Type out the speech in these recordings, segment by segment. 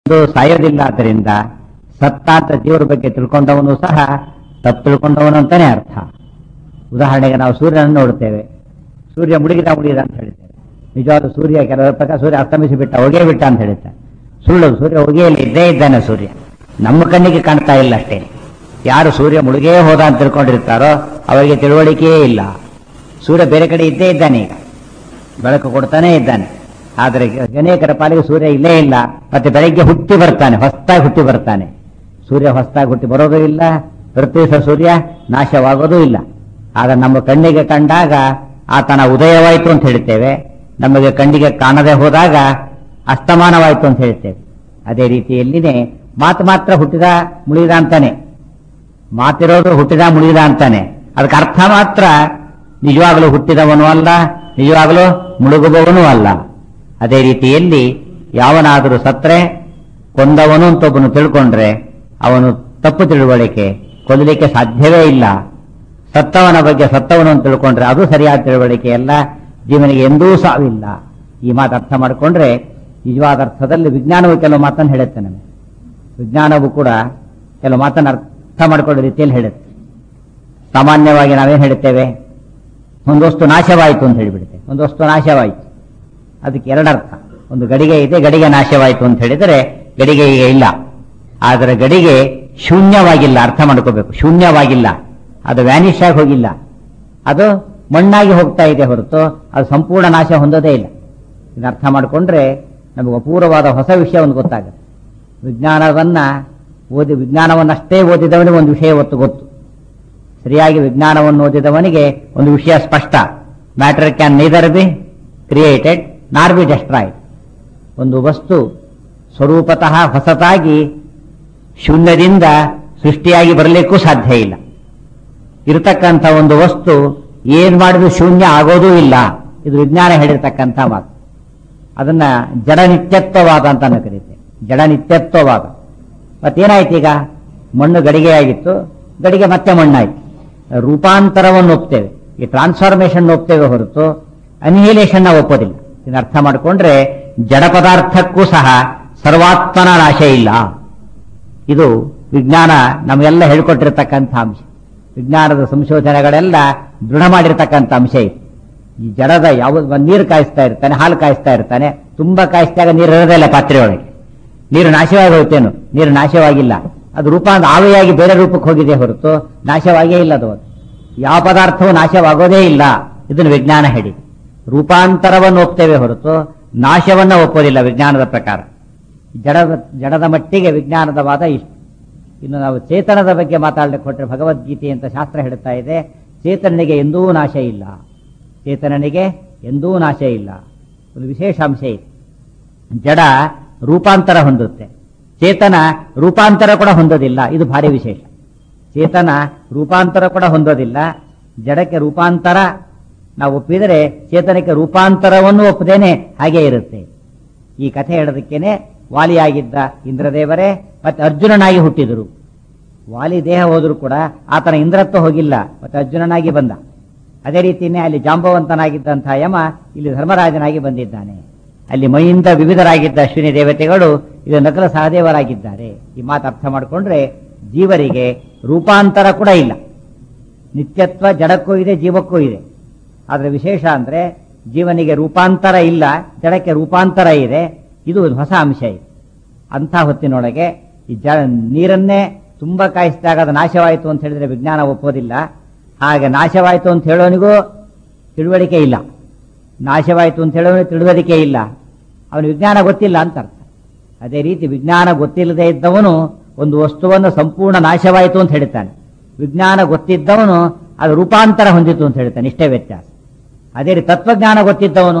ಇದು ಸಾಯೋದಿಲ್ಲ ಆದ್ದರಿಂದ ಸತ್ತ ಅಂತ ದೇವರ ಬಗ್ಗೆ ತಿಳ್ಕೊಂಡವನು ಸಹ ತಪ್ಪು ತಿಳ್ಕೊಂಡವನು ಅಂತಾನೆ ಅರ್ಥ ಉದಾಹರಣೆಗೆ ನಾವು ಸೂರ್ಯನನ್ನು ನೋಡುತ್ತೇವೆ ಸೂರ್ಯ ಮುಳುಗಿದ ಮುಳುಗಿದ ಅಂತ ಹೇಳ್ತೇವೆ ನಿಜವಾದ ಸೂರ್ಯ ಕೆಲವರ ಪ್ರಕಾರ ಸೂರ್ಯ ಅಸ್ತಮಿಸಿ ಬಿಟ್ಟ ಹೊಗೆ ಬಿಟ್ಟ ಅಂತ ಹೇಳ್ತಾರೆ ಸುಳ್ಳು ಸೂರ್ಯ ಹೊಗೆಯಲ್ಲಿ ಇದ್ದೇ ಇದ್ದಾನೆ ಸೂರ್ಯ ನಮ್ಮ ಕಣ್ಣಿಗೆ ಕಾಣ್ತಾ ಇಲ್ಲ ಅಷ್ಟೇ ಯಾರು ಸೂರ್ಯ ಮುಳುಗೇ ಹೋದ ಅಂತ ತಿಳ್ಕೊಂಡಿರ್ತಾರೋ ಅವರಿಗೆ ತಿಳುವಳಿಕೆಯೇ ಇಲ್ಲ ಸೂರ್ಯ ಬೇರೆ ಕಡೆ ಇದ್ದೇ ಇದ್ದಾನೆ ಈಗ ಬೆಳಕು ಕೊಡ್ತಾನೇ ಇದ್ದಾನೆ ಆದರೆ ಅನೇಕರ ಪಾಲಿಗೆ ಸೂರ್ಯ ಇಲ್ಲೇ ಇಲ್ಲ ಮತ್ತೆ ಬೆಳಗ್ಗೆ ಹುಟ್ಟಿ ಬರ್ತಾನೆ ಹೊಸದಾಗಿ ಹುಟ್ಟಿ ಬರ್ತಾನೆ ಸೂರ್ಯ ಹೊಸದಾಗಿ ಹುಟ್ಟಿ ಬರೋದೂ ಇಲ್ಲ ಪ್ರತಿ ದಿವಸ ಸೂರ್ಯ ನಾಶವಾಗೋದೂ ಇಲ್ಲ ಆಗ ನಮ್ಮ ಕಣ್ಣಿಗೆ ಕಂಡಾಗ ಆತನ ಉದಯವಾಯಿತು ಅಂತ ಹೇಳ್ತೇವೆ ನಮಗೆ ಕಣ್ಣಿಗೆ ಕಾಣದೆ ಹೋದಾಗ ಅಸ್ತಮಾನವಾಯಿತು ಅಂತ ಹೇಳ್ತೇವೆ ಅದೇ ರೀತಿಯಲ್ಲಿನೇ ಮಾತು ಮಾತ್ರ ಹುಟ್ಟಿದ ಮುಳಿದ ಅಂತಾನೆ ಮಾತಿರೋದು ಹುಟ್ಟಿದ ಮುಳಿದ ಅಂತಾನೆ ಅದಕ್ಕೆ ಅರ್ಥ ಮಾತ್ರ ನಿಜವಾಗಲೂ ಹುಟ್ಟಿದವನು ಅಲ್ಲ ನಿಜವಾಗಲೂ ಮುಳುಗುವವನೂ ಅಲ್ಲ ಅದೇ ರೀತಿಯಲ್ಲಿ ಯಾವನಾದರೂ ಸತ್ರೆ ಕೊಂದವನು ಅಂತ ಒಬ್ಬನು ತಿಳ್ಕೊಂಡ್ರೆ ಅವನು ತಪ್ಪು ತಿಳುವಳಿಕೆ ಕೊಲ್ಲಲಿಕ್ಕೆ ಸಾಧ್ಯವೇ ಇಲ್ಲ ಸತ್ತವನ ಬಗ್ಗೆ ಸತ್ತವನು ಅಂತ ತಿಳ್ಕೊಂಡ್ರೆ ಅದು ಸರಿಯಾದ ತಿಳುವಳಿಕೆ ಅಲ್ಲ ಜೀವನಿಗೆ ಎಂದೂ ಸಾವಿಲ್ಲ ಈ ಮಾತು ಅರ್ಥ ಮಾಡಿಕೊಂಡ್ರೆ ನಿಜವಾದ ಅರ್ಥದಲ್ಲಿ ವಿಜ್ಞಾನವು ಕೆಲವು ಮಾತನ್ನು ಹೇಳುತ್ತೆ ನಮಗೆ ವಿಜ್ಞಾನವು ಕೂಡ ಕೆಲವು ಮಾತನ್ನು ಅರ್ಥ ಮಾಡಿಕೊಳ್ಳೋ ರೀತಿಯಲ್ಲಿ ಹೇಳುತ್ತೆ ಸಾಮಾನ್ಯವಾಗಿ ನಾವೇನು ಹೇಳುತ್ತೇವೆ ಒಂದು ವಸ್ತು ನಾಶವಾಯಿತು ಅಂತ ಹೇಳಿಬಿಡುತ್ತೆ ಒಂದು ವಸ್ತು ನಾಶವಾಯಿತು ಅದಕ್ಕೆ ಎರಡರ್ಥ ಒಂದು ಗಡಿಗೆ ಇದೆ ಗಡಿಗೆ ನಾಶವಾಯಿತು ಅಂತ ಹೇಳಿದರೆ ಗಡಿಗೆ ಈಗ ಇಲ್ಲ ಆದರೆ ಗಡಿಗೆ ಶೂನ್ಯವಾಗಿಲ್ಲ ಅರ್ಥ ಮಾಡ್ಕೋಬೇಕು ಶೂನ್ಯವಾಗಿಲ್ಲ ಅದು ವ್ಯಾನಿಷ್ ಆಗಿ ಹೋಗಿಲ್ಲ ಅದು ಮಣ್ಣಾಗಿ ಹೋಗ್ತಾ ಇದೆ ಹೊರತು ಅದು ಸಂಪೂರ್ಣ ನಾಶ ಹೊಂದೋದೇ ಇಲ್ಲ ಇದನ್ನ ಅರ್ಥ ಮಾಡಿಕೊಂಡ್ರೆ ನಮಗೆ ಅಪೂರ್ವವಾದ ಹೊಸ ವಿಷಯ ಒಂದು ಗೊತ್ತಾಗುತ್ತೆ ವಿಜ್ಞಾನವನ್ನ ಓದಿ ವಿಜ್ಞಾನವನ್ನಷ್ಟೇ ಓದಿದವನಿಗೆ ಒಂದು ವಿಷಯ ಒತ್ತು ಗೊತ್ತು ಸರಿಯಾಗಿ ವಿಜ್ಞಾನವನ್ನು ಓದಿದವನಿಗೆ ಒಂದು ವಿಷಯ ಸ್ಪಷ್ಟ matter can neither be created nor be destroyed ಒಂದು ವಸ್ತು ಸ್ವರೂಪತಃ ಹೊಸತಾಗಿ ಶೂನ್ಯದಿಂದ ಸೃಷ್ಟಿಯಾಗಿ ಬರಲಿಕ್ಕೂ ಸಾಧ್ಯ ಇಲ್ಲ ಇರತಕ್ಕಂಥ ಒಂದು ವಸ್ತು ಏನ್ ಮಾಡಿದ್ರು ಶೂನ್ಯ ಆಗೋದೂ ಇಲ್ಲ ಇದು ವಿಜ್ಞಾನ ಹೇಳಿರ್ತಕ್ಕಂಥ ಮಾತು ಅದನ್ನ ಜಡ ನಿತ್ಯತ್ವವಾದ ಅಂತ ಕರೀತೆ ಜಡ ನಿತ್ಯತ್ವವಾದ ಮತ್ತೇನಾಯ್ತು ಈಗ ಮಣ್ಣು ಗಡಿಗೆಯಾಗಿತ್ತು ಗಡಿಗೆ ಮತ್ತೆ ಮಣ್ಣಾಯ್ತು ರೂಪಾಂತರವನ್ನು ಒಪ್ತೇವೆ ಈ ಟ್ರಾನ್ಸ್ಫಾರ್ಮೇಶನ್ ಒಪ್ತೇವೆ ಹೊರತು ಅನಿಹಿಲೇಷನ್ ಒಪ್ಪೋದಿಲ್ಲ ಇದನ್ನ ಅರ್ಥ ಮಾಡಿಕೊಂಡ್ರೆ ಜಡ ಪದಾರ್ಥಕ್ಕೂ ಸಹ ಸರ್ವಾತ್ಮನ ನಾಶ ಇಲ್ಲ ಇದು ವಿಜ್ಞಾನ ನಮಗೆಲ್ಲ ಹೇಳ್ಕೊಟ್ಟಿರ್ತಕ್ಕಂಥ ಅಂಶ ವಿಜ್ಞಾನದ ಸಂಶೋಧನೆಗಳೆಲ್ಲ ದೃಢ ಮಾಡಿರ್ತಕ್ಕಂಥ ಅಂಶ ಇದು ಈ ಜಡದ ಯಾವ ಒಂದ್ ನೀರು ಕಾಯಿಸ್ತಾ ಇರ್ತಾನೆ ಹಾಲು ಕಾಯಿಸ್ತಾ ಇರ್ತಾನೆ ತುಂಬಾ ಕಾಯಿಸಿದಾಗ ನೀರು ಇರೋದೇ ಇಲ್ಲ ಪಾತ್ರೆಯೊಳಗೆ ನೀರು ನಾಶವಾಗಿ ಹೋಗ್ತೇನು ನೀರು ನಾಶವಾಗಿಲ್ಲ ಅದು ರೂಪಾಂತರ ಆವಿಯಾಗಿ ಬೇರೆ ರೂಪಕ್ಕೆ ಹೋಗಿದೆ ಹೊರತು ನಾಶವಾಗೇ ಇಲ್ಲ ಅದು ಯಾವ ಪದಾರ್ಥವೂ ನಾಶವಾಗೋದೇ ಇಲ್ಲ ಇದನ್ನು ವಿಜ್ಞಾನ ಹೇಳಿ ರೂಪಾಂತರವನ್ನು ಒಪ್ತೇವೆ ಹೊರತು ನಾಶವನ್ನ ಒಪ್ಪೋದಿಲ್ಲ ವಿಜ್ಞಾನದ ಪ್ರಕಾರ ಜಡದ ಜಡದ ಮಟ್ಟಿಗೆ ವಿಜ್ಞಾನದ ವಾದ ಇಷ್ಟು ಇನ್ನು ನಾವು ಚೇತನದ ಬಗ್ಗೆ ಮಾತಾಡಲಿಕ್ಕೆ ಹೊಟ್ಟರೆ ಭಗವದ್ಗೀತೆ ಅಂತ ಶಾಸ್ತ್ರ ಹೇಳ್ತಾ ಇದೆ ಚೇತನನಿಗೆ ಎಂದೂ ನಾಶ ಇಲ್ಲ ಚೇತನನಿಗೆ ಎಂದೂ ನಾಶ ಇಲ್ಲ ಒಂದು ವಿಶೇಷ ಅಂಶ ಇದೆ ಜಡ ರೂಪಾಂತರ ಹೊಂದುತ್ತೆ ಚೇತನ ರೂಪಾಂತರ ಕೂಡ ಹೊಂದೋದಿಲ್ಲ ಇದು ಭಾರಿ ವಿಶೇಷ ಚೇತನ ರೂಪಾಂತರ ಕೂಡ ಹೊಂದೋದಿಲ್ಲ ಜಡಕ್ಕೆ ರೂಪಾಂತರ ನಾವು ಒಪ್ಪಿದರೆ ಚೇತನಕ್ಕೆ ರೂಪಾಂತರವನ್ನು ಒಪ್ಪದೇನೆ ಹಾಗೆ ಇರುತ್ತೆ ಈ ಕಥೆ ಹೇಳೋದಕ್ಕೇನೆ ವಾಲಿಯಾಗಿದ್ದ ಇಂದ್ರದೇವರೇ ಮತ್ತೆ ಅರ್ಜುನನಾಗಿ ಹುಟ್ಟಿದರು ವಾಲಿ ದೇಹ ಹೋದರೂ ಕೂಡ ಆತನ ಇಂದ್ರತ್ವ ಹೋಗಿಲ್ಲ ಮತ್ತೆ ಅರ್ಜುನನಾಗಿ ಬಂದ ಅದೇ ರೀತಿಯೇ ಅಲ್ಲಿ ಜಾಂಬವಂತನಾಗಿದ್ದಂತಹ ಯಮ ಇಲ್ಲಿ ಧರ್ಮರಾಜನಾಗಿ ಬಂದಿದ್ದಾನೆ ಅಲ್ಲಿ ಮೈಯಿಂದ ವಿವಿಧರಾಗಿದ್ದ ಅಶ್ವಿನಿ ದೇವತೆಗಳು ಇದು ನಕಲ ಸಹದೇವರಾಗಿದ್ದಾರೆ ಈ ಮಾತು ಅರ್ಥ ಮಾಡಿಕೊಂಡ್ರೆ ಜೀವರಿಗೆ ರೂಪಾಂತರ ಕೂಡ ಇಲ್ಲ ನಿತ್ಯತ್ವ ಜಡಕ್ಕೂ ಇದೆ ಜೀವಕ್ಕೂ ಇದೆ ಆದರೆ ವಿಶೇಷ ಅಂದ್ರೆ ಜೀವನಿಗೆ ರೂಪಾಂತರ ಇಲ್ಲ ಜಡಕ್ಕೆ ರೂಪಾಂತರ ಇದೆ ಇದು ಒಂದು ಹೊಸ ಅಂಶ ಇದೆ ಅಂಥ ಹೊತ್ತಿನೊಳಗೆ ಈ ಜ ನೀರನ್ನೇ ತುಂಬಾ ಕಾಯಿಸಿದಾಗ ಅದು ನಾಶವಾಯಿತು ಅಂತ ಹೇಳಿದ್ರೆ ವಿಜ್ಞಾನ ಒಪ್ಪೋದಿಲ್ಲ ಹಾಗೆ ನಾಶವಾಯಿತು ಅಂತ ಹೇಳೋನಿಗೂ ತಿಳುವಳಿಕೆ ಇಲ್ಲ ನಾಶವಾಯಿತು ಅಂತ ಹೇಳೋನಿಗೆ ತಿಳುವಳಿಕೆ ಇಲ್ಲ ಅವನು ವಿಜ್ಞಾನ ಗೊತ್ತಿಲ್ಲ ಅಂತ ಅರ್ಥ ಅದೇ ರೀತಿ ವಿಜ್ಞಾನ ಗೊತ್ತಿಲ್ಲದೆ ಇದ್ದವನು ಒಂದು ವಸ್ತುವನ್ನು ಸಂಪೂರ್ಣ ನಾಶವಾಯಿತು ಅಂತ ಹೇಳ್ತಾನೆ ವಿಜ್ಞಾನ ಗೊತ್ತಿದ್ದವನು ಅದು ರೂಪಾಂತರ ಹೊಂದಿತು ಅಂತ ಹೇಳ್ತಾನೆ ಇಷ್ಟೇ ವ್ಯತ್ಯಾಸ ಅದೇ ರೀತಿ ತತ್ವಜ್ಞಾನ ಗೊತ್ತಿದ್ದವನು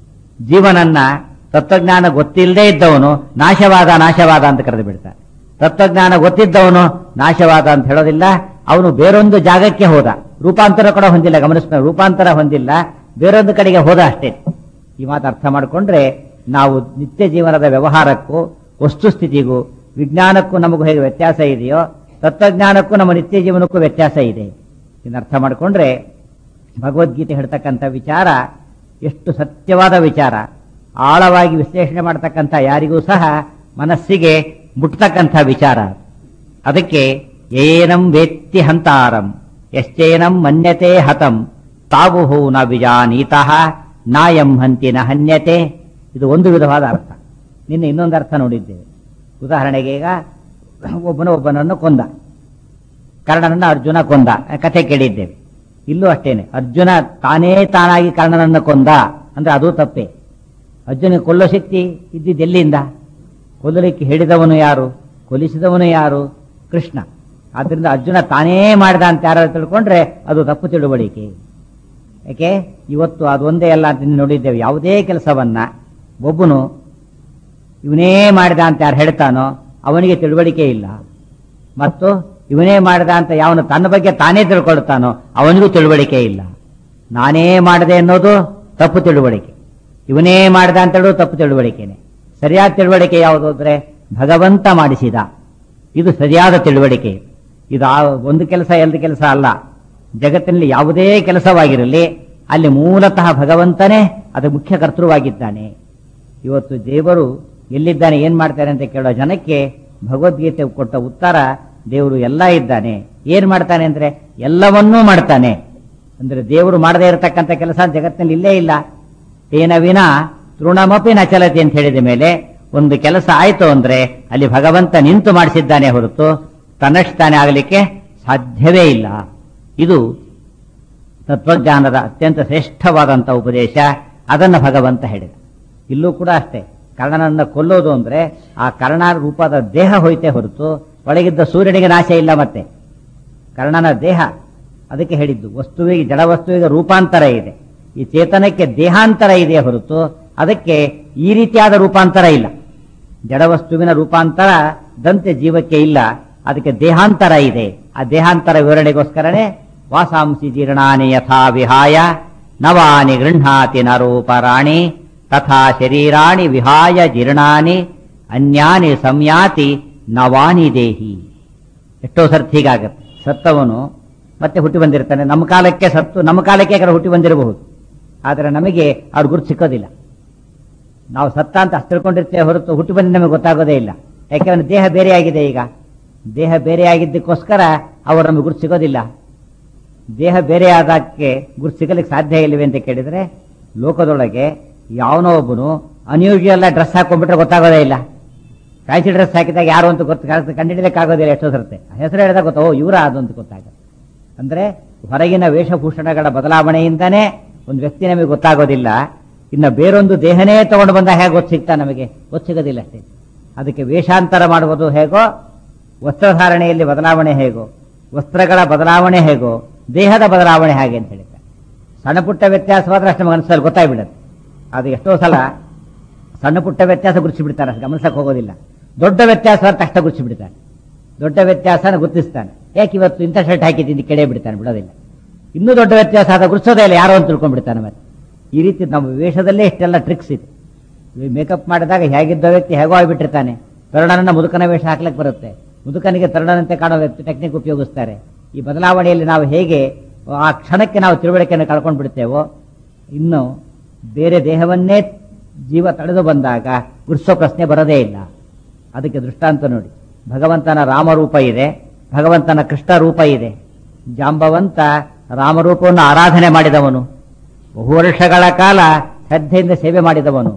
ಜೀವನನ್ನ ತತ್ವಜ್ಞಾನ ಗೊತ್ತಿಲ್ಲದೆ ಇದ್ದವನು ನಾಶವಾದ ನಾಶವಾದ ಅಂತ ಕರೆದು ಬಿಡ್ತಾನೆ ತತ್ವಜ್ಞಾನ ಗೊತ್ತಿದ್ದವನು ನಾಶವಾದ ಅಂತ ಹೇಳೋದಿಲ್ಲ ಅವನು ಬೇರೊಂದು ಜಾಗಕ್ಕೆ ಹೋದ ರೂಪಾಂತರ ಕೂಡ ಹೊಂದಿಲ್ಲ ಗಮನಿಸ್ತಾರೆ ರೂಪಾಂತರ ಹೊಂದಿಲ್ಲ ಬೇರೊಂದು ಕಡೆಗೆ ಹೋದ ಅಷ್ಟೇ ಈ ಮಾತು ಅರ್ಥ ಮಾಡಿಕೊಂಡ್ರೆ ನಾವು ನಿತ್ಯ ಜೀವನದ ವ್ಯವಹಾರಕ್ಕೂ ವಸ್ತುಸ್ಥಿತಿಗೂ ವಿಜ್ಞಾನಕ್ಕೂ ನಮಗೂ ಹೇಗೆ ವ್ಯತ್ಯಾಸ ಇದೆಯೋ ತತ್ವಜ್ಞಾನಕ್ಕೂ ನಮ್ಮ ನಿತ್ಯ ಜೀವನಕ್ಕೂ ವ್ಯತ್ಯಾಸ ಇದೆ ಇದನ್ನ ಅರ್ಥ ಮಾಡಿಕೊಂಡ್ರೆ ಭಗವದ್ಗೀತೆ ಹೇಳ್ತಕ್ಕಂಥ ವಿಚಾರ ಎಷ್ಟು ಸತ್ಯವಾದ ವಿಚಾರ ಆಳವಾಗಿ ವಿಶ್ಲೇಷಣೆ ಮಾಡತಕ್ಕಂಥ ಯಾರಿಗೂ ಸಹ ಮನಸ್ಸಿಗೆ ಮುಟ್ತಕ್ಕಂಥ ವಿಚಾರ ಅದಕ್ಕೆ ಏನಂ ವೇತ್ತಿ ಹಂತಾರಂ ಎಶ್ಚೇನಂ ಮನ್ಯತೆ ಹತಂ ತಾವು ನ ವಿಜಾನೀತಃ ನಾಯಂ ಹಂತಿ ನ ಹನ್ಯತೆ ಇದು ಒಂದು ವಿಧವಾದ ಅರ್ಥ ನಿನ್ನೆ ಇನ್ನೊಂದು ಅರ್ಥ ನೋಡಿದ್ದೇವೆ ಉದಾಹರಣೆಗೆ ಈಗ ಒಬ್ಬನ ಒಬ್ಬನನ್ನು ಕೊಂದ ಕರ್ಣನನ್ನು ಅರ್ಜುನ ಕೊಂದ ಕಥೆ ಕೇಳಿದ್ದೇವೆ ಇಲ್ಲೂ ಅಷ್ಟೇನೆ ಅರ್ಜುನ ತಾನೇ ತಾನಾಗಿ ಕರ್ಣನನ್ನು ಕೊಂದ ಅಂದ್ರೆ ಅದು ತಪ್ಪೇ ಅರ್ಜುನ ಕೊಲ್ಲೋ ಶಕ್ತಿ ಇದ್ದಿದ್ದು ಎಲ್ಲಿಂದ ಕೊಲ್ಲಲಿಕ್ಕೆ ಹೇಳಿದವನು ಯಾರು ಕೊಲಿಸಿದವನು ಯಾರು ಕೃಷ್ಣ ಆದ್ರಿಂದ ಅರ್ಜುನ ತಾನೇ ಮಾಡಿದ ಅಂತ ಯಾರು ತಿಳ್ಕೊಂಡ್ರೆ ಅದು ತಪ್ಪು ತಿಳುವಳಿಕೆ ಯಾಕೆ ಇವತ್ತು ಅದೊಂದೇ ಅಲ್ಲ ಅಂತ ನೋಡಿದ್ದೇವೆ ಯಾವುದೇ ಕೆಲಸವನ್ನ ಒಬ್ಬನು ಇವನೇ ಮಾಡಿದ ಅಂತ ಯಾರು ಹೇಳ್ತಾನೋ ಅವನಿಗೆ ತಿಳುವಳಿಕೆ ಇಲ್ಲ ಮತ್ತು ಇವನೇ ಮಾಡಿದ ಅಂತ ಯಾವನು ತನ್ನ ಬಗ್ಗೆ ತಾನೇ ತಿಳ್ಕೊಳ್ತಾನೋ ಅವನಿಗೂ ತಿಳುವಳಿಕೆ ಇಲ್ಲ ನಾನೇ ಮಾಡಿದೆ ಅನ್ನೋದು ತಪ್ಪು ತಿಳುವಳಿಕೆ ಇವನೇ ಮಾಡಿದ ಅಂತ ಹೇಳೋದು ತಪ್ಪು ತಿಳುವಳಿಕೆನೆ ಸರಿಯಾದ ತಿಳುವಳಿಕೆ ಯಾವುದು ಅಂದ್ರೆ ಭಗವಂತ ಮಾಡಿಸಿದ ಇದು ಸರಿಯಾದ ತಿಳುವಳಿಕೆ ಇದು ಆ ಒಂದು ಕೆಲಸ ಎರಡು ಕೆಲಸ ಅಲ್ಲ ಜಗತ್ತಿನಲ್ಲಿ ಯಾವುದೇ ಕೆಲಸವಾಗಿರಲಿ ಅಲ್ಲಿ ಮೂಲತಃ ಭಗವಂತನೇ ಅದು ಮುಖ್ಯ ಕರ್ತೃವಾಗಿದ್ದಾನೆ ಇವತ್ತು ದೇವರು ಎಲ್ಲಿದ್ದಾನೆ ಏನ್ ಮಾಡ್ತಾನೆ ಅಂತ ಕೇಳೋ ಜನಕ್ಕೆ ಭಗವದ್ಗೀತೆ ಕೊಟ್ಟ ಉತ್ತರ ದೇವರು ಎಲ್ಲ ಇದ್ದಾನೆ ಏನ್ ಮಾಡ್ತಾನೆ ಅಂದ್ರೆ ಎಲ್ಲವನ್ನೂ ಮಾಡ್ತಾನೆ ಅಂದ್ರೆ ದೇವರು ಮಾಡದೇ ಇರತಕ್ಕಂಥ ಕೆಲಸ ಜಗತ್ತಿನಲ್ಲಿ ಇಲ್ಲೇ ಇಲ್ಲ ತೇನ ವಿನ ತೃಣಮಪಿ ನಚಲತಿ ಅಂತ ಹೇಳಿದ ಮೇಲೆ ಒಂದು ಕೆಲಸ ಆಯ್ತು ಅಂದ್ರೆ ಅಲ್ಲಿ ಭಗವಂತ ನಿಂತು ಮಾಡಿಸಿದ್ದಾನೆ ಹೊರತು ತನ್ನಷ್ಟಾನೆ ಆಗಲಿಕ್ಕೆ ಸಾಧ್ಯವೇ ಇಲ್ಲ ಇದು ತತ್ವಜ್ಞಾನದ ಅತ್ಯಂತ ಶ್ರೇಷ್ಠವಾದಂತಹ ಉಪದೇಶ ಅದನ್ನ ಭಗವಂತ ಹೇಳಿದ ಇಲ್ಲೂ ಕೂಡ ಅಷ್ಟೇ ಕರ್ಣನನ್ನ ಕೊಲ್ಲೋದು ಅಂದ್ರೆ ಆ ಕರ್ಣ ರೂಪದ ದೇಹ ಹೋಯ್ತೆ ಹೊರತು ಒಳಗಿದ್ದ ಸೂರ್ಯನಿಗೆ ನಾಶ ಇಲ್ಲ ಮತ್ತೆ ಕರ್ಣನ ದೇಹ ಅದಕ್ಕೆ ಹೇಳಿದ್ದು ವಸ್ತುವಿಗೆ ಜಡ ವಸ್ತುವಿಗೆ ರೂಪಾಂತರ ಇದೆ ಈ ಚೇತನಕ್ಕೆ ದೇಹಾಂತರ ಇದೆ ಹೊರತು ಅದಕ್ಕೆ ಈ ರೀತಿಯಾದ ರೂಪಾಂತರ ಇಲ್ಲ ಜಡ ವಸ್ತುವಿನ ರೂಪಾಂತರ ದಂತೆ ಜೀವಕ್ಕೆ ಇಲ್ಲ ಅದಕ್ಕೆ ದೇಹಾಂತರ ಇದೆ ಆ ದೇಹಾಂತರ ವಿವರಣೆಗೋಸ್ಕರನೇ ವಾಸಾಂಸಿ ಜೀರ್ಣಾನಿ ಯಥಾ ವಿಹಾಯ ನವಾನಿ ಗೃಹಾತಿ ನರೋಪರಾಣಿ ತಥಾ ಶರೀರಾಣಿ ವಿಹಾಯ ಜೀರ್ಣಾನಿ ಅನ್ಯಾನಿ ಸಂಯಾತಿ ನವಾನಿ ದೇಹಿ ಎಷ್ಟೋ ಸರ್ತಿ ಹೀಗಾಗತ್ತೆ ಸತ್ತವನು ಮತ್ತೆ ಹುಟ್ಟಿ ಬಂದಿರ್ತಾನೆ ನಮ್ಮ ಕಾಲಕ್ಕೆ ಸತ್ತು ನಮ್ಮ ಕಾಲಕ್ಕೆ ಯಾಕಂದ್ರೆ ಹುಟ್ಟಿ ಬಂದಿರಬಹುದು ಆದರೆ ನಮಗೆ ಅವ್ರ ಗುರುತು ಸಿಕ್ಕೋದಿಲ್ಲ ನಾವು ಸತ್ತ ಅಂತ ಅಷ್ಟು ತಿಳ್ಕೊಂಡಿರ್ತೇವೆ ಹೊರತು ಹುಟ್ಟಿ ಬಂದು ನಮಗೆ ಗೊತ್ತಾಗೋದೇ ಇಲ್ಲ ಯಾಕೆಂದ್ರೆ ದೇಹ ಬೇರೆಯಾಗಿದೆ ಈಗ ದೇಹ ಬೇರೆಯಾಗಿದ್ದಕ್ಕೋಸ್ಕರ ಅವರು ನಮಗೆ ಗುರುತು ಸಿಗೋದಿಲ್ಲ ದೇಹ ಬೇರೆ ಆದಕ್ಕೆ ಗುರುತು ಸಿಗಲಿಕ್ಕೆ ಸಾಧ್ಯ ಇಲ್ಲವೇ ಅಂತ ಕೇಳಿದ್ರೆ ಲೋಕದೊಳಗೆ ಯಾವನೋ ಒಬ್ಬನು ಅನ್ಯೂಶುವಲ್ ಡ್ರೆಸ್ ಹಾಕೊಂಡ್ಬಿಟ್ರೆ ಗೊತ್ತಾಗೋದೇ ಇಲ್ಲ ಫ್ಯಾನ್ಸಿ ಡ್ರೆಸ್ ಹಾಕಿದಾಗ ಯಾರು ಅಂತ ಗೊತ್ತು ಕಂಡಿಡಿದಕ್ಕೆ ಆಗೋದಿಲ್ಲ ಎಷ್ಟೋ ಸರ್ತೆ ಹೆಸರು ಹೇಳಿದಾಗ ಗೊತ್ತಾ ಓ ಇವರ ಅದು ಅಂತ ಗೊತ್ತಾಗುತ್ತೆ ಅಂದ್ರೆ ಹೊರಗಿನ ವೇಷಭೂಷಣಗಳ ಬದಲಾವಣೆಯಿಂದನೇ ಒಂದು ವ್ಯಕ್ತಿ ನಮಗೆ ಗೊತ್ತಾಗೋದಿಲ್ಲ ಇನ್ನ ಬೇರೊಂದು ದೇಹನೇ ತಗೊಂಡು ಬಂದಾಗ ಹೇಗೆ ಗೊತ್ತು ಸಿಗ್ತಾ ನಮಗೆ ಗೊತ್ತು ಸಿಗೋದಿಲ್ಲ ಅಷ್ಟೇ ಅದಕ್ಕೆ ವೇಷಾಂತರ ಮಾಡುವುದು ಹೇಗೋ ವಸ್ತ್ರಧಾರಣೆಯಲ್ಲಿ ಬದಲಾವಣೆ ಹೇಗೋ ವಸ್ತ್ರಗಳ ಬದಲಾವಣೆ ಹೇಗೋ ದೇಹದ ಬದಲಾವಣೆ ಹೇಗೆ ಅಂತ ಹೇಳ್ತಾರೆ ಸಣ್ಣ ಪುಟ್ಟ ವ್ಯತ್ಯಾಸವಾದ್ರೆ ಅಷ್ಟು ಮನಸ್ಸಲ್ಲಿ ಗೊತ್ತಾಗ್ಬಿಡುತ್ತೆ ಅದು ಎಷ್ಟೋ ಸಲ ಸಣ್ಣ ಪುಟ್ಟ ವ್ಯತ್ಯಾಸ ಗುರುತಿಸಿ ಬಿಡ್ತಾರೆ ಅಷ್ಟು ಗಮನಿಸಕ್ಕೆ ಹೋಗೋದಿಲ್ಲ ದೊಡ್ಡ ವ್ಯತ್ಯಾಸ ತಕ್ಷಣ ಗುರುತಿಸಿ ಬಿಡ್ತಾನೆ ದೊಡ್ಡ ವ್ಯತ್ಯಾಸನ ಗುರುತಿಸ್ತಾನೆ ಯಾಕೆ ಇವತ್ತು ಇಂಥ ಶರ್ಟ್ ಹಾಕಿದ್ದೀನಿ ಕೆಡೆ ಬಿಡ್ತಾನೆ ಬಿಡೋದಿಲ್ಲ ಇನ್ನೂ ದೊಡ್ಡ ವ್ಯತ್ಯಾಸ ಆದ ಗುರುತಿಸೋದೇ ಇಲ್ಲ ಯಾರೋ ಅಂತ ತಿಳ್ಕೊಂಡ್ಬಿಡ್ತಾನೆ ಮತ್ತೆ ಈ ರೀತಿ ನಮ್ಮ ವೇಷದಲ್ಲೇ ಇಷ್ಟೆಲ್ಲ ಟ್ರಿಕ್ಸ್ ಇದೆ ಮೇಕಪ್ ಮಾಡಿದಾಗ ಹೇಗಿದ್ದ ವ್ಯಕ್ತಿ ಹೇಗೋ ಆಗಿಬಿಟ್ಟಿರ್ತಾನೆ ತರುಣನನ್ನ ಮುದುಕನ ವೇಷ ಹಾಕ್ಲಿಕ್ಕೆ ಬರುತ್ತೆ ಮುದುಕನಿಗೆ ತರುಣನಂತೆ ಕಾಣೋ ವ್ಯಕ್ತಿ ಟೆಕ್ನಿಕ್ ಉಪಯೋಗಿಸ್ತಾರೆ ಈ ಬದಲಾವಣೆಯಲ್ಲಿ ನಾವು ಹೇಗೆ ಆ ಕ್ಷಣಕ್ಕೆ ನಾವು ತಿಳುವಳಿಕೆಯನ್ನು ಕಳ್ಕೊಂಡು ಬಿಡ್ತೇವೋ ಇನ್ನು ಬೇರೆ ದೇಹವನ್ನೇ ಜೀವ ತಡೆದು ಬಂದಾಗ ಗುರುಸೋ ಪ್ರಶ್ನೆ ಬರೋದೇ ಇಲ್ಲ ಅದಕ್ಕೆ ದೃಷ್ಟಾಂತ ನೋಡಿ ಭಗವಂತನ ರಾಮರೂಪ ಇದೆ ಭಗವಂತನ ಕೃಷ್ಣ ರೂಪ ಇದೆ ಜಾಂಬವಂತ ರಾಮರೂಪವನ್ನು ಆರಾಧನೆ ಮಾಡಿದವನು ಬಹು ವರ್ಷಗಳ ಕಾಲ ಶ್ರದ್ಧೆಯಿಂದ ಸೇವೆ ಮಾಡಿದವನು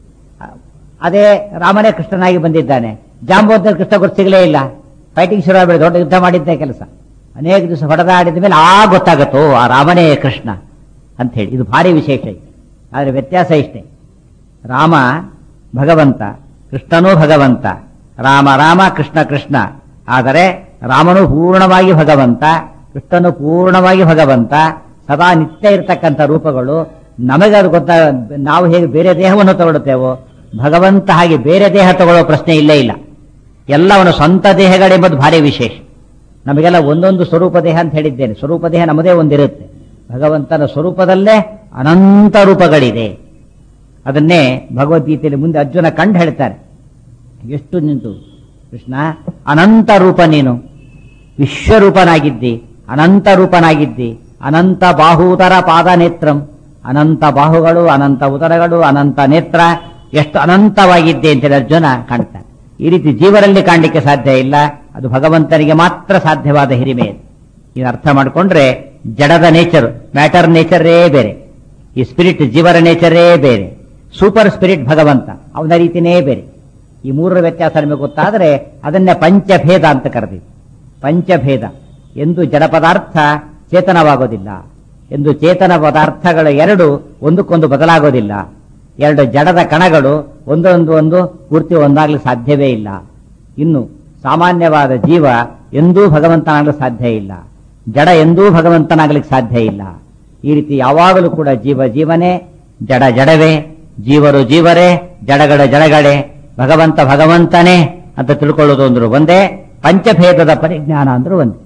ಅದೇ ರಾಮನೇ ಕೃಷ್ಣನಾಗಿ ಬಂದಿದ್ದಾನೆ ಜಾಂಬವಂತ ಕೃಷ್ಣ ಗುರುತು ಸಿಗಲೇ ಇಲ್ಲ ಫೈಟಿಂಗ್ ಶುರು ಆಗಬೇಡ ದೊಡ್ಡ ಯುದ್ಧ ಮಾಡಿದ್ದೇ ಕೆಲಸ ಅನೇಕ ದಿವಸ ಹೊಡೆದಾಡಿದ ಮೇಲೆ ಆ ಗೊತ್ತಾಗತ್ತೋ ಆ ರಾಮನೇ ಕೃಷ್ಣ ಅಂತ ಹೇಳಿ ಇದು ಭಾರಿ ವಿಶೇಷ ಇದೆ ಆದರೆ ವ್ಯತ್ಯಾಸ ಇಷ್ಟೇ ರಾಮ ಭಗವಂತ ಕೃಷ್ಣನೂ ಭಗವಂತ ರಾಮ ರಾಮ ಕೃಷ್ಣ ಕೃಷ್ಣ ಆದರೆ ರಾಮನು ಪೂರ್ಣವಾಗಿ ಭಗವಂತ ಕೃಷ್ಣನು ಪೂರ್ಣವಾಗಿ ಭಗವಂತ ಸದಾ ನಿತ್ಯ ಇರತಕ್ಕಂಥ ರೂಪಗಳು ನಮಗೆ ಅದು ಗೊತ್ತಾ ನಾವು ಹೇಗೆ ಬೇರೆ ದೇಹವನ್ನು ತಗೊಳ್ಳುತ್ತೇವೋ ಭಗವಂತ ಹಾಗೆ ಬೇರೆ ದೇಹ ತಗೊಳ್ಳೋ ಪ್ರಶ್ನೆ ಇಲ್ಲೇ ಇಲ್ಲ ಎಲ್ಲವನ್ನ ಸ್ವಂತ ದೇಹಗಳೆಂಬುದು ಭಾರಿ ವಿಶೇಷ ನಮಗೆಲ್ಲ ಒಂದೊಂದು ಸ್ವರೂಪ ದೇಹ ಅಂತ ಹೇಳಿದ್ದೇನೆ ಸ್ವರೂಪ ದೇಹ ನಮ್ಮದೇ ಒಂದಿರುತ್ತೆ ಭಗವಂತನ ಸ್ವರೂಪದಲ್ಲೇ ಅನಂತ ರೂಪಗಳಿದೆ ಅದನ್ನೇ ಭಗವದ್ಗೀತೆಯಲ್ಲಿ ಮುಂದೆ ಅರ್ಜುನ ಕಂಡು ಹೇಳ್ತಾರೆ ಎಷ್ಟು ನಿಂತು ಕೃಷ್ಣ ಅನಂತ ರೂಪ ನೀನು ವಿಶ್ವರೂಪನಾಗಿದ್ದಿ ಅನಂತ ರೂಪನಾಗಿದ್ದಿ ಅನಂತ ಬಾಹೂತರ ಪಾದ ನೇತ್ರಂ ಅನಂತ ಬಾಹುಗಳು ಅನಂತ ಉದರಗಳು ಅನಂತ ನೇತ್ರ ಎಷ್ಟು ಅನಂತವಾಗಿದ್ದೆ ಅಂತೇಳಿ ಅರ್ಜುನ ಕಾಣ್ತಾನೆ ಈ ರೀತಿ ಜೀವರಲ್ಲಿ ಕಾಣಲಿಕ್ಕೆ ಸಾಧ್ಯ ಇಲ್ಲ ಅದು ಭಗವಂತನಿಗೆ ಮಾತ್ರ ಸಾಧ್ಯವಾದ ಹಿರಿಮೆ ಇದು ಅರ್ಥ ಮಾಡಿಕೊಂಡ್ರೆ ಜಡದ ನೇಚರ್ ಮ್ಯಾಟರ್ ನೇಚರೇ ಬೇರೆ ಈ ಸ್ಪಿರಿಟ್ ಜೀವರ ನೇಚರೇ ಬೇರೆ ಸೂಪರ್ ಸ್ಪಿರಿಟ್ ಭಗವಂತ ಅವನ ರೀತಿನೇ ಬೇರೆ ಈ ಮೂರರ ವ್ಯತ್ಯಾಸ ನಿಮಗೆ ಗೊತ್ತಾದರೆ ಅದನ್ನೇ ಪಂಚಭೇದ ಅಂತ ಕರೆದಿದೆ ಪಂಚಭೇದ ಎಂದು ಜಡ ಪದಾರ್ಥ ಚೇತನವಾಗೋದಿಲ್ಲ ಎಂದು ಚೇತನ ಪದಾರ್ಥಗಳ ಎರಡು ಒಂದಕ್ಕೊಂದು ಬದಲಾಗೋದಿಲ್ಲ ಎರಡು ಜಡದ ಕಣಗಳು ಒಂದೊಂದು ಒಂದು ಪೂರ್ತಿ ಒಂದಾಗಲು ಸಾಧ್ಯವೇ ಇಲ್ಲ ಇನ್ನು ಸಾಮಾನ್ಯವಾದ ಜೀವ ಎಂದೂ ಭಗವಂತನಾಗಲು ಸಾಧ್ಯ ಇಲ್ಲ ಜಡ ಎಂದೂ ಭಗವಂತನಾಗಲಿಕ್ಕೆ ಸಾಧ್ಯ ಇಲ್ಲ ಈ ರೀತಿ ಯಾವಾಗಲೂ ಕೂಡ ಜೀವ ಜೀವನೇ ಜಡ ಜಡವೇ ಜೀವರು ಜೀವರೇ ಜಡಗಡ ಜಡಗಡೆ ಭಗವಂತ ಭಗವಂತನೇ ಅಂತ ತಿಳ್ಕೊಳ್ಳೋದು ಅಂದ್ರು ಒಂದೇ ಪಂಚಭೇದದ ಪರಿಜ್ಞಾನ ಅಂದ್ರೂ ಒಂದೇ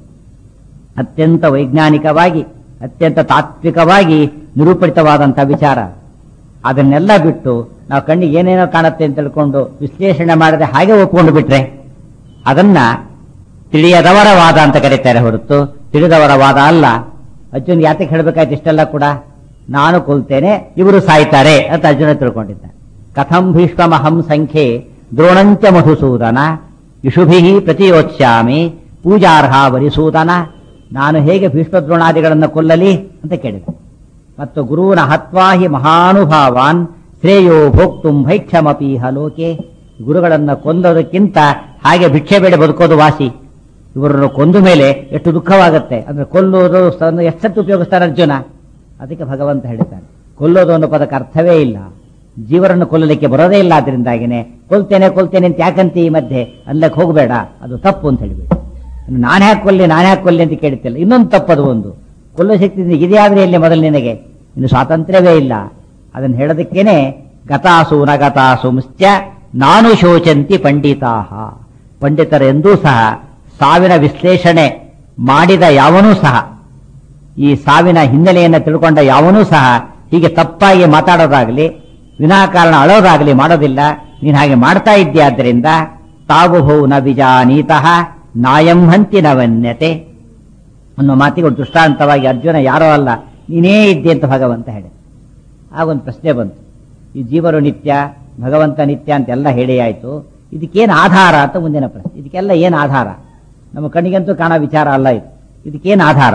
ಅತ್ಯಂತ ವೈಜ್ಞಾನಿಕವಾಗಿ ಅತ್ಯಂತ ತಾತ್ವಿಕವಾಗಿ ನಿರೂಪಿತವಾದಂತಹ ವಿಚಾರ ಅದನ್ನೆಲ್ಲ ಬಿಟ್ಟು ನಾವು ಕಣ್ಣಿಗೆ ಏನೇನೋ ಕಾಣುತ್ತೆ ಅಂತ ತಿಳ್ಕೊಂಡು ವಿಶ್ಲೇಷಣೆ ಮಾಡದೆ ಹಾಗೆ ಒಪ್ಕೊಂಡು ಬಿಟ್ರೆ ಅದನ್ನ ತಿಳಿಯದವರ ವಾದ ಅಂತ ಕರೀತಾರೆ ಹೊರತು ತಿಳಿದವರ ವಾದ ಅಲ್ಲ ಅರ್ಜುನ್ ಯಾತಕ್ಕೆ ಹೇಳಬೇಕಾಯ್ತು ಇಷ್ಟೆಲ್ಲ ಕೂಡ ನಾನು ಕೊಲ್ತೇನೆ ಇವರು ಸಾಯ್ತಾರೆ ಅಂತ ಅರ್ಜುನ ತಿಳ್ಕೊಂಡಿದ್ದ ಕಥಂ ಭೀಷ್ಮಹಂ ಸಂಖ್ಯೆ ದ್ರೋಣಂಚ ಮಧುಸೂದನ ಇಷುಭಿ ಪ್ರತಿಯೋಚ್ಯಾಮಿ ಪೂಜಾರ್ಹ ವರಿಸೂದನ ನಾನು ಹೇಗೆ ಭೀಷ್ಮ ದ್ರೋಣಾದಿಗಳನ್ನು ಕೊಲ್ಲಲಿ ಅಂತ ಕೇಳಿದ ಮತ್ತು ಗುರುವಿನ ಹತ್ವಾಹಿ ಮಹಾನುಭಾವಾನ್ ಶ್ರೇಯೋ ಭೋಕ್ತುಂ ಭೈಕ್ಷಮಪೀಹ ಲೋಕೆ ಗುರುಗಳನ್ನ ಕೊಂದೋದಕ್ಕಿಂತ ಹಾಗೆ ಭಿಕ್ಷೆ ಬೇಡ ಬದುಕೋದು ವಾಸಿ ಇವರನ್ನು ಕೊಂದ ಮೇಲೆ ಎಷ್ಟು ದುಃಖವಾಗುತ್ತೆ ಅಂದ್ರೆ ಕೊಲ್ಲೋದು ಸ- ಎಷ್ಟೊತ್ತು ಉಪಯೋಗಿಸ್ತಾರೆ ಅರ್ಜುನ ಅದಕ್ಕೆ ಭಗವಂತ ಹೇಳಿದ್ದಾನೆ ಕೊಲ್ಲೋದು ಅನ್ನೋ ಪದಕ್ಕೆ ಅರ್ಥವೇ ಇಲ್ಲ ಜೀವರನ್ನು ಕೊಲ್ಲಲಿಕ್ಕೆ ಬರೋದೇ ಇಲ್ಲ ಅದರಿಂದಾಗಿನೇ ಕೊಲ್ತೇನೆ ಕೊಲ್ತೇನೆ ಅಂತ ಯಾಕಂತ ಈ ಮಧ್ಯೆ ಅಲ್ಲಕ್ಕೆ ಹೋಗಬೇಡ ಅದು ತಪ್ಪು ಅಂತ ಹೇಳಿಬಿಡಿ ನಾನು ಯಾಕೆ ಕೊಲ್ಲಿ ನಾನು ಯಾಕೆ ಕೊಲ್ಲಿ ಅಂತ ಕೇಳ್ತಿಲ್ಲ ಇನ್ನೊಂದು ತಪ್ಪದು ಒಂದು ಕೊಲ್ಲೋ ಶಕ್ತಿ ನಿನಗೆ ಇದೆಯಾದ್ರೆ ಇಲ್ಲಿ ಮೊದಲು ನಿನಗೆ ಇನ್ನು ಸ್ವಾತಂತ್ರ್ಯವೇ ಇಲ್ಲ ಅದನ್ನು ಹೇಳೋದಕ್ಕೇನೆ ಗತಾಸು ನ ಗತಾಸು ಮುಶ್ಚ ನಾನು ಶೋಚಂತಿ ಪಂಡಿತಾಹ ಪಂಡಿತರೆಂದೂ ಸಹ ಸಾವಿನ ವಿಶ್ಲೇಷಣೆ ಮಾಡಿದ ಯಾವನೂ ಸಹ ಈ ಸಾವಿನ ಹಿನ್ನೆಲೆಯನ್ನು ತಿಳ್ಕೊಂಡ ಯಾವನೂ ಸಹ ಹೀಗೆ ತಪ್ಪಾಗಿ ಮಾತಾಡೋದಾಗ್ಲಿ ವಿನಾಕಾರಣ ಅಳೋದಾಗ್ಲಿ ಮಾಡೋದಿಲ್ಲ ನೀನು ಹಾಗೆ ಮಾಡ್ತಾ ಇದ್ದೀಯಾದ್ದರಿಂದ ತಾವು ಹೋ ನ ಬಿಜಾನೀತಃ ನಾಯಂ ಹಂತಿ ನವನ್ಯತೆ ಅನ್ನೋ ಮಾತಿಗೆ ಒಂದು ದೃಷ್ಟಾಂತವಾಗಿ ಅರ್ಜುನ ಯಾರೋ ಅಲ್ಲ ನೀನೇ ಇದ್ದೆ ಅಂತ ಭಗವಂತ ಹೇಳಿ ಆಗೊಂದು ಪ್ರಶ್ನೆ ಬಂತು ಈ ಜೀವರು ನಿತ್ಯ ಭಗವಂತ ನಿತ್ಯ ಅಂತೆಲ್ಲ ಹೇಳಿ ಆಯ್ತು ಇದಕ್ಕೇನು ಆಧಾರ ಅಂತ ಮುಂದಿನ ಪ್ರಶ್ನೆ ಇದಕ್ಕೆಲ್ಲ ಏನು ಆಧಾರ ನಮ್ಮ ಕಣ್ಣಿಗಂತೂ ಕಾಣೋ ವಿಚಾರ ಅಲ್ಲ ಇದು ಇದಕ್ಕೇನು ಆಧಾರ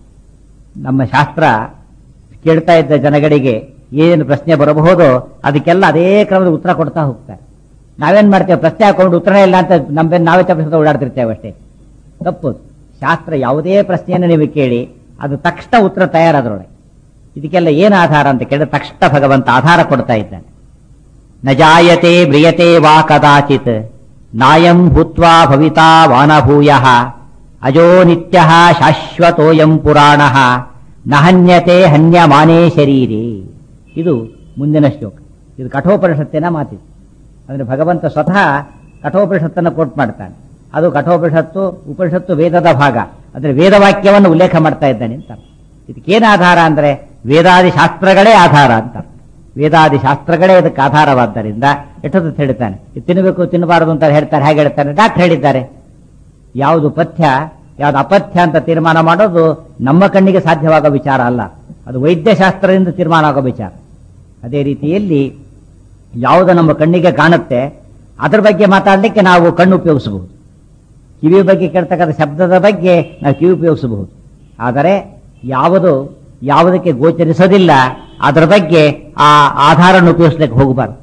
ನಮ್ಮ ಶಾಸ್ತ್ರ ಕೇಳ್ತಾ ಇದ್ದ ಜನಗಳಿಗೆ ಏನು ಪ್ರಶ್ನೆ ಬರಬಹುದೋ ಅದಕ್ಕೆಲ್ಲ ಅದೇ ಕ್ರಮದ ಉತ್ತರ ಕೊಡ್ತಾ ಹೋಗ್ತಾರೆ ನಾವೇನ್ ಮಾಡ್ತೇವೆ ಪ್ರಶ್ನೆ ಹಾಕೊಂಡು ಉತ್ತರ ಇಲ್ಲ ಅಂತ ನಮ್ಮ ನಾವೇ ತಪ್ಪಿಸ್ತಾ ಓಡಾಡ್ತಿರ್ತೇವೆ ಅಷ್ಟೇ ತಪ್ಪು ಶಾಸ್ತ್ರ ಯಾವುದೇ ಪ್ರಶ್ನೆಯನ್ನು ನೀವು ಕೇಳಿ ಅದು ತಕ್ಷಣ ಉತ್ತರ ತಯಾರಾದ್ರೊಳಗೆ ಇದಕ್ಕೆಲ್ಲ ಏನು ಆಧಾರ ಅಂತ ಕೇಳಿದ್ರೆ ತಕ್ಷಣ ಭಗವಂತ ಆಧಾರ ಕೊಡ್ತಾ ಇದ್ದಾನೆ ನ ಜಾಯತೆ ಮ್ರಿಯತೆ ವಾ ಕದಾಚಿತ್ ನಾಯಂ ಭೂತ್ವಾ ಭವಿತಾ ವಾನಭೂಯ ಅಜೋ ನಿತ್ಯ ಶಾಶ್ವತೋಯಂ ಪುರಾಣ ನ ಹನ್ಯತೆ ಹನ್ಯಮಾನೇ ಶರೀರೇ ಇದು ಮುಂದಿನ ಶ್ಲೋಕ ಇದು ಕಠೋಪನಿಷತ್ತಿನ ಮಾತಿದೆ ಅಂದ್ರೆ ಭಗವಂತ ಸ್ವತಃ ಕಠೋಪನಿಷತ್ತನ್ನು ಕೋಟ್ ಮಾಡ್ತಾನೆ ಅದು ಕಠೋಪನಿಷತ್ತು ಉಪನಿಷತ್ತು ವೇದದ ಭಾಗ ಅಂದ್ರೆ ವೇದವಾಕ್ಯವನ್ನು ಉಲ್ಲೇಖ ಮಾಡ್ತಾ ಇದ್ದಾನೆ ಅಂತ ಇದಕ್ಕೇನು ಆಧಾರ ಅಂದ್ರೆ ವೇದಾದಿ ಶಾಸ್ತ್ರಗಳೇ ಆಧಾರ ಅಂತ ವೇದಾದಿ ಶಾಸ್ತ್ರಗಳೇ ಅದಕ್ಕೆ ಆಧಾರವಾದ್ದರಿಂದ ಎಷ್ಟೊತ್ತು ಹೇಳ್ತಾನೆ ಇದು ತಿನ್ನಬೇಕು ತಿನ್ನಬಾರದು ಅಂತ ಹೇಳ್ತಾರೆ ಹೇಗೆ ಹೇಳ್ತಾನೆ ಡಾಕ್ಟರ್ ಹೇಳಿದ್ದಾರೆ ಯಾವುದು ಪಥ್ಯ ಯಾವುದು ಅಪಥ್ಯ ಅಂತ ತೀರ್ಮಾನ ಮಾಡೋದು ನಮ್ಮ ಕಣ್ಣಿಗೆ ಸಾಧ್ಯವಾಗೋ ವಿಚಾರ ಅಲ್ಲ ಅದು ವೈದ್ಯಶಾಸ್ತ್ರದಿಂದ ತೀರ್ಮಾನ ಆಗೋ ವಿಚಾರ ಅದೇ ರೀತಿಯಲ್ಲಿ ಯಾವುದು ನಮ್ಮ ಕಣ್ಣಿಗೆ ಕಾಣುತ್ತೆ ಅದರ ಬಗ್ಗೆ ಮಾತಾಡಲಿಕ್ಕೆ ನಾವು ಕಣ್ಣು ಉಪಯೋಗಿಸಬಹುದು ಕಿವಿ ಬಗ್ಗೆ ಕೇಳ್ತಕ್ಕಂಥ ಶಬ್ದದ ಬಗ್ಗೆ ನಾವು ಕಿವಿ ಉಪಯೋಗಿಸಬಹುದು ಆದರೆ ಯಾವುದು ಯಾವುದಕ್ಕೆ ಗೋಚರಿಸೋದಿಲ್ಲ ಅದರ ಬಗ್ಗೆ ಆ ಆಧಾರವನ್ನು ಉಪಯೋಗಿಸ್ಲಿಕ್ಕೆ ಹೋಗಬಾರದು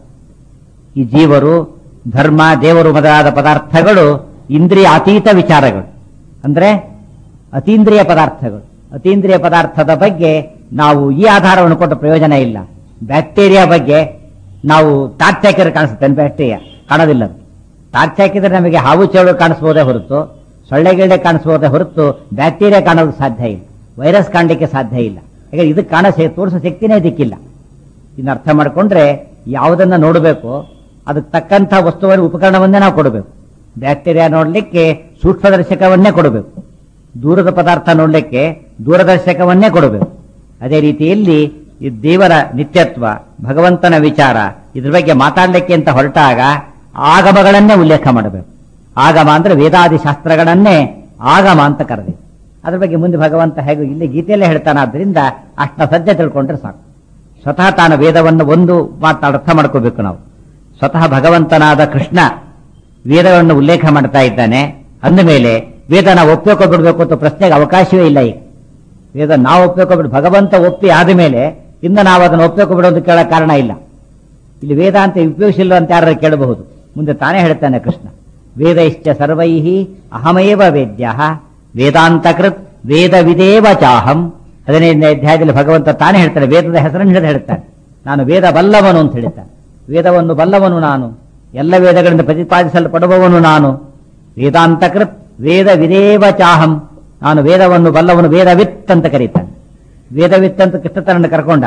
ಈ ಜೀವರು ಧರ್ಮ ದೇವರು ಮೊದಲಾದ ಪದಾರ್ಥಗಳು ಇಂದ್ರಿಯ ಅತೀತ ವಿಚಾರಗಳು ಅಂದ್ರೆ ಅತೀಂದ್ರಿಯ ಪದಾರ್ಥಗಳು ಅತೀಂದ್ರಿಯ ಪದಾರ್ಥದ ಬಗ್ಗೆ ನಾವು ಈ ಆಧಾರವನ್ನು ಕೊಟ್ಟ ಪ್ರಯೋಜನ ಇಲ್ಲ ಬ್ಯಾಕ್ಟೀರಿಯಾ ಬಗ್ಗೆ ನಾವು ಟಾರ್ಚ್ ಹಾಕಿದ್ರೆ ಕಾಣಿಸುತ್ತೆ ಬ್ಯಾಕ್ಟೀರಿಯಾ ಕಾಣೋದಿಲ್ಲ ಅದು. ಟಾರ್ಚ್ ಹಾಕಿದ್ರೆ ನಮಗೆ ಹಾವು ಚೇಳು ಕಾಣಿಸ್ಬೋದೇ ಹೊರತು ಸೊಳ್ಳೆ ಗಿಳ್ಳೆ ಕಾಣಿಸ್ಬೋದೇ ಹೊರತು ಬ್ಯಾಕ್ಟೀರಿಯಾ ಕಾಣೋದು ಸಾಧ್ಯ ಇಲ್ಲ ವೈರಸ್ ಕಾಣಲಿಕ್ಕೆ ಸಾಧ್ಯ ಇಲ್ಲ ಯಾಕಂದ್ರೆ ಇದಕ್ಕೆ ಕಾಣ ತೋರಿಸೋ ಶಕ್ತಿನೇ ದಿಕ್ಕಿಲ್ಲ ಇನ್ನು ಅರ್ಥ ಮಾಡಿಕೊಂಡ್ರೆ ಯಾವುದನ್ನ ನೋಡಬೇಕು ಅದಕ್ಕೆ ತಕ್ಕಂಥ ವಸ್ತುವಿನ ಉಪಕರಣವನ್ನೇ ನಾವು ಕೊಡಬೇಕು ಬ್ಯಾಕ್ಟೀರಿಯಾ ನೋಡಲಿಕ್ಕೆ ಸೂಕ್ಷ್ಮದರ್ಶಕವನ್ನೇ ಕೊಡಬೇಕು ದೂರದ ಪದಾರ್ಥ ನೋಡಲಿಕ್ಕೆ ದೂರದರ್ಶಕವನ್ನೇ ಕೊಡಬೇಕು ಅದೇ ರೀತಿಯಲ್ಲಿ ಈ ದೇವರ ನಿತ್ಯತ್ವ ಭಗವಂತನ ವಿಚಾರ ಇದ್ರ ಬಗ್ಗೆ ಮಾತಾಡಲಿಕ್ಕೆ ಅಂತ ಹೊರಟಾಗ ಆಗಮಗಳನ್ನೇ ಉಲ್ಲೇಖ ಮಾಡಬೇಕು ಆಗಮ ಅಂದ್ರೆ ವೇದಾದಿ ಶಾಸ್ತ್ರಗಳನ್ನೇ ಆಗಮ ಅಂತ ಕರೆದಿ ಅದ್ರ ಬಗ್ಗೆ ಮುಂದೆ ಭಗವಂತ ಹೇಗೂ ಇಲ್ಲಿ ಗೀತೆಯಲ್ಲೇ ಹೇಳ್ತಾನಾದ್ರಿಂದ ಅಷ್ಟ ಸದ್ಯ ತಿಳ್ಕೊಂಡ್ರೆ ಸಾಕು ಸ್ವತಃ ತಾನು ವೇದವನ್ನು ಒಂದು ಮಾತಾಡ ಅರ್ಥ ಮಾಡ್ಕೋಬೇಕು ನಾವು ಸ್ವತಃ ಭಗವಂತನಾದ ಕೃಷ್ಣ ವೇದವನ್ನು ಉಲ್ಲೇಖ ಮಾಡ್ತಾ ಇದ್ದಾನೆ ಅಂದ ಮೇಲೆ ವೇದ ನಾವು ಒಪ್ಪಿಕೊ ಬಿಡಬೇಕು ಅಂತ ಪ್ರಶ್ನೆಗೆ ಅವಕಾಶವೇ ಇಲ್ಲ ಈಗ ವೇದ ನಾವು ಒಪ್ಪಿಕೊ ಬಿಡು ಭಗವಂತ ಒಪ್ಪಿ ಆದ ಮೇಲೆ ಇನ್ನು ನಾವು ಅದನ್ನು ಒಪ್ಪಿಕೊ ಬಿಡೋದು ಕೇಳೋ ಕಾರಣ ಇಲ್ಲ ಇಲ್ಲಿ ವೇದ ಅಂತ ಉಪಯೋಗಿಸಿಲ್ಲ ಅಂತ ಯಾರು ಕೇಳಬಹುದು ಮುಂದೆ ತಾನೇ ಹೇಳ್ತಾನೆ ಕೃಷ್ಣ ವೇದೈಶ್ಚ ಸರ್ವೈ ಅಹಮೇವ ವೇದ್ಯ ವೇದಾಂತಕೃತ್ ವೇದವಿದೇವ ಚಾಹಂ ಹದಿನೈದನೇ ಅಧ್ಯಾಯದಲ್ಲಿ ಭಗವಂತ ತಾನೇ ಹೇಳ್ತಾನೆ ವೇದದ ಹೆಸರನ್ನು ಹಿಡಿದು ಹೇಳ್ತಾನೆ ನಾನು ವೇದ ಬಲ್ಲವನು ಅಂತ ಹೇಳ್ತಾನೆ ವೇದವನ್ನು ಬಲ್ಲವನು ನಾನು ಎಲ್ಲ ವೇದಗಳಿಂದ ಪ್ರತಿಪಾದಿಸಲ್ಪಡುವವನು ನಾನು ವೇದಾಂತಕೃತ್ ವೇದ ವಿದೇವ ಚಾಹಂ ನಾನು ವೇದವನ್ನು ಬಲ್ಲವನು ವೇದವಿತ್ ಅಂತ ಕರೀತಾನೆ ವೇದವಿತ್ ಅಂತ ಕೃಷ್ಣತನನ್ನು ಕರ್ಕೊಂಡ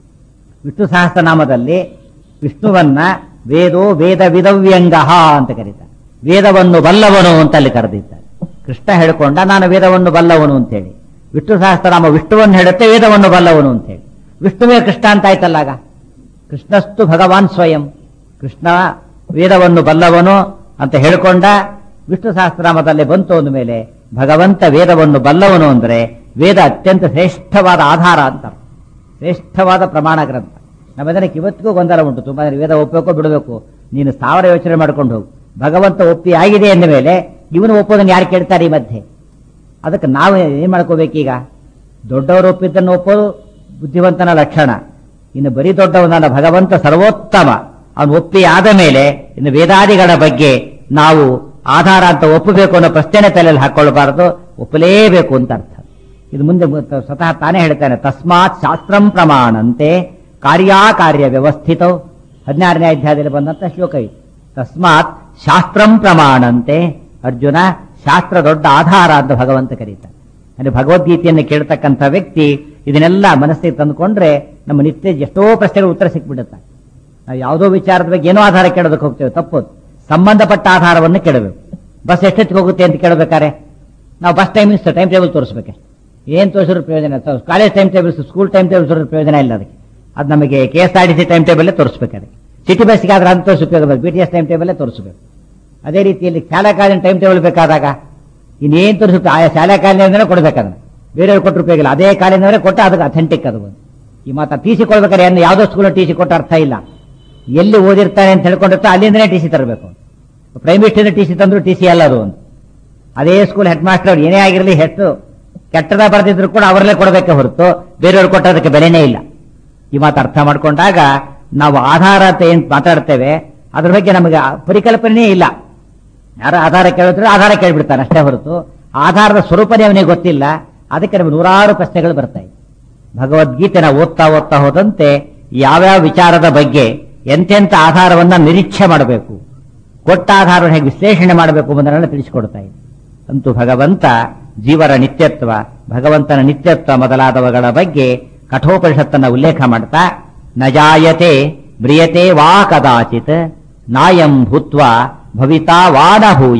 ವಿಷ್ಣು ಸಹಸ್ರನಾಮದಲ್ಲಿ ವಿಷ್ಣುವನ್ನ ವೇದೋ ವೇದ ವಿದವ್ಯಂಗ ಅಂತ ಕರೀತಾನೆ ವೇದವನ್ನು ಬಲ್ಲವನು ಅಂತ ಅಲ್ಲಿ ಕರೆದಿದ್ದಾನೆ ಕೃಷ್ಣ ಹೇಳಿಕೊಂಡ ನಾನು ವೇದವನ್ನು ಬಲ್ಲವನು ಅಂತೇಳಿ ವಿಷ್ಣು ಸಹಸ್ರನಾಮ ವಿಷ್ಣುವನ್ನು ಹೇಳುತ್ತೆ ವೇದವನ್ನು ಬಲ್ಲವನು ಅಂತೇಳಿ ವಿಷ್ಣುವೇ ಕೃಷ್ಣ ಅಂತ ಆಯ್ತಲ್ಲ ಆಗ ಕೃಷ್ಣಸ್ತು ಭಗವಾನ್ ಸ್ವಯಂ ಕೃಷ್ಣ ವೇದವನ್ನು ಬಲ್ಲವನು ಅಂತ ಹೇಳಿಕೊಂಡ ವಿಷ್ಣು ಸಹಸ್ರನಾಮದಲ್ಲಿ ಬಂತು ಅಂದ ಮೇಲೆ ಭಗವಂತ ವೇದವನ್ನು ಬಲ್ಲವನು ಅಂದ್ರೆ ವೇದ ಅತ್ಯಂತ ಶ್ರೇಷ್ಠವಾದ ಆಧಾರ ಅಂತ ಶ್ರೇಷ್ಠವಾದ ಪ್ರಮಾಣ ಗ್ರಂಥ ನಮ್ಮ ಜನಕ್ಕೆ ಇವತ್ತಿಗೂ ಗೊಂದಲ ಉಂಟು ತುಂಬಾ ಜನ ವೇದ ಒಪ್ಪಬೇಕು ಬಿಡಬೇಕು ನೀನು ಸಾವಿರ ಯೋಚನೆ ಮಾಡ್ಕೊಂಡು ಹೋಗು ಭಗವಂತ ಒಪ್ಪಿ ಆಗಿದೆ ಎಂದ ಮೇಲೆ ಇವನು ಒಪ್ಪೋದನ್ನು ಯಾರು ಕೇಳ್ತಾರೆ ಈ ಮಧ್ಯೆ ಅದಕ್ಕೆ ನಾವು ಏನ್ ಮಾಡ್ಕೋಬೇಕೀಗ ದೊಡ್ಡವರು ಒಪ್ಪಿದ್ದನ್ನು ಒಪ್ಪೋದು ಬುದ್ಧಿವಂತನ ಲಕ್ಷಣ ಇನ್ನು ಬರೀ ದೊಡ್ಡವನಲ್ಲ ಭಗವಂತ ಸರ್ವೋತ್ತಮ ಅವನು ಒಪ್ಪಿ ಆದ ಮೇಲೆ ಇನ್ನು ವೇದಾದಿಗಳ ಬಗ್ಗೆ ನಾವು ಆಧಾರ ಅಂತ ಒಪ್ಪಬೇಕು ಅನ್ನೋ ಪ್ರಶ್ನೆ ತಲೆಯಲ್ಲಿ ಹಾಕೊಳ್ಬಾರದು ಒಪ್ಪಲೇಬೇಕು ಅಂತ ಅರ್ಥ ಇದು ಮುಂದೆ ಮತ್ತ- ಸ್ವತಃ ತಾನೇ ಹೇಳ್ತಾನೆ ತಸ್ಮಾತ್ ಶಾಸ್ತ್ರಂ ಪ್ರಮಾಣಂತೆ ಕಾರ್ಯಾಕಾರ್ಯ ವ್ಯವಸ್ಥಿತ ಹದಿನಾರನೇ ಅಧ್ಯಾಯದಲ್ಲಿ ಬಂದಂತ ಶ್ಲೋಕ ಇದು ತಸ್ಮಾತ್ ಶಾಸ್ತ್ರಂ ಪ್ರಮಾಣಂತೆ ಅರ್ಜುನ ಶಾಸ್ತ್ರ ದೊಡ್ಡ ಆಧಾರ ಅಂತ ಭಗವಂತ ಕರೀತಾನೆ ಅಂದ್ರೆ ಭಗವದ್ಗೀತೆಯನ್ನು ಕೇಳ್ತಕ್ಕಂಥ ವ್ಯಕ್ತಿ ಇದನ್ನೆಲ್ಲ ಮನಸ್ಸಿಗೆ ತಂದುಕೊಂಡ್ರೆ ನಮ್ಮ ನಿತ್ಯ ಎಷ್ಟೋ ಪ್ರಶ್ನೆಗಳು ಉತ್ತರ ಸಿಕ್ಬಿಡುತ್ತೆ ನಾವು ಯಾವುದೋ ವಿಚಾರದ ಬಗ್ಗೆ ಏನೋ ಆಧಾರ ಕೇಳೋದಕ್ಕೆ ಹೋಗ್ತೇವೆ ತಪ್ಪೋದು ಸಂಬಂಧಪಟ್ಟ ಆಧಾರವನ್ನು ಕೇಳಬೇಕು ಬಸ್ ಎಷ್ಟೊತ್ತಿಗೆ ಹೋಗುತ್ತೆ ಅಂತ ಕೇಳಬೇಕಾರೆ ನಾವು ಬಸ್ ಟೈಮಿಂಗ್ಸ್ ಟೈಮ್ ಟೇಬಲ್ ತೋರಿಸ್ಬೇಕು ಏನ್ ತೋರಿಸಿದ್ರು ಪ್ರಯೋಜನ college time tables school time table ತೋರಿಸಿದ್ರು ಪ್ರಯೋಜನ ಇಲ್ಲ ಅದಕ್ಕೆ ಅದು ನಮಗೆ K S R T C time table ತೋರಿಸ್ಬೇಕು ಅದಕ್ಕೆ ಸಿಟಿ ಬಸ್ಗೆ ಆದ್ರೆ ಅಂತ ತೋರಿಸಿ ಉಪಯೋಗ B T S time table ತೋರಿಸಬೇಕು ಅದೇ ರೀತಿಯಲ್ಲಿ ಶಾಲಾ ಕಾಲೇಜಿನ ಟೈಮ್ ಟೇಬಲ್ ಬೇಕಾದಾಗ ಇನ್ನೇನ್ ತೋರಿಸುತ್ತೆ ಆಯಾ ಶಾಲಾ ಕಾಲೇಜಿಂದಲೇ ಕೊಡ್ಬೇಕದನ್ನ ಬೇರೆಯವ್ರು ಕೊಟ್ಟರು ಉಪಯೋಗ ಇಲ್ಲ ಅದೇ ಕಾಲೇಜಿನವರೇ ಕೊಟ್ಟು ಅದಕ್ಕೆ ಅಥೆಂಟಿಕ್ ಅದು ಒಂದು ಈ ಮಾತಾ ಟಿ ಸಿ ಕೊಡ್ಬೇಕಾದ್ರೆ ಏನು ಯಾವುದೋ ಸ್ಕೂಲ್ ಟಿ ಸಿ ಕೊಟ್ಟ ಅರ್ಥ ಇಲ್ಲ ಎಲ್ಲಿ ಓದಿರ್ತಾನೆ ಅಂತ ಹೇಳ್ಕೊಂಡಿರ್ತಾ ಅಲ್ಲಿಂದನೇ ಟಿ ಸಿ ತರಬೇಕು ಪ್ರೈವೇಟ್ ಟಿ ಸಿ ತಂದ್ರು ಟಿ ಸಿ ಅಲ್ಲ ಅದು ಒಂದು ಅದೇ ಸ್ಕೂಲ್ ಹೆಡ್ ಮಾಸ್ಟರ್ ಅವ್ರು ಏನೇ ಆಗಿರಲಿ ಹೆಚ್ಚು ಕೆಟ್ಟದ ಬರೆದಿದ್ರು ಕೂಡ ಅವರಲ್ಲೇ ಕೊಡಬೇಕೆ ಹೊರತು ಬೇರೆಯವ್ರು ಕೊಟ್ಟೋದಕ್ಕೆ ಬೆಲೆನೇ ಇಲ್ಲ ಈ ಮಾತು ಅರ್ಥ ಮಾಡ್ಕೊಂಡಾಗ ನಾವು ಆಧಾರ ಅಂತ ಏನ್ ಮಾತಾಡ್ತೇವೆ ಅದ್ರ ಬಗ್ಗೆ ನಮಗೆ ಪರಿಕಲ್ಪನೆ ಇಲ್ಲ ಯಾರ ಆಧಾರ ಕೇಳಿದ್ರೆ ಆಧಾರ ಕೇಳ್ಬಿಡ್ತಾನೆ ಅಷ್ಟೇ ಹೊರತು ಆಧಾರದ ಸ್ವರೂಪನೇ ಅವನಿಗೆ ಗೊತ್ತಿಲ್ಲ ಅದಕ್ಕೆ ನಮಗೆ ನೂರಾರು ಪ್ರಶ್ನೆಗಳು ಬರ್ತಾయి ಭಗವದ್ಗೀತೆ ನಾವು ಓದ್ತಾ ಓದ್ತಾ ಹೋದಂತೆ ಯಾವ್ಯಾವ ವಿಚಾರದ ಬಗ್ಗೆ ಎಂತೆಂಥ ಆಧಾರವನ್ನ ನಿರೀಕ್ಷೆ ಮಾಡಬೇಕು ಕೊಟ್ಟ ಆಧಾರವನ್ನು ಹೇಗೆ ವಿಶ್ಲೇಷಣೆ ಮಾಡಬೇಕು ಎಂಬುದನ್ನೆಲ್ಲ ತಿಳಿಸಿಕೊಡ್ತಾ ಇದೆ ಅಂತೂ ಭಗವಂತ ಜೀವರ ನಿತ್ಯತ್ವ ಭಗವಂತನ ನಿತ್ಯತ್ವ ಮೊದಲಾದವುಗಳ ಬಗ್ಗೆ ಕಠೋಪನಿಷತ್ತನ್ನ ಉಲ್ಲೇಖ ಮಾಡ್ತಾ ನಜಾಯತೆ ಮ್ರಿಯತೆ ವಾ ಕದಾಚಿತ್ ನಾಯಂ ಭೂತ್ವ ಭವಿತಾ ವಾನಭೂಯ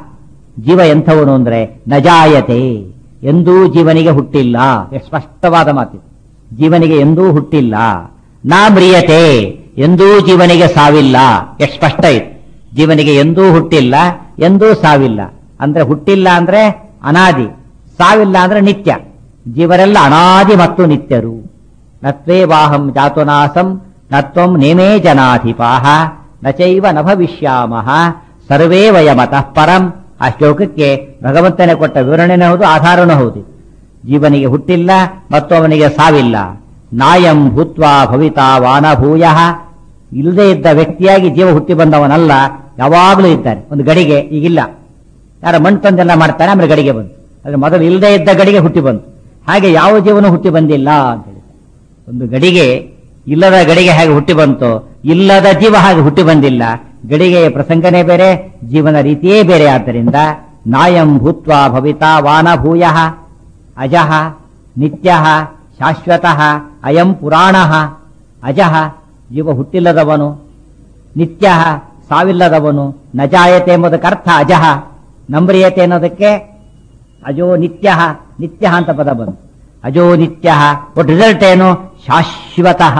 ಜೀವ ಎಂಥವನು ಅಂದ್ರೆ ನಜಾಯತೆ ಎಂದೂ ಜೀವನಿಗೆ ಹುಟ್ಟಿಲ್ಲ ಎಷ್ಟು ಸ್ಪಷ್ಟವಾದ ಮಾತಿದೆ ಜೀವನಿಗೆ ಎಂದೂ ಹುಟ್ಟಿಲ್ಲ ನಾ ಮ್ರಿಯತೆ ಎಂದೂ ಜೀವನಿಗೆ ಸಾವಿಲ್ಲ ಎಷ್ಟು ಸ್ಪಷ್ಟ ಇದೆ ಜೀವನಿಗೆ ಎಂದೂ ಹುಟ್ಟಿಲ್ಲ ಎಂದೂ ಸಾವಿಲ್ಲ ಅಂದ್ರೆ ಹುಟ್ಟಿಲ್ಲ ಅಂದ್ರೆ ಅನಾದಿ ಸಾವಿಲ್ಲ ಅಂದ್ರೆ ನಿತ್ಯ ಜೀವರೆಲ್ಲ ಅನಾದಿ ಮತ್ತು ನಿತ್ಯರು ನತ್ವೇ ವಾಹಂ ಜಾತುನಾಸಂ ನತ್ವಂ ನೇಮೇ ಜನಾಧಿಪಾಹ ನಚೈವ ನ ಭವಿಷ್ಯಾಮಹ ಸರ್ವೇ ವಯಮತಃ ಪರಂ ಆ ಶ್ಲೋಕಕ್ಕೆ ಭಗವಂತನೇ ಕೊಟ್ಟ ವಿವರಣೆನೇ ಹೌದು ಆಧಾರನೂ ಹೌದು ಜೀವನಿಗೆ ಹುಟ್ಟಿಲ್ಲ ಮತ್ತು ಅವನಿಗೆ ಸಾವಿಲ್ಲ ನಾಯಂ ಭೂತ್ವಾ ಭವಿತಾ ವಾನಭೂಯ ಇಲ್ಲದೆ ಇದ್ದ ವ್ಯಕ್ತಿಯಾಗಿ ಜೀವ ಹುಟ್ಟಿ ಬಂದವನಲ್ಲ ಯಾವಾಗಲೂ ಇದ್ದಾನೆ ಒಂದು ಗಡಿಗೆ ಈಗಿಲ್ಲ ಯಾರ ಮಣ್ಣು ತಂದೆಲ್ಲ ಮಾಡ್ತಾನೆ ಆಮೇಲೆ ಗಡಿಗೆ ಬಂತು ಆದ್ರೆ ಮೊದಲು ಇಲ್ಲದೆ ಇದ್ದ ಗಡಿಗೆ ಹುಟ್ಟಿ ಬಂತು ಹಾಗೆ ಯಾವ ಜೀವನ ಹುಟ್ಟಿ ಬಂದಿಲ್ಲ ಅಂತ ಹೇಳಿ ಒಂದು ಗಡಿಗೆ ಇಲ್ಲದ ಗಡಿಗೆ ಹೇಗೆ ಹುಟ್ಟಿ ಬಂತು ಇಲ್ಲದ ಜೀವ ಹಾಗೆ ಹುಟ್ಟಿ ಬಂದಿಲ್ಲ ಗಡಿಗೆಯ ಪ್ರಸಂಗನೇ ಬೇರೆ ಜೀವನ ರೀತಿಯೇ ಬೇರೆ ಆದ್ದರಿಂದ ನಾಯಂ ಭೂತ್ವಾ ಭವಿತಾ ವಾನಭೂಯ ಅಜಃ ನಿತ್ಯ ಶಾಶ್ವತಃ ಅಯಂ ಪುರಾಣ ಅಜಃ ಜೀವ ಹುಟ್ಟಿಲ್ಲದವನು ನಿತ್ಯ ಸಾವಿಲ್ಲದವನು ನಜಾಯತೆ ಎಂಬುದಕ್ಕೆ ಅರ್ಥ ಅಜಃ ನಂಬ್ರಿಯತೆ ಅನ್ನೋದಕ್ಕೆ ಅಜೋ ನಿತ್ಯ ನಿತ್ಯ ಅಂತ ಪದ ಬಂತು ಅಜೋ ನಿತ್ಯ ಒಟ್ಟು ರಿಸಲ್ಟ್ ಏನು ಶಾಶ್ವತಃ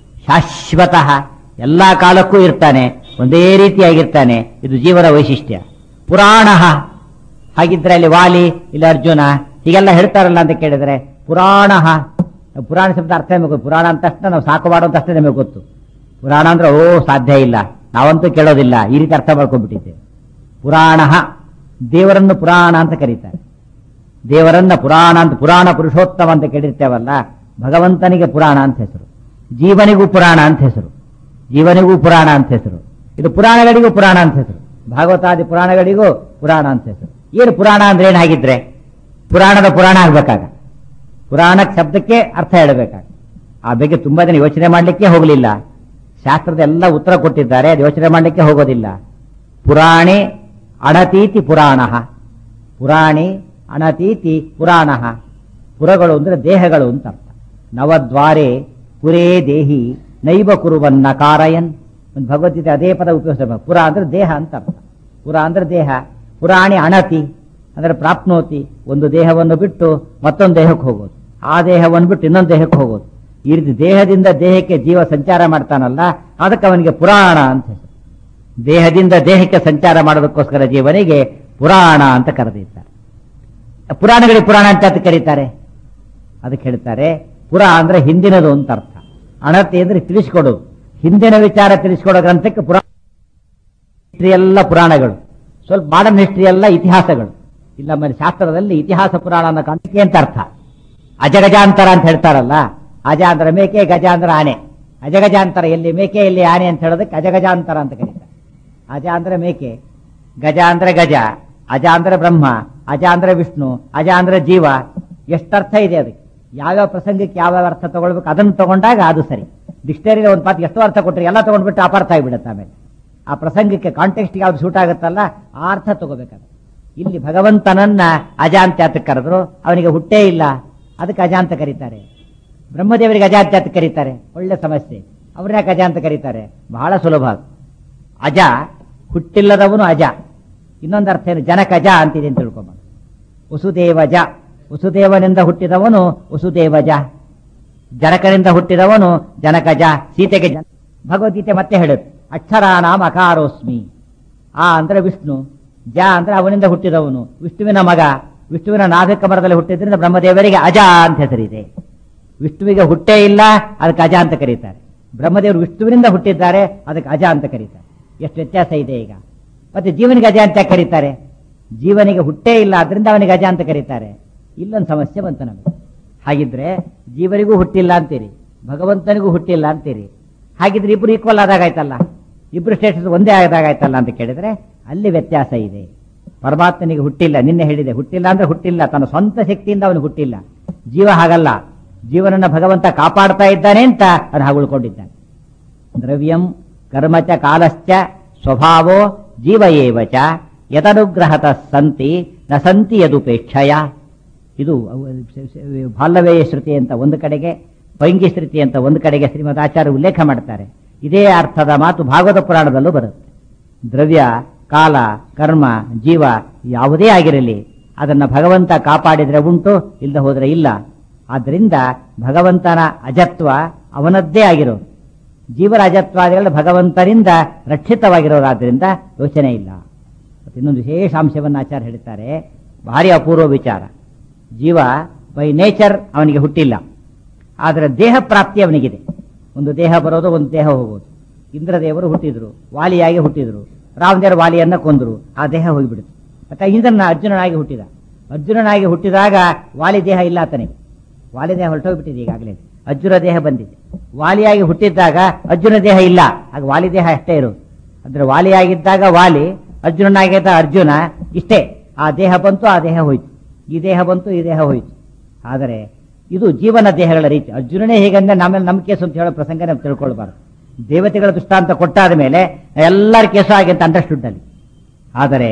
ಶಾಶ್ವತಃ ಎಲ್ಲಾ ಕಾಲಕ್ಕೂ ಇರ್ತಾನೆ ಒಂದೇ ರೀತಿಯಾಗಿರ್ತಾನೆ ಇದು ಜೀವನ ವೈಶಿಷ್ಟ್ಯ ಪುರಾಣ ಹಾಗಿದ್ರೆ ಅಲ್ಲಿ ವಾಲಿ ಇಲ್ಲ ಅರ್ಜುನ ಹೀಗೆಲ್ಲ ಹೇಳ್ತಾರಲ್ಲ ಅಂತ ಕೇಳಿದ್ರೆ ಪುರಾಣ ಪುರಾಣ ಶಬ್ದ ಅರ್ಥ ನಮಗೆ ಗೊತ್ತು. ಪುರಾಣ ಅಂತ ತಕ್ಷಣ ನಾವು ಸಾಕು ಮಾಡುವಂತ ಅಷ್ಟೇ ನಮಗೆ ಗೊತ್ತು ಪುರಾಣ ಅಂದ್ರೆ ಓ ಸಾಧ್ಯ ಇಲ್ಲ ನಾವಂತೂ ಕೇಳೋದಿಲ್ಲ ಈ ರೀತಿ ಅರ್ಥ ಮಾಡ್ಕೊಂಡ್ಬಿಟ್ಟಿದ್ದೇವೆ ಪುರಾಣ ದೇವರನ್ನು ಪುರಾಣ ಅಂತ ಕರೀತಾರೆ ದೇವರನ್ನ ಪುರಾಣ ಅಂತ ಪುರಾಣ ಪುರುಷೋತ್ತಮ ಅಂತ ಕೇಳಿರ್ತೇವಲ್ಲ ಭಗವಂತನಿಗೆ ಪುರಾಣ ಅಂತ ಹೆಸರು ಜೀವನಿಗೂ ಪುರಾಣ ಅಂತ ಹೆಸರು ಜೀವನಿಗೂ ಪುರಾಣ ಅಂತ ಹೆಸರು ಇದು ಪುರಾಣಗಳಿಗೂ ಪುರಾಣ ಅಂತ ಹೆಸರು ಭಾಗವತಾದಿ ಪುರಾಣಗಳಿಗೂ ಪುರಾಣ ಅಂತ ಹೆಸರು ಏನು ಪುರಾಣ ಅಂದ್ರೆ ಏನಾಗಿದ್ರೆ ಪುರಾಣದ ಪುರಾಣ ಆಗ್ಬೇಕಾಗ ಪುರಾಣ ಶಬ್ದಕ್ಕೆ ಅರ್ಥ ಹೇಳಬೇಕಾಗ ಆ ಬಗ್ಗೆ ತುಂಬಾ ಜನ ಯೋಚನೆ ಮಾಡಲಿಕ್ಕೆ ಹೋಗಲಿಲ್ಲ ಶಾಸ್ತ್ರದ ಎಲ್ಲ ಉತ್ತರ ಕೊಟ್ಟಿದ್ದಾರೆ ಅದು ಯೋಚನೆ ಮಾಡಲಿಕ್ಕೆ ಹೋಗೋದಿಲ್ಲ ಪುರಾಣೆ ಅಣತೀತಿ ಪುರಾಣ ಪುರಾಣಿ ಅಣತೀತಿ ಪುರಾಣ ಪುರಗಳು ಅಂದ್ರೆ ದೇಹಗಳು ಅಂತ ಅರ್ಥ ನವದ್ವಾರೆ ಪುರೇ ದೇಹಿ ನೈವ ಕುರುವನ್ನ ಕಾರಯನ್ ಒಂದು ಭಗವದ್ಗೀತೆ ಅದೇ ಪದ ಉಪಯೋಗಿಸ ಪುರ ಅಂದ್ರೆ ದೇಹ ಅಂತ ಅರ್ಥ ಪುರ ಅಂದ್ರೆ ದೇಹ ಪುರಾಣಿ ಅಣತಿ ಅಂದ್ರೆ ಪ್ರಾಪ್ನೋತಿ ಒಂದು ದೇಹವನ್ನು ಬಿಟ್ಟು ಮತ್ತೊಂದು ದೇಹಕ್ಕೆ ಹೋಗೋದು ಆ ದೇಹವನ್ನು ಬಿಟ್ಟು ಇನ್ನೊಂದು ದೇಹಕ್ಕೆ ಹೋಗೋದು ಈ ರೀತಿ ದೇಹದಿಂದ ದೇಹಕ್ಕೆ ಜೀವ ಸಂಚಾರ ಮಾಡ್ತಾನಲ್ಲ ಅದಕ್ಕೆ ಅವನಿಗೆ ಪುರಾಣ ಅಂತ ಹೆಸರು ದೇಹದಿಂದ ದೇಹಕ್ಕೆ ಸಂಚಾರ ಮಾಡೋದಕ್ಕೋಸ್ಕರ ಜೀವನಿಗೆ ಪುರಾಣ ಅಂತ ಕರೆದಿದ್ದಾರೆ ಪುರಾಣಗಳಿಗೆ ಪುರಾಣ ಅಂತ ಅದಕ್ಕೆ ಕರೀತಾರೆ ಅದಕ್ಕೆ ಹೇಳ್ತಾರೆ ಪುರ ಅಂದ್ರೆ ಹಿಂದಿನದು ಅಂತ ಅರ್ಥ ಅಣತಿ ಅಂದ್ರೆ ತಿಳಿಸ್ಕೊಡೋದು ಹಿಂದಿನ ವಿಚಾರ ತಿಳಿಸ್ಕೊಡೋ ಗ್ರಂಥಕ್ಕೆ ಪುರಾಣ ಹಿಸ್ಟ್ರಿ ಎಲ್ಲ ಪುರಾಣಗಳು ಸ್ವಲ್ಪ ಮಾಡರ್ನ್ ಹಿಸ್ಟ್ರಿ ಎಲ್ಲ ಇತಿಹಾಸಗಳು ಇಲ್ಲ ಆಮೇಲೆ ಶಾಸ್ತ್ರದಲ್ಲಿ ಇತಿಹಾಸ ಪುರಾಣ ಅನ್ನೋ ಕಾಂತಕ್ಕೆ ಅಂತ ಅರ್ಥ ಅಜಗಜಾಂತರ ಅಂತ ಹೇಳ್ತಾರಲ್ಲ ಅಜ ಅಂದ್ರೆ ಮೇಕೆ ಗಜ ಅಂದ್ರೆ ಆನೆ ಅಜಗಜಾಂತರ ಎಲ್ಲಿ ಮೇಕೆ ಎಲ್ಲಿ ಆನೆ ಅಂತ ಹೇಳೋದಕ್ಕೆ ಅಜಗಜಾಂತರ ಅಂತ ಕರೀತಾರೆ ಅಜ ಅಂದ್ರೆ ಮೇಕೆ ಗಜ ಅಂದ್ರೆ ಗಜ ಅಜ ಅಂದ್ರೆ ಬ್ರಹ್ಮ ಅಜ ಅಂದ್ರೆ ವಿಷ್ಣು ಅಜ ಅಂದ್ರೆ ಜೀವ ಎಷ್ಟರ್ಥ ಇದೆ ಅದಕ್ಕೆ ಯಾವ್ಯಾವ ಪ್ರಸಂಗಕ್ಕೆ ಯಾವ್ಯಾವ ಅರ್ಥ ತಗೊಳ್ಬೇಕು ಅದನ್ನು ತಗೊಂಡಾಗ ಅದು ಸರಿ ಡಿಕ್ಷನರಿ ಒಂದು ಪಾತ್ ಎಷ್ಟೋ ಅರ್ಥ ಕೊಟ್ಟರೆ ಎಲ್ಲ ತಗೊಂಡ್ಬಿಟ್ಟು ಅಪಾರ್ಥ ಆಗಿಬಿಡುತ್ತೆ ಆಮೇಲೆ ಆ ಪ್ರಸಂಗಕ್ಕೆ ಕಾಂಟೆಕ್ಸ್ಟ್ ಯಾವ್ದು ಸೂಟ್ ಆಗುತ್ತಲ್ಲ ಆ ಅರ್ಥ ತಗೋಬೇಕಾದ್ರೆ ಇಲ್ಲಿ ಭಗವಂತನನ್ನ ಅಜ ಅಂತ ಯಾತಕ್ಕೆ ಕರೆದ್ರು ಅವನಿಗೆ ಹುಟ್ಟೇ ಇಲ್ಲ ಅದಕ್ಕೆ ಅಜ ಅಂತ ಕರೀತಾರೆ ಬ್ರಹ್ಮದೇವರಿಗೆ ಅಜ ಅಂತ ಯಾತಕ್ಕೆ ಕರೀತಾರೆ ಒಳ್ಳೆ ಸಮಸ್ಯೆ ಅವ್ರನ್ನ ಯಾಕೆ ಅಜ ಅಂತ ಕರೀತಾರೆ ಬಹಳ ಸುಲಭ ಅದು. ಅಜ ಹುಟ್ಟಿಲ್ಲದವನು ಅಜ ಇನ್ನೊಂದು ಅರ್ಥ ಏನು ಜನಕಜ ಅಂತಿದೆ ಅಂತ ತಿಳ್ಕೊಂಬ ವಸುದೇವಜ ವಸುದೇವನಿಂದ ಹುಟ್ಟಿದವನು ವಸುದೇವಜ ಜನಕನಿಂದ ಹುಟ್ಟಿದವನು ಜನಕಜ ಸೀತೆಗೆ ಜನ ಭಗವದ್ಗೀತೆ ಮತ್ತೆ ಹೇಳುತ್ತೆ ಅಕ್ಷರಾನಾಮ ಅಕಾರೋಸ್ಮಿ ಆ ಅಂದ್ರೆ ವಿಷ್ಣು ಜ ಅಂದ್ರೆ ಅವನಿಂದ ಹುಟ್ಟಿದವನು ವಿಷ್ಣುವಿನ ಮಗ ವಿಷ್ಣುವಿನ ನಾಭಿಕ ಮರದಲ್ಲಿ ಹುಟ್ಟಿದ್ರಿಂದ ಬ್ರಹ್ಮದೇವರಿಗೆ ಅಜ ಅಂತ ಹೆಸರಿದೆ ವಿಷ್ಣುವಿಗೆ ಹುಟ್ಟೇ ಇಲ್ಲ ಅದಕ್ಕೆ ಅಜ ಅಂತ ಕರೀತಾರೆ ಬ್ರಹ್ಮದೇವರು ವಿಷ್ಣುವಿನಿಂದ ಹುಟ್ಟಿದ್ದಾರೆ ಅದಕ್ಕೆ ಅಜ ಅಂತ ಕರೀತಾರೆ ಎಷ್ಟು ವ್ಯತ್ಯಾಸ ಇದೆ ಈಗ ಮತ್ತೆ ಜೀವನಿಗೆ ಅಜ ಅಂತ ಯಾಕೆ ಕರೀತಾರೆ ಜೀವನಿಗೆ ಹುಟ್ಟೇ ಇಲ್ಲ ಅದರಿಂದ ಅವನಿಗೆ ಅಜ ಅಂತ ಕರೀತಾರೆ ಇಲ್ಲೊಂದು ಸಮಸ್ಯೆ ಬಂತು ನಮಗೆ ಹಾಗಿದ್ರೆ ಜೀವನಿಗೂ ಹುಟ್ಟಿಲ್ಲ ಅಂತೀರಿ ಭಗವಂತನಿಗೂ ಹುಟ್ಟಿಲ್ಲ ಅಂತೀರಿ ಹಾಗಿದ್ರೆ ಇಬ್ರು ಈಕ್ವಲ್ ಆದಾಗಾಯ್ತಲ್ಲ ಇಬ್ರು ಸ್ಟೇಟಸ್ ಒಂದೇ ಆದಾಗಾಯ್ತಲ್ಲ ಅಂತ ಕೇಳಿದ್ರೆ ಅಲ್ಲಿ ವ್ಯತ್ಯಾಸ ಇದೆ ಪರಮಾತ್ಮನಿಗೆ ಹುಟ್ಟಿಲ್ಲ ನಿನ್ನೆ ಹೇಳಿದೆ ಹುಟ್ಟಿಲ್ಲ ಅಂದ್ರೆ ಹುಟ್ಟಿಲ್ಲ ತನ್ನ ಸ್ವಂತ ಶಕ್ತಿಯಿಂದ ಅವನು ಹುಟ್ಟಿಲ್ಲ ಜೀವ ಹಾಗಲ್ಲ ಜೀವನನ್ನ ಭಗವಂತ ಕಾಪಾಡ್ತಾ ಇದ್ದಾನೆ ಅಂತ ಅದು ಹಾಗೆ ಉಳ್ಕೊಂಡಿದ್ದಾನೆ ದ್ರವ್ಯಂ ಕರ್ಮಚ ಕಾಲಶ್ಚ ಸ್ವಭಾವೋ ಜೀವ ಏವ ಚ ಯತನುಗ್ರಹತ ಸಂತಿ ನ ಸಂತಿ ಯದುಪೇಕ್ಷಯ ಇದು ಬಾಲ್ಯವೇಯ ಶ್ರುತಿ ಅಂತ ಒಂದು ಕಡೆಗೆ ಪೈಂಗಿ ಶ್ರುತಿ ಅಂತ ಒಂದು ಕಡೆಗೆ ಶ್ರೀಮದ್ ಆಚಾರ್ಯ ಉಲ್ಲೇಖ ಮಾಡ್ತಾರೆ ಇದೇ ಅರ್ಥದ ಮಾತು ಭಾಗವತ ಪುರಾಣದಲ್ಲೂ ಬರುತ್ತೆ ದ್ರವ್ಯ ಕಾಲ ಕರ್ಮ ಜೀವ ಯಾವುದೇ ಆಗಿರಲಿ ಅದನ್ನ ಭಗವಂತ ಕಾಪಾಡಿದ್ರೆ ಉಂಟು ಇಲ್ಲದೆ ಹೋದ್ರೆ ಇಲ್ಲ ಆದ್ದರಿಂದ ಭಗವಂತನ ಅಜತ್ವ ಅವನದ್ದೇ ಆಗಿರೋದು ಜೀವರ ಅಜತ್ವಾದಿಗಳು ಭಗವಂತನಿಂದ ರಕ್ಷಿತವಾಗಿರೋರಾದ್ರಿಂದ ಯೋಚನೆ ಇಲ್ಲ ಮತ್ತೆ ಇನ್ನೊಂದು ವಿಶೇಷ ಅಂಶವನ್ನು ಆಚಾರ್ಯ ಹೇಳ್ತಾರೆ ಭಾರಿ ಅಪೂರ್ವ ವಿಚಾರ ಜೀವ ಬೈ ನೇಚರ್ ಅವನಿಗೆ ಹುಟ್ಟಿಲ್ಲ ಆದರೆ ದೇಹ ಪ್ರಾಪ್ತಿ ಅವನಿಗಿದೆ ಒಂದು ದೇಹ ಬರೋದು ಒಂದು ದೇಹ ಹೋಗೋದು ಇಂದ್ರದೇವರು ಹುಟ್ಟಿದ್ರು ವಾಲಿಯಾಗಿ ಹುಟ್ಟಿದ್ರು ರಾಮದೇವರು ವಾಲಿಯನ್ನ ಕೊಂದರು ಆ ದೇಹ ಹೋಗಿಬಿಡ್ತು ಮತ್ತೆ ಇಂದ್ರನ ಅರ್ಜುನನಾಗಿ ಹುಟ್ಟಿದ ಅರ್ಜುನನಾಗಿ ಹುಟ್ಟಿದಾಗ ವಾಲಿ ದೇಹ ಇಲ್ಲ ಆತನಿಗೆ ವಾಲಿ ದೇಹ ಹೊರಟೋಗ್ಬಿಟ್ಟಿದೆ ಈಗಾಗಲೇ ಅರ್ಜುನ ದೇಹ ಬಂದಿದೆ ವಾಲಿಯಾಗಿ ಹುಟ್ಟಿದ್ದಾಗ ಅರ್ಜುನ ದೇಹ ಇಲ್ಲ ಆಗ ವಾಲಿ ದೇಹ ಅಷ್ಟೇ ಇರೋದು ಅಂದ್ರೆ ವಾಲಿಯಾಗಿದ್ದಾಗ ವಾಲಿ ಅರ್ಜುನನಾಗಿದ್ದ ಅರ್ಜುನ ಇಷ್ಟೇ ಆ ದೇಹ ಬಂತು ಆ ದೇಹ ಹೋಯ್ತು ಈ ದೇಹ ಬಂತು ಈ ದೇಹ ಹೋಯ್ತು ಆದರೆ ಇದು ಜೀವನ ದೇಹಗಳ ರೀತಿ ಅರ್ಜುನನೇ ಹೇಗಂದ್ರೆ ನಮ್ಮೇಲೆ ನಮ್ಮ ಕೇಸು ಅಂತ ಹೇಳೋ ಪ್ರಸಂಗ ನಾವು ತಿಳ್ಕೊಳ್ಬಾರ್ದು ದೇವತೆಗಳ ದೃಷ್ಟಾಂತ ಕೊಟ್ಟಾದ ಮೇಲೆ ಎಲ್ಲರ ಕೇಸು ಆಗಿ ಅಂತ ಅಂಡರ್ಸ್ಟುಡ್ ಅಲ್ಲಿ ಆದರೆ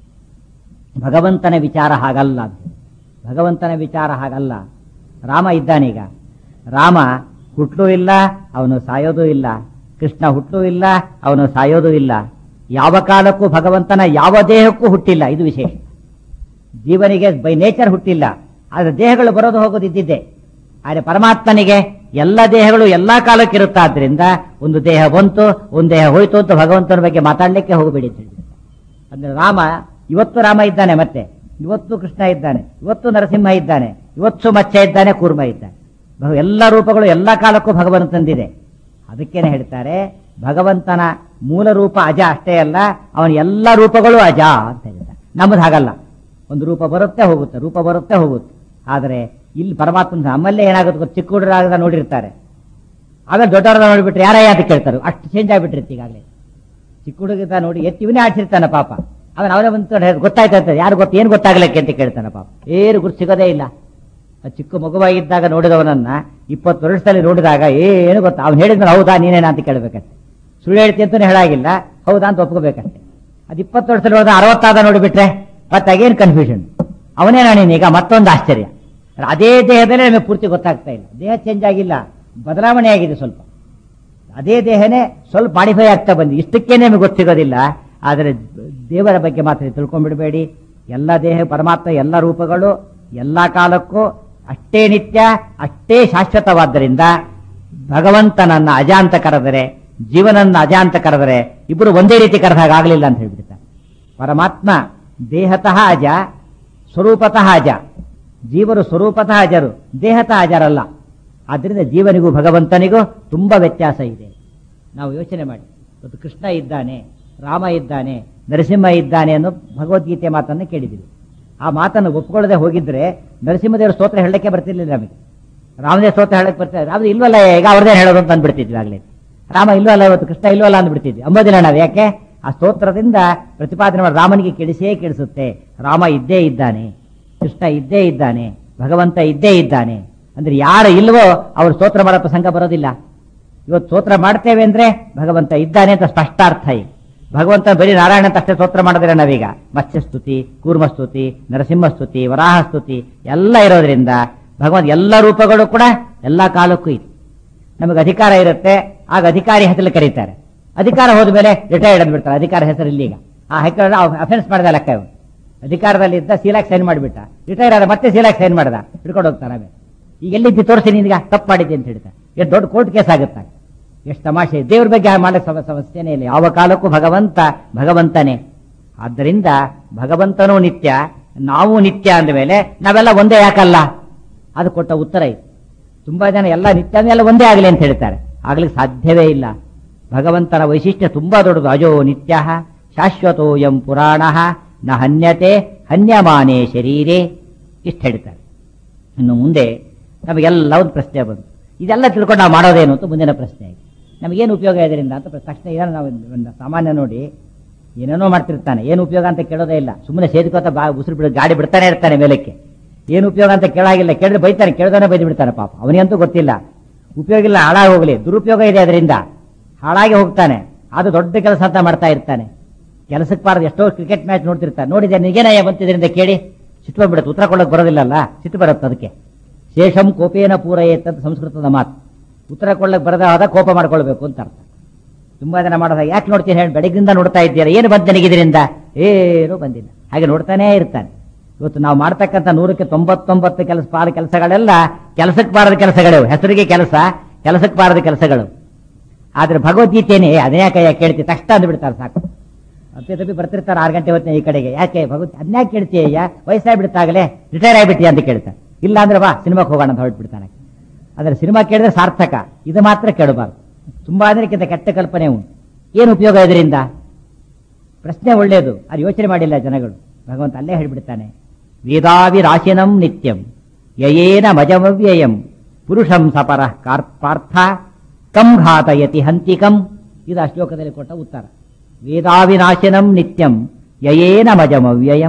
ಭಗವಂತನ ವಿಚಾರ ಹಾಗಲ್ಲ ಅದು. ಭಗವಂತನ ವಿಚಾರ ಹಾಗಲ್ಲ ರಾಮ ಇದ್ದಾನೀಗ ರಾಮ ಹುಟ್ಟಲೂ ಇಲ್ಲ ಅವನು ಸಾಯೋದೂ ಇಲ್ಲ ಕೃಷ್ಣ ಹುಟ್ಟಲೂ ಇಲ್ಲ ಅವನು ಸಾಯೋದೂ ಇಲ್ಲ ಯಾವ ಕಾಲಕ್ಕೂ ಭಗವಂತನ ಯಾವ ದೇಹಕ್ಕೂ ಹುಟ್ಟಿಲ್ಲ ಇದು ವಿಶೇಷ ಜೀವನಿಗೆ ಬೈ ನೇಚರ್ ಹುಟ್ಟಿಲ್ಲ ಆದರೆ ದೇಹಗಳು ಬರೋದು ಹೋಗೋದು ಇದ್ದಿದ್ದೆ ಆದರೆ ಪರಮಾತ್ಮನಿಗೆ ಎಲ್ಲ ದೇಹಗಳು ಎಲ್ಲಾ ಕಾಲಕ್ಕೆ ಇರುತ್ತಾದ್ರಿಂದ ಒಂದು ದೇಹ ಬಂತು ಒಂದು ದೇಹ ಹೋಯ್ತು ಅಂತ ಭಗವಂತನ ಬಗ್ಗೆ ಮಾತಾಡ್ಲಿಕ್ಕೆ ಹೋಗಬೇಡಿ ಅಂತ ಹೇಳಿದ್ರು. ಅಂದ್ರೆ ರಾಮ ಇವತ್ತು ರಾಮ ಇದ್ದಾನೆ ಮತ್ತೆ ಇವತ್ತು ಕೃಷ್ಣ ಇದ್ದಾನೆ ಇವತ್ತು ನರಸಿಂಹ ಇದ್ದಾನೆ ಇವತ್ತು ಮತ್ಸ್ಯ ಇದ್ದಾನೆ ಕೂರ್ಮ ಇದ್ದಾನೆ ಭಗ- ಎಲ್ಲ ರೂಪಗಳು ಎಲ್ಲ ಕಾಲಕ್ಕೂ ಭಗವಂತ ತಂದಿದೆ ಅದಕ್ಕೇನೆ ಹೇಳ್ತಾರೆ ಭಗವಂತನ ಮೂಲ ರೂಪ ಅಜ ಅಷ್ಟೇ ಅಲ್ಲ ಅವನ ಎಲ್ಲ ರೂಪಗಳು ಅಜ ಅಂತ ಹೇಳಿದ್ದಾರೆ ನಮ್ಮದು ಹಾಗಲ್ಲ ಒಂದು ರೂಪ ಬರುತ್ತೆ ಹೋಗುತ್ತೆ ರೂಪ ಬರುತ್ತೆ ಹೋಗುತ್ತೆ ಆದರೆ ಇಲ್ಲಿ ಪರಮಾತ್ಮನ ನಮ್ಮಲ್ಲೇ ಏನಾಗುತ್ತೆ ಗೊತ್ತಾ? ಚಿಕ್ಕ ಹುಡುಗರಾಗ ನೋಡಿರ್ತಾರೆ ಆಮೇಲೆ ದೊಡ್ಡವರಾಗ ನೋಡಿಬಿಟ್ರೆ ಯಾರಯ್ಯ ಅಂತ ಕೇಳ್ತಾರೆ ಅಷ್ಟು ಚೇಂಜ್ ಆಗಿಬಿಟ್ಟಿರುತ್ತೆ ಈಗಾಗಲೇ ಚಿಕ್ಕ ಹುಡುಗ ನೋಡಿ ಎತ್ತಿ ಇವನೇ ಆಡ್ಸಿರ್ತಾನೆ ಪಾಪ ಅವನ ಅವನೇ ಬಂದು ಗೊತ್ತಾಯ್ತಾ ಯಾರು ಗೊತ್ತ ಏನು ಗೊತ್ತಾಗ್ಲಿಕ್ಕೆ ಅಂತ ಕೇಳ್ತಾನೆ ಪಾಪ ಏನು ಗುರುತು ಸಿಗೋದೇ ಇಲ್ಲ ಆ ಚಿಕ್ಕ ಮಗುವಾಗಿದ್ದಾಗ ನೋಡಿದವನನ್ನ ಇಪ್ಪತ್ತು ವರ್ಷದಲ್ಲಿ ನೋಡಿದಾಗ ಏನು ಗೊತ್ತಾ ಅವ್ನು ಹೇಳಿದ್ರೆ ಹೌದಾ ನೀನೇನಾ ಅಂತ ಕೇಳಬೇಕಷ್ಟೆ ಸುಳ್ಳು ಹೇಳ್ತಿ ಅಂತಾನೆ ಹೇಳಾಗಿಲ್ಲ ಹೌದಾ ಅಂತ ಒಪ್ಕೋಬೇಕಷ್ಟೆ ಅದು ಇಪ್ಪತ್ತು ವರ್ಷದಲ್ಲಿ ಹೋದ ಅರವತ್ತಾದ ನೋಡಿಬಿಟ್ರೆ ಮತ್ತೆ ಅಗೇನ್ ಕನ್ಫ್ಯೂಷನ್ ಅವನೇ ನಾನೇನೀಗ ಮತ್ತೊಂದು ಆಶ್ಚರ್ಯ ಅದೇ ದೇಹದಲ್ಲೇ ನಮಗೆ ಪೂರ್ತಿ ಗೊತ್ತಾಗ್ತಾ ಇಲ್ಲ ದೇಹ ಚೇಂಜ್ ಆಗಿಲ್ಲ ಬದಲಾವಣೆ ಆಗಿದೆ ಸ್ವಲ್ಪ ಅದೇ ದೇಹನೇ ಸ್ವಲ್ಪ ಮಾಡಿಫೈ ಆಗ್ತಾ ಬಂದಿದೆ ಇಷ್ಟಕ್ಕೇನೆ ನಮಗೆ ಗೊತ್ತಿಗೋದಿಲ್ಲ ಆದರೆ ದೇವರ ಬಗ್ಗೆ ಮಾತ್ರ ತಿಳ್ಕೊಂಡ್ಬಿಡಬೇಡಿ ಎಲ್ಲ ದೇಹ ಪರಮಾತ್ಮ ಎಲ್ಲ ರೂಪಗಳು ಎಲ್ಲ ಕಾಲಕ್ಕೂ ಅಷ್ಟೇ ನಿತ್ಯ ಅಷ್ಟೇ ಶಾಶ್ವತವಾದ್ದರಿಂದ ಭಗವಂತನನ್ನ ಅಜ ಅಂತ ಕರೆದರೆ ಜೀವನನ್ನ ಅಜ ಅಂತ ಕರೆದರೆ ಇಬ್ಬರು ಒಂದೇ ರೀತಿ ಕರೆದಾಗ ಆಗಲಿಲ್ಲ ಅಂತ ಹೇಳ್ಬಿಡ್ತಾರೆ ಪರಮಾತ್ಮ ದೇಹತಃ ಅಜ ಸ್ವರೂಪತಃ ಅಜ ಜೀವರು ಸ್ವರೂಪತಃ ಅಜರು ದೇಹತಃ ಅಜರಲ್ಲ ಆದ್ದರಿಂದ ಜೀವನಿಗೂ ಭಗವಂತನಿಗೂ ತುಂಬಾ ವ್ಯತ್ಯಾಸ ಇದೆ ನಾವು ಯೋಚನೆ ಮಾಡಿ ಇವತ್ತು ಕೃಷ್ಣ ಇದ್ದಾನೆ ರಾಮ ಇದ್ದಾನೆ ನರಸಿಂಹ ಇದ್ದಾನೆ ಅನ್ನೋ ಭಗವದ್ಗೀತೆ ಮಾತನ್ನು ಕೇಳಿದ್ದೀವಿ ಆ ಮಾತನ್ನು ಒಪ್ಕೊಳ್ಳದೆ ಹೋಗಿದ್ರೆ ನರಸಿಂಹದೇವರ ಸ್ತೋತ್ರ ಹೇಳಕ್ಕೆ ಬರ್ತಿರ್ಲಿಲ್ಲ ನಮಗೆ ರಾಮದೇವ ಸ್ತೋತ್ರ ಹೇಳಕ್ ಬರ್ತಾರೆ ರಾಮ ಇಲ್ವಲ್ಲ ಈಗ ಅವ್ರದೇ ಹೇಳೋದು ಅಂತ ಅಂದ್ಬಿಡ್ತಿದ್ವಿ ಆಗ್ಲೇ ರಾಮ ಇಲ್ವಲ್ಲ ಇವತ್ತು ಕೃಷ್ಣ ಇಲ್ವಲ್ಲ ಅಂದ್ಬಿಡ್ತಿದ್ವಿ ಅಂಬೋದಿಲ್ಲ ನಾವು ಯಾಕೆ ಆ ಸ್ತೋತ್ರದಿಂದ ಪ್ರತಿಪಾದನೆ ಮಾಡಿ ರಾಮನಿಗೆ ಕೆಡಿಸೇ ಕೆಡಿಸುತ್ತೆ ರಾಮ ಇದ್ದೇ ಇದ್ದಾನೆ ಕೃಷ್ಣ ಇದ್ದೇ ಇದ್ದಾನೆ ಭಗವಂತ ಇದ್ದೇ ಇದ್ದಾನೆ ಅಂದ್ರೆ ಯಾರು ಇಲ್ವೋ ಅವ್ರು ಸ್ತೋತ್ರ ಮಾಡೋ ಪ್ರಸಂಗ ಬರೋದಿಲ್ಲ ಇವತ್ತು ಸ್ತೋತ್ರ ಮಾಡ್ತೇವೆ ಅಂದ್ರೆ ಭಗವಂತ ಇದ್ದಾನೆ ಅಂತ ಸ್ಪಷ್ಟಾರ್ಥ ಈಗ ಭಗವಂತ ಬರೀ ನಾರಾಯಣ ಅಂತ ಅಷ್ಟೇ ಸ್ತೋತ್ರ ಮಾಡಿದ್ರೆ ನಾವೀಗ ಮತ್ಸ್ಯಸ್ತುತಿ ಕೂರ್ಮಸ್ತುತಿ ನರಸಿಂಹಸ್ತುತಿ ವರಾಹಸ್ತುತಿ ಎಲ್ಲ ಇರೋದ್ರಿಂದ ಭಗವಂತ ಎಲ್ಲ ರೂಪಗಳು ಕೂಡ ಎಲ್ಲ ಕಾಲಕ್ಕೂ ಇದೆ ನಮಗೆ ಅಧಿಕಾರ ಇರುತ್ತೆ ಆಗ ಅಧಿಕಾರಿ ಹೆಸರಲ್ಲಿ ಕರೀತಾರೆ ಅಧಿಕಾರ ಹೋದ ಮೇಲೆ ರಿಟೈರ್ಡ್ ಅಂದ್ಬಿಡ್ತಾರೆ ಅಧಿಕಾರ ಹೆಸರು ಇಲ್ಲಿ ಈಗ ಆ ಹೈಕೋರ್ಟ್ ಅಫೆನ್ಸ್ ಮಾಡಿದ ಲೆಕ್ಕ ಇವ್ನು ಅಧಿಕಾರದಲ್ಲಿ ಇದ್ದ ಸೀಲಾಕ್ ಸೈನ್ ಮಾಡಿಬಿಟ್ಟ ರಿಟೈರ್ ಆದ ಮತ್ತೆ ಸೀಲಾಕ್ ಸೈನ್ ಮಾಡ್ದ ಹಿಡ್ಕೊಂಡು ಹೋಗ್ತಾನೆ ಆಮೇಲೆ ಈಗ ಎಲ್ಲಿದ್ದಿ ತೋರಿಸಿ ನಿನ್ಗ ತಪ್ಪು ಮಾಡಿದ್ದೆ ಅಂತ ಹೇಳ್ತಾರೆ ಎಷ್ಟು ದೊಡ್ಡ ಕೋರ್ಟ್ ಕೇಸ್ ಆಗುತ್ತೆ ಎಷ್ಟು ತಮಾಷೆ ದೇವ್ರ ಬಗ್ಗೆ ಮಾಡಕ್ಕೆ ಸಮ ಸಮಸ್ಯೆನೇ ಇಲ್ಲ ಯಾವ ಕಾಲಕ್ಕೂ ಭಗವಂತ ಭಗವಂತನೇ ಆದ್ದರಿಂದ ಭಗವಂತನೂ ನಿತ್ಯ ನಾವು ನಿತ್ಯ ಅಂದ ಮೇಲೆ ನಾವೆಲ್ಲ ಒಂದೇ ಯಾಕಲ್ಲ ಅದು ಕೊಟ್ಟ ಉತ್ತರ ಇದು ತುಂಬಾ ಜನ ಎಲ್ಲ ನಿತ್ಯ ಅಂದ್ರೆ ಎಲ್ಲ ಒಂದೇ ಆಗಲಿ ಅಂತ ಹೇಳ್ತಾರೆ ಆಗ್ಲಿಕ್ಕೆ ಸಾಧ್ಯವೇ ಇಲ್ಲ ಭಗವಂತನ ವೈಶಿಷ್ಟ್ಯ ತುಂಬಾ ದೊಡ್ಡದು ಅಜೋ ನಿತ್ಯ ಶಾಶ್ವತೋಯಂ ಪುರಾಣ ನ ಹನ್ಯತೆ ಹನ್ಯಮಾನೇ ಶರೀರೇ ಇಷ್ಟು ಹೇಳ್ತಾರೆ ಇನ್ನು ಮುಂದೆ ನಮಗೆಲ್ಲ ಒಂದು ಪ್ರಶ್ನೆ ಬಂತು ಇದೆಲ್ಲ ತಿಳ್ಕೊಂಡು ನಾವು ಮಾಡೋದೇನು ಅಂತ ಮುಂದಿನ ಪ್ರಶ್ನೆ ಆಗಿದೆ ನಮಗೇನು ಉಪಯೋಗ ಇದರಿಂದ ಅಂತ ತಕ್ಷಣ ಇದನ್ನು ನಾವು ಒಂದು ಸಾಮಾನ್ಯ ನೋಡಿ ಏನೇನೋ ಮಾಡ್ತಿರ್ತಾನೆ ಏನು ಉಪಯೋಗ ಅಂತ ಕೇಳೋದೇ ಇಲ್ಲ ಸುಮ್ಮನೆ ಸೇದ್ಕೋತ ಬಾ ಉಸಿರು ಬಿಡ ಗಾಡಿ ಬಿಡ್ತಾನೆ ಇರ್ತಾನೆ ಮೇಲಕ್ಕೆ ಏನು ಉಪಯೋಗ ಅಂತ ಕೇಳಾಗಿಲ್ಲ ಕೇಳಿದ್ರೆ ಬೈತಾನೆ ಕೇಳ್ದಾನೆ ಬೈದು ಬಿಡ್ತಾನೆ ಪಾಪ ಅವನಿಗಂತೂ ಗೊತ್ತಿಲ್ಲ ಉಪಯೋಗ ಇಲ್ಲ ಹಾಳಾಗಿ ಹೋಗಲಿ ದುರುಪಯೋಗ ಇದೆ ಅದರಿಂದ ಹಾಳಾಗಿ ಹೋಗ್ತಾನೆ ಅದು ದೊಡ್ಡ ಕೆಲಸ ಅಂತ ಮಾಡ್ತಾ ಇರ್ತಾನೆ ಕೆಲಸಕ್ಕೆ ಬಾರದು ಎಷ್ಟೋ ಕ್ರಿಕೆಟ್ ಮ್ಯಾಚ್ ನೋಡ್ತಿರ್ತಾನೆ ನೋಡಿದೆ ನಿಗೇನಯ್ಯ ಬಂತಿದ್ರಿಂದ ಕೇಳಿ ಸಿಟ್ಟು ಬಂದ್ಬಿಡುತ್ತೆ ಉತ್ತರ ಕೊಡೋಕೆ ಬರೋದಿಲ್ಲಲ್ಲ ಸಿಟ್ಟು ಬರುತ್ತೆ ಅದಕ್ಕೆ ಶೇಷಂ ಕೋಪೇನ ಪೂರೈತ್ ಅಂತ ಸಂಸ್ಕೃತದ ಮಾತು ಉತ್ತರ ಕೊಡ್ಲಕ್ಕೆ ಬರದ ಆದ ಕೋಪ ಮಾಡ್ಕೊಳ್ಬೇಕು ಅಂತ ಅರ್ಥ ತುಂಬಾ ಜನ ಮಾಡೋದ ಯಾಕೆ ನೋಡ್ತೀನಿ ಹೇಳಿ ಬೆಳಗ್ಗಿಂದ ನೋಡ್ತಾ ಇದ್ದೀರಾ ಏನು ಬಂತು ನನಗೆ ಇದರಿಂದ ಏನೂ ಬಂದಿಲ್ಲ ಹಾಗೆ ನೋಡ್ತಾನೇ ಇರ್ತಾನೆ ಇವತ್ತು ನಾವು ಮಾಡ್ತಕ್ಕಂಥ ನೂರಕ್ಕೆ ತೊಂಬತ್ತೊಂಬತ್ತು ಕೆಲಸ ಪಾದ ಕೆಲಸಗಳೆಲ್ಲ ಕೆಲಸಕ್ಕೆ ಬಾರದ ಕೆಲಸಗಳು ಹೆಸರಿಗೆ ಕೆಲಸ ಕೆಲಸಕ್ಕೆ ಬಾರದ ಕೆಲಸಗಳು ಆದ್ರೆ ಭಗವದ್ಗೀತೆನೇ ಅದ್ಯಾಕಯ್ಯ ಕೇಳ್ತಿ ತಕ್ಷಣ ಅಂದ್ಬಿಡ್ತಾರೆ ಸಾಕು ಅಪ್ಪಿ ತಪ್ಪಿ ಬರ್ತಿರ್ತಾರೆ ಆರು ಗಂಟೆ ಹೊತ್ತಿನ ಈ ಕಡೆಗೆ ಯಾಕೆ ಭಗವತ್ ಅದ್ನ್ಯಾಕೆ ಕೇಳ್ತೀಯ ವಯಸ್ಸಾಗ್ಬಿಡ್ತಾಗಲೇ ರಿಟೈರ್ ಆಗಿಬಿಟ್ಟಿ ಅಂತ ಕೇಳ್ತಾರೆ ಇಲ್ಲ ಅಂದ್ರೆ ಬಾ ಸಿನಿಮಾಕ್ಕೆ ಹೋಗೋಣ ಅಂತ ಹೊರಟ್ಬಿಡ್ತಾನೆ ಆದ್ರೆ ಸಿನಿಮಾ ಕೇಳಿದ್ರೆ ಸಾರ್ಥಕ ಇದು ಮಾತ್ರ ಕೇಳಬಾರ್ದು ತುಂಬಾ ಅದಕ್ಕಿಂತ ಕೆಟ್ಟ ಕಲ್ಪನೆ ಉಂಟು ಏನು ಉಪಯೋಗ ಇದರಿಂದ ಪ್ರಶ್ನೆ ಒಳ್ಳೆಯದು ಅದು ಯೋಚನೆ ಮಾಡಿಲ್ಲ ಜನಗಳು ಭಗವಂತ ಅಲ್ಲೇ ಹೇಳ್ಬಿಡ್ತಾನೆ ವೇದಾವಿರಾಶಿನಂ ನಿತ್ಯಂ ಯಯೇನ ಮಜಮವ್ಯಯಂ ಪುರುಷಂ ಸಪರ ಪಾರ್ಥ ಕಂ ಘಾತಯತಿ ಹಂತಿಕಂ ಇದು ಆ ಶ್ಲೋಕದಲ್ಲಿ ಕೊಟ್ಟ ಉತ್ತರ ವೇದಾವಿನಾಶಿನಂ ನಿತ್ಯಂ ಯಯೇನ ಮಜಮವ್ಯಯಂ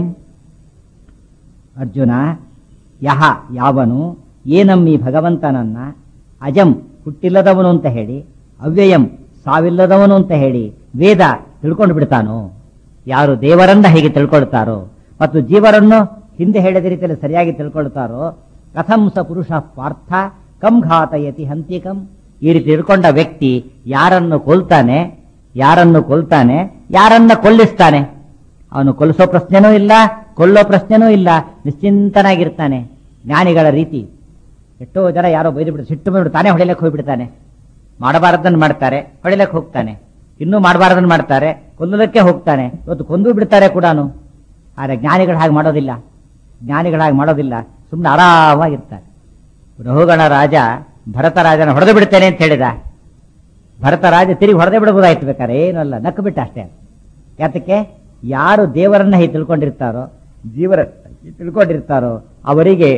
ಅರ್ಜುನ ಯಹ ಯಾವನು ಏನಂ ಈ ಭಗವಂತನನ್ನ ಅಜಂ ಹುಟ್ಟಿಲ್ಲದವನು ಅಂತ ಹೇಳಿ ಅವ್ಯಯಂ ಸಾವಿಲ್ಲದವನು ಅಂತ ಹೇಳಿ ವೇದ ತಿಳ್ಕೊಂಡು ಬಿಡ್ತಾನೋ ಯಾರು ದೇವರನ್ನ ಹೇಗೆ ತಿಳ್ಕೊಳ್ತಾರೋ ಮತ್ತು ಜೀವರನ್ನು ಹಿಂದೆ ಹೇಳಿದ ರೀತಿಯಲ್ಲಿ ಸರಿಯಾಗಿ ತಿಳ್ಕೊಳ್ತಾರೋ ಕಥಂ ಸ ಪುರುಷ ಪಾರ್ಥ ಕಂ ಘಾತಯತಿ ಹಂತಿಕಂ ಈ ರೀತಿ ತಿಳ್ಕೊಂಡ ವ್ಯಕ್ತಿ ಯಾರನ್ನು ಕೊಲ್ತಾನೆ ಯಾರನ್ನು ಕೊಲ್ತಾನೆ ಯಾರನ್ನ ಕೊಲ್ಲಿಸ್ತಾನೆ ಅವನು ಕೊಲ್ಲಿಸೋ ಪ್ರಶ್ನೆನೂ ಇಲ್ಲ ಕೊಲ್ಲೋ ಪ್ರಶ್ನೆನೂ ಇಲ್ಲ ನಿಶ್ಚಿಂತನಾಗಿರ್ತಾನೆ ಜ್ಞಾನಿಗಳ ರೀತಿ ಎಷ್ಟೋ ಜನ ಯಾರೋ ಬೈದು ಬಿಡ್ತಾರೆ ಸಿಟ್ಟು ಬಂದ್ಬಿಟ್ಟು ತಾನೇ ಹೊಡಿಲಕ್ಕೆ ಹೋಗ್ಬಿಡ್ತಾನೆ ಮಾಡಬಾರದನ್ನು ಮಾಡ್ತಾರೆ ಹೊಡಿಲಕ್ಕೆ ಹೋಗ್ತಾನೆ ಇನ್ನೂ ಮಾಡಬಾರದನ್ನು ಮಾಡ್ತಾರೆ ಕೊಲ್ಲೋದಕ್ಕೆ ಹೋಗ್ತಾನೆ ಇವತ್ತು ಕೊಂದು ಬಿಡ್ತಾರೆ ಕೂಡ ಆದರೆ ಜ್ಞಾನಿಗಳು ಹಾಗೆ ಮಾಡೋದಿಲ್ಲ ಜ್ಞಾನಿಗಳು ಹಾಗೆ ಮಾಡೋದಿಲ್ಲ ಸುಮ್ಮನೆ ಆರಾಮಾಗಿರ್ತಾರೆ ರಹುಗಣ ರಾಜ ಭರತ ರಾಜನ ಹೊಡೆದು ಬಿಡ್ತೇನೆ ಅಂತ ಹೇಳಿದ ಭರತರಾಜ ತಿರುಗಿ ಹೊಡೆದೇ ಬಿಡಬಹುದಾಯ್ತು ಬೇಕಾದ್ರೆ ಏನೂ ಅಲ್ಲ ನಕ್ಕು ಬಿಟ್ಟ ಅಷ್ಟೇ ಯಾತಕ್ಕೆ ಯಾರು ದೇವರನ್ನ ಹೀಗೆ ತಿಳ್ಕೊಂಡಿರ್ತಾರೋ ಜೀವರ ತಿಳ್ಕೊಂಡಿರ್ತಾರೋ ಅವರಿಗೆ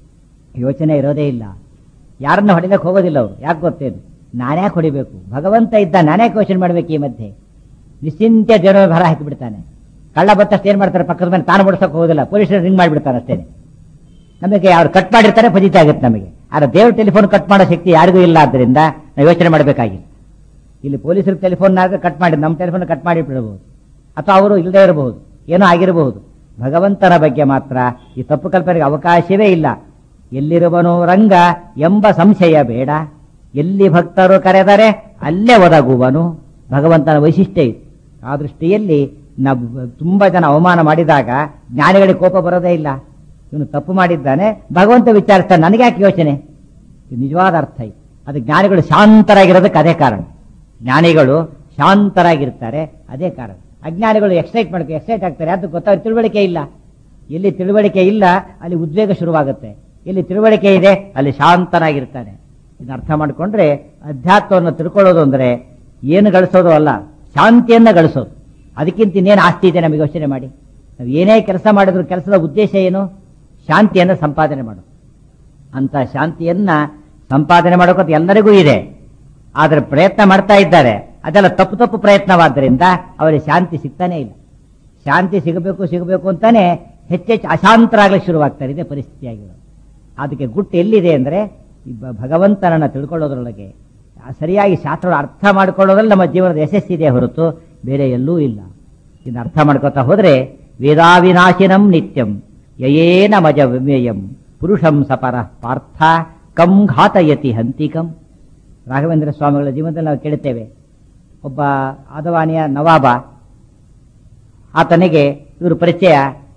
ಯೋಚನೆ ಇರೋದೇ ಇಲ್ಲ ಯಾರನ್ನ ಹೊಡಿಲಕ್ಕೆ ಹೋಗೋದಿಲ್ಲ ಅವರು ಯಾಕೆ ಗೊತ್ತೇನು ನಾನ್ಯಾಕೆ ಹೊಡಿಬೇಕು ಭಗವಂತ ಇದ್ದ ನಾನ್ಯಾಕೆ ಯೋಚನೆ ಮಾಡ್ಬೇಕು ಈ ಮಧ್ಯೆ ನಿಶ್ಚಿಂತೆ ದೇವರ ಭರ ಹಾಕಿಬಿಡ್ತಾನೆ ಕಳ್ಳ ಬತ್ತಷ್ಟು ಏನ್ ಮಾಡ್ತಾರೆ ಪಕ್ಕದ ಮೇಲೆ ತಾನು ಬಿಡ್ಸಕ್ಕೆ ಹೋಗೋದಿಲ್ಲ ಪೊಲೀಸರು ರಿಂಗ್ ಮಾಡಿಬಿಡ್ತಾನೆ ಅಷ್ಟೇ ನಮಗೆ ಅವ್ರು ಕಟ್ ಮಾಡಿರ್ತಾರೆ ಫಜಿತ ಆಗುತ್ತೆ ನಮಗೆ ಆದ್ರೆ ದೇವ್ರ ಟೆಲಿಫೋನ್ ಕಟ್ ಮಾಡೋ ಶಕ್ತಿ ಯಾರಿಗೂ ಇಲ್ಲ ಆದ್ದರಿಂದ ನಾವು ಯೋಚನೆ ಮಾಡಬೇಕಾಗಿಲ್ಲ ಇಲ್ಲಿ ಪೊಲೀಸರು ಟೆಲಿಫೋನ್ ಕಟ್ ಮಾಡಿ ನಮ್ಮ ಟೆಲಿಫೋನ್ ಕಟ್ ಮಾಡಿ ಬಿಡಬಹುದು ಅಥವಾ ಅವರು ಇಲ್ಲದೆ ಇರಬಹುದು ಏನೋ ಆಗಿರಬಹುದು ಭಗವಂತನ ಬಗ್ಗೆ ಮಾತ್ರ ಈ ತಪ್ಪು ಕಲ್ಪನೆಗೆ ಅವಕಾಶವೇ ಇಲ್ಲ ಎಲ್ಲಿರುವನೋ ರಂಗ ಎಂಬ ಸಂಶಯ ಬೇಡ ಎಲ್ಲಿ ಭಕ್ತರು ಕರೆದರೆ ಅಲ್ಲೇ ಒದಗುವನು ಭಗವಂತನ ವೈಶಿಷ್ಟ್ಯ ಇದು ಆ ದೃಷ್ಟಿಯಲ್ಲಿ ನಾವು ತುಂಬಾ ಜನ ಅವಮಾನ ಮಾಡಿದಾಗ ಜ್ಞಾನಿಗಳಿಗೆ ಕೋಪ ಬರೋದೇ ಇಲ್ಲ ಇವನು ತಪ್ಪು ಮಾಡಿದ್ದಾನೆ ಭಗವಂತ ವಿಚಾರಿಸ್ತಾನೆ ನನಗೆ ಯಾಕೆ ಯೋಚನೆ ಇದು ನಿಜವಾದ ಅರ್ಥ ಇದು ಅದು ಜ್ಞಾನಿಗಳು ಶಾಂತರಾಗಿರೋದಕ್ಕೆ ಅದೇ ಕಾರಣ ಜ್ಞಾನಿಗಳು ಶಾಂತರಾಗಿರ್ತಾರೆ ಅದೇ ಕಾರಣ ಅಜ್ಞಾನಿಗಳು ಎಕ್ಸೈಟ್ ಮಾಡ್ತಾರೆ ಎಕ್ಸೈಟ್ ಆಗ್ತಾರೆ ಅದು ಗೊತ್ತಾಗ ತಿಳುವಳಿಕೆ ಇಲ್ಲ ಎಲ್ಲಿ ತಿಳುವಳಿಕೆ ಇಲ್ಲ ಅಲ್ಲಿ ಉದ್ವೇಗ ಶುರುವಾಗುತ್ತೆ ಎಲ್ಲಿ ತಿಳುವಳಿಕೆ ಇದೆ ಅಲ್ಲಿ ಶಾಂತನಾಗಿರ್ತಾನೆ ಇದನ್ನ ಅರ್ಥ ಮಾಡಿಕೊಂಡ್ರೆ ಅಧ್ಯಾತ್ಮವನ್ನು ತಿಳ್ಕೊಳ್ಳೋದು ಅಂದ್ರೆ ಏನು ಗಳಿಸೋದು ಅಲ್ಲ ಶಾಂತಿಯನ್ನ ಗಳಿಸೋದು ಅದಕ್ಕಿಂತ ಇನ್ನೇನು ಆಸ್ತಿ ಇದೆ ನಮಗೆ ಯೋಚನೆ ಮಾಡಿ ನಾವು ಏನೇ ಕೆಲಸ ಮಾಡಿದ್ರು ಕೆಲಸದ ಉದ್ದೇಶ ಏನು ಶಾಂತಿಯನ್ನು ಸಂಪಾದನೆ ಮಾಡೋದು ಅಂತ ಶಾಂತಿಯನ್ನ ಸಂಪಾದನೆ ಮಾಡೋಕೆ ಎಲ್ಲರಿಗೂ ಇದೆ ಆದರೆ ಪ್ರಯತ್ನ ಮಾಡ್ತಾ ಇದ್ದಾರೆ ಅದೆಲ್ಲ ತಪ್ಪು ತಪ್ಪು ಪ್ರಯತ್ನವಾದ್ದರಿಂದ ಅವರಿಗೆ ಶಾಂತಿ ಸಿಗ್ತಾನೆ ಇಲ್ಲ ಶಾಂತಿ ಸಿಗಬೇಕು ಸಿಗಬೇಕು ಅಂತಾನೆ ಹೆಚ್ಚೆಚ್ಚು ಅಶಾಂತರಾಗಲಿಕ್ಕೆ ಶುರುವಾಗ್ತಾರೆ ಇದೇ ಪರಿಸ್ಥಿತಿ ಆಗಿರೋದು ಅದಕ್ಕೆ ಗುಟ್ಟು ಎಲ್ಲಿದೆ ಅಂದ್ರೆ ಈ ಬ- ಭಗವಂತನನ್ನ ತಿಳ್ಕೊಳ್ಳೋದ್ರೊಳಗೆ ಆ ಸರಿಯಾಗಿ ಶಾಸ್ತ್ರ ಅರ್ಥ ಮಾಡ್ಕೊಳ್ಳೋದ್ರಲ್ಲಿ ನಮ್ಮ ಜೀವನದ ಯಶಸ್ಸಿದೆ ಹೊರತು ಬೇರೆ ಎಲ್ಲೂ ಇಲ್ಲ ಇದನ್ನ ಅರ್ಥ ಮಾಡ್ಕೋತಾ ಹೋದ್ರೆ ವೇದಾವಿನಾಶಿನಂ ನಿತ್ಯಂ ಯಯೇನ ಮಜ ವಿಮೇಯಂ ಪುರುಷಂ ಸಪರ ಪಾರ್ಥ ಕಂ ಘಾತಯತಿ ಹಂತಿಕಂ ರಾಘವೇಂದ್ರ ಸ್ವಾಮಿಗಳ ಜೀವನದಲ್ಲಿ ನಾವು ಕೇಳುತ್ತೇವೆ ಒಬ್ಬ ಆದವಾನಿಯ ನವಾಬ ಆತನಿಗೆ ಇವರು ಪರಿಚಯ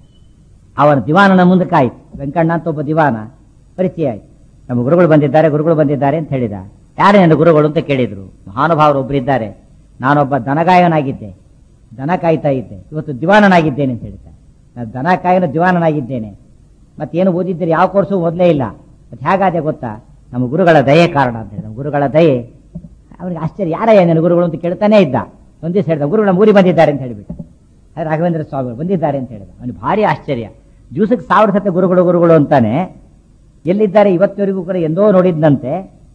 ಅವನ ದಿವಾನನ ಮುಂದಕ್ಕೆ ಆಯ್ತು ವೆಂಕಣ್ಣ ಅಂತ ಒಬ್ಬ ದಿವಾನ ಪರಿಚಯ ಆಯ್ತು ನಮ್ಮ ಗುರುಗಳು ಬಂದಿದ್ದಾರೆ ಗುರುಗಳು ಬಂದಿದ್ದಾರೆ ಅಂತ ಹೇಳಿದ ಯಾರೇ ನನ್ನ ಗುರುಗಳು ಅಂತ ಕೇಳಿದ್ರು ಮಹಾನುಭಾವರು ಒಬ್ಬರಿದ್ದಾರೆ ನಾನೊಬ್ಬ ದನಗಾಯನಾಗಿದ್ದೆ ದನ ಕಾಯ್ತಾ ಇದ್ದೆ ಇವತ್ತು ದಿವಾನನಾಗಿದ್ದೇನೆ ಅಂತ ಹೇಳ್ತಾರೆ ನಾನು ದನ ಕಾಯನ ದಿವಾನನಾಗಿದ್ದೇನೆ ಮತ್ತೇನು ಓದಿದ್ದೀರಿ ಯಾವ ಕೋರ್ಸು ಓದಲೇ ಇಲ್ಲ ಮತ್ತೆ ಹೇಗಾದೆ ಗೊತ್ತಾ ನಮ್ಮ ಗುರುಗಳ ದಯೆ ಕಾರಣ ಅಂತ ಹೇಳಿ ನಮ್ಮ ಗುರುಗಳ ದಯೆ ಅವನಿಗೆ ಆಶ್ಚರ್ಯ ಯಾರಯ್ಯ ನನ್ನ ಗುರುಗಳು ಅಂತ ಕೇಳ್ತಾನೆ ಇದ್ದ ಒಂದ್ ದಿವಸ ಹೇಳ್ದ ಗುರುಗಳು ನಮ್ಮ ಊರಿಗೆ ಬಂದಿದ್ದಾರೆ ಅಂತ ಹೇಳಿಬಿಟ್ಟ ಅದು ರಾಘವೇಂದ್ರ ಸ್ವಾಮಿಗಳು ಬಂದಿದ್ದಾರೆ ಅಂತ ಹೇಳಿದ ಅವನಿಗೆ ಭಾರಿ ಆಶ್ಚರ್ಯ ದಿವಸಕ್ಕೆ ಸಾವಿರ ಸತ ಗುರುಗಳು ಗುರುಗಳು ಅಂತಾನೆ ಎಲ್ಲಿದ್ದಾರೆ ಇವತ್ತಿವರೆಗೂ ಕೂಡ ಎಂದೋ ನೋಡಿದ್ನಂತೆ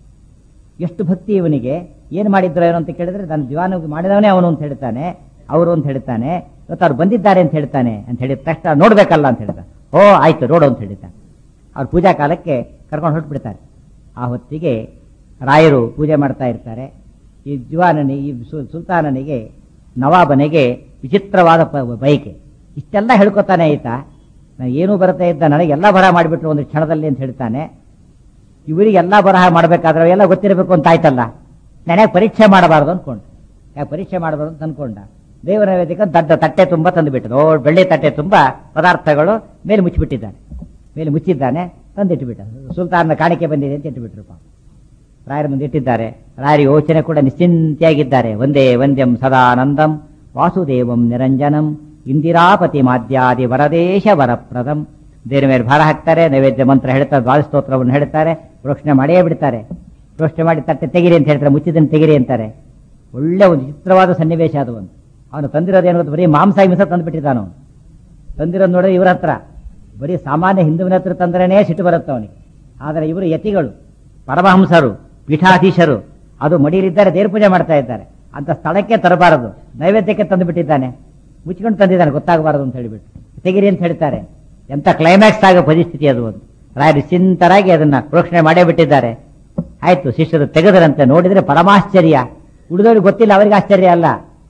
ಎಷ್ಟು ಭಕ್ತಿ ಇವನಿಗೆ ಏನು ಮಾಡಿದ್ರು ಏನೋ ಅಂತ ಕೇಳಿದ್ರೆ ನಾನು ದಿವಾನ ಮಾಡಿದವನೇ ಅವನು ಅಂತ ಹೇಳ್ತಾನೆ ಅವರು ಅಂತ ಹೇಳ್ತಾನೆ ಇವತ್ತು ಅವ್ರು ಬಂದಿದ್ದಾರೆ ಅಂತ ಹೇಳ್ತಾನೆ ಅಂತ ಹೇಳಿದ ತಕ್ಷಣ ನೋಡ್ಬೇಕಲ್ಲ ಅಂತ ಹೇಳ್ತಾನೆ ಓ ಆಯ್ತು ನೋಡು ಅಂತ ಹೇಳ್ತಾನೆ ಅವ್ರು ಪೂಜಾ ಕಾಲಕ್ಕೆ ಕರ್ಕೊಂಡು ಹೊರಟ್ಬಿಡ್ತಾರೆ ಆ ಹೊತ್ತಿಗೆ ರಾಯರು ಪೂಜೆ ಮಾಡ್ತಾ ಇರ್ತಾರೆ ಈ ದಿವಾನನಿ ಈ ಸು- ಸುಲ್ತಾನನಿಗೆ ನವಾಬನಿಗೆ ವಿಚಿತ್ರವಾದ ಪ- ಬಯಕೆ ಇಷ್ಟೆಲ್ಲ ಹೇಳ್ಕೊತಾನೆ ಆಯ್ತ ನಾನು ಏನೂ ಬರ್ತಾ ಇದ್ದ ನನಗೆ ಎಲ್ಲ ಬರಹ ಮಾಡಿಬಿಟ್ರು ಒಂದು ಕ್ಷಣದಲ್ಲಿ ಅಂತ ಹೇಳ್ತಾನೆ ಇವರಿಗೆ ಎಲ್ಲ ಬರಹ ಮಾಡಬೇಕಾದ್ರೆ ಎಲ್ಲ ಗೊತ್ತಿರಬೇಕು ಅಂತ ಆಯ್ತಲ್ಲ ನಾನು ಯಾಕೆ ಪರೀಕ್ಷೆ ಮಾಡಬಾರ್ದು ಅನ್ಕೊಂಡೆ ಯಾಕೆ ಪರೀಕ್ಷೆ ಮಾಡಬಾರ್ದು ಅಂತ ಅನ್ಕೊಂಡ ದೇವರ ನೈವೇದ್ಯಕ್ಕೆ ದೊಡ್ಡ ತಟ್ಟೆ ತುಂಬ ತಂದುಬಿಟ್ಟು ದೊಡ್ಡ ಬೆಳ್ಳಿ ತಟ್ಟೆ ತುಂಬ ಪದಾರ್ಥಗಳು ಮೇಲೆ ಮುಚ್ಚಿಬಿಟ್ಟಿದ್ದಾನೆ ಮೇಲೆ ಮುಚ್ಚಿದ್ದಾನೆ ತಂದಿಟ್ಟುಬಿಟ್ಟ ಸುಲ್ತಾನ ಕಾಣಿಕೆ ಬಂದಿದೆ ಅಂತ ಇಟ್ಟುಬಿಟ್ರು ಪಾಪ ರಾಯರ ಮುಂದೆ ಇಟ್ಟಿದ್ದಾರೆ ರಾಯರ ಯೋಚನೆ ಕೂಡ ನಿಶ್ಚಿಂತೆಯಾಗಿದ್ದಾರೆ ಒಂದೇ ವಂದ್ಯಂ ಸದಾನಂದಂ ವಾಸುದೇವಂ ನಿರಂಜನಂ ಇಂದಿರಾಪತಿ ಮಾದ್ಯಾದಿ ವರದೇಶ ವರಪ್ರದಂ ದೇವರ ಮೇಲೆ ಭಾರ ಹಾಕ್ತಾರೆ ನೈವೇದ್ಯ ಮಂತ್ರ ಹೇಳ್ತಾರೆ ದ್ವಾದ ಸ್ತೋತ್ರವನ್ನು ಹೇಳ್ತಾರೆ ಪ್ರೋಕ್ಷಣೆ ಮಾಡಿಯೇ ಬಿಡ್ತಾರೆ ಪ್ರೋಕ್ಷಣೆ ಮಾಡಿ ತಟ್ಟೆ ತೆಗಿರಿ ಅಂತ ಹೇಳ್ತಾರೆ ಮುಚ್ಚಿದನ್ನು ತೆಗಿರಿ ಅಂತಾರೆ ಒಳ್ಳೆ ಒಂದು ಚಿತ್ರವಾದ ಸನ್ನಿವೇಶ ಅದು ಒಂದು ಅವನು ತಂದಿರೋದೇನು ಗೊತ್ತಾ? ಬರೀ ಮಾಂಸ ಹಿಂಸ ತಂದುಬಿಟ್ಟಿದ್ದಾನು ಅವನು ತಂದಿರೋದು ನೋಡಿದ್ರೆ ಇವ್ರ ಹತ್ರ ಬರೀ ಸಾಮಾನ್ಯ ಹಿಂದುವಿನ ಹತ್ರ ತಂದ್ರೇನೆ ಸಿಟ್ಟು ಬರುತ್ತೆ ಅವನಿಗೆ ಆದರೆ ಇವರು ಯತಿಗಳು ಪರಮಹಂಸರು ಪೀಠಾಧೀಶರು ಅದು ಮಡಿಯಲಿದ್ದಾರೆ ದೇವ್ರ ಪೂಜೆ ಮಾಡ್ತಾ ಇದ್ದಾರೆ ಅಂತ ಸ್ಥಳಕ್ಕೆ ತರಬಾರದು ನೈವೇದ್ಯಕ್ಕೆ ತಂದುಬಿಟ್ಟಿದ್ದಾನೆ ಮುಚ್ಕೊಂಡು ತಂದಿದ್ದಾನೆ ಗೊತ್ತಾಗಬಾರದು ಅಂತ ಹೇಳಿಬಿಟ್ಟು ತೆಗಿರಿ ಅಂತ ಹೇಳ್ತಾರೆ ಎಂತ ಕ್ಲೈಮ್ಯಾಕ್ಸ್ ಆಗೋ ಪರಿಸ್ಥಿತಿ ಅದು ಒಂದು ರಾಯರು ಚಿಂತರಾಗಿ ಅದನ್ನ ಪ್ರೋಕ್ಷಣೆ ಮಾಡೇ ಬಿಟ್ಟಿದ್ದಾರೆ ಆಯ್ತು ಶಿಷ್ಯರು ತೆಗೆದರಂತೆ ನೋಡಿದ್ರೆ ಪರಮಾಶ್ಚರ್ಯ ಉಳಿದವ್ರಿಗೆ ಗೊತ್ತಿಲ್ಲ ಅವರಿಗೆ ಆಶ್ಚರ್ಯ ಅಲ್ಲ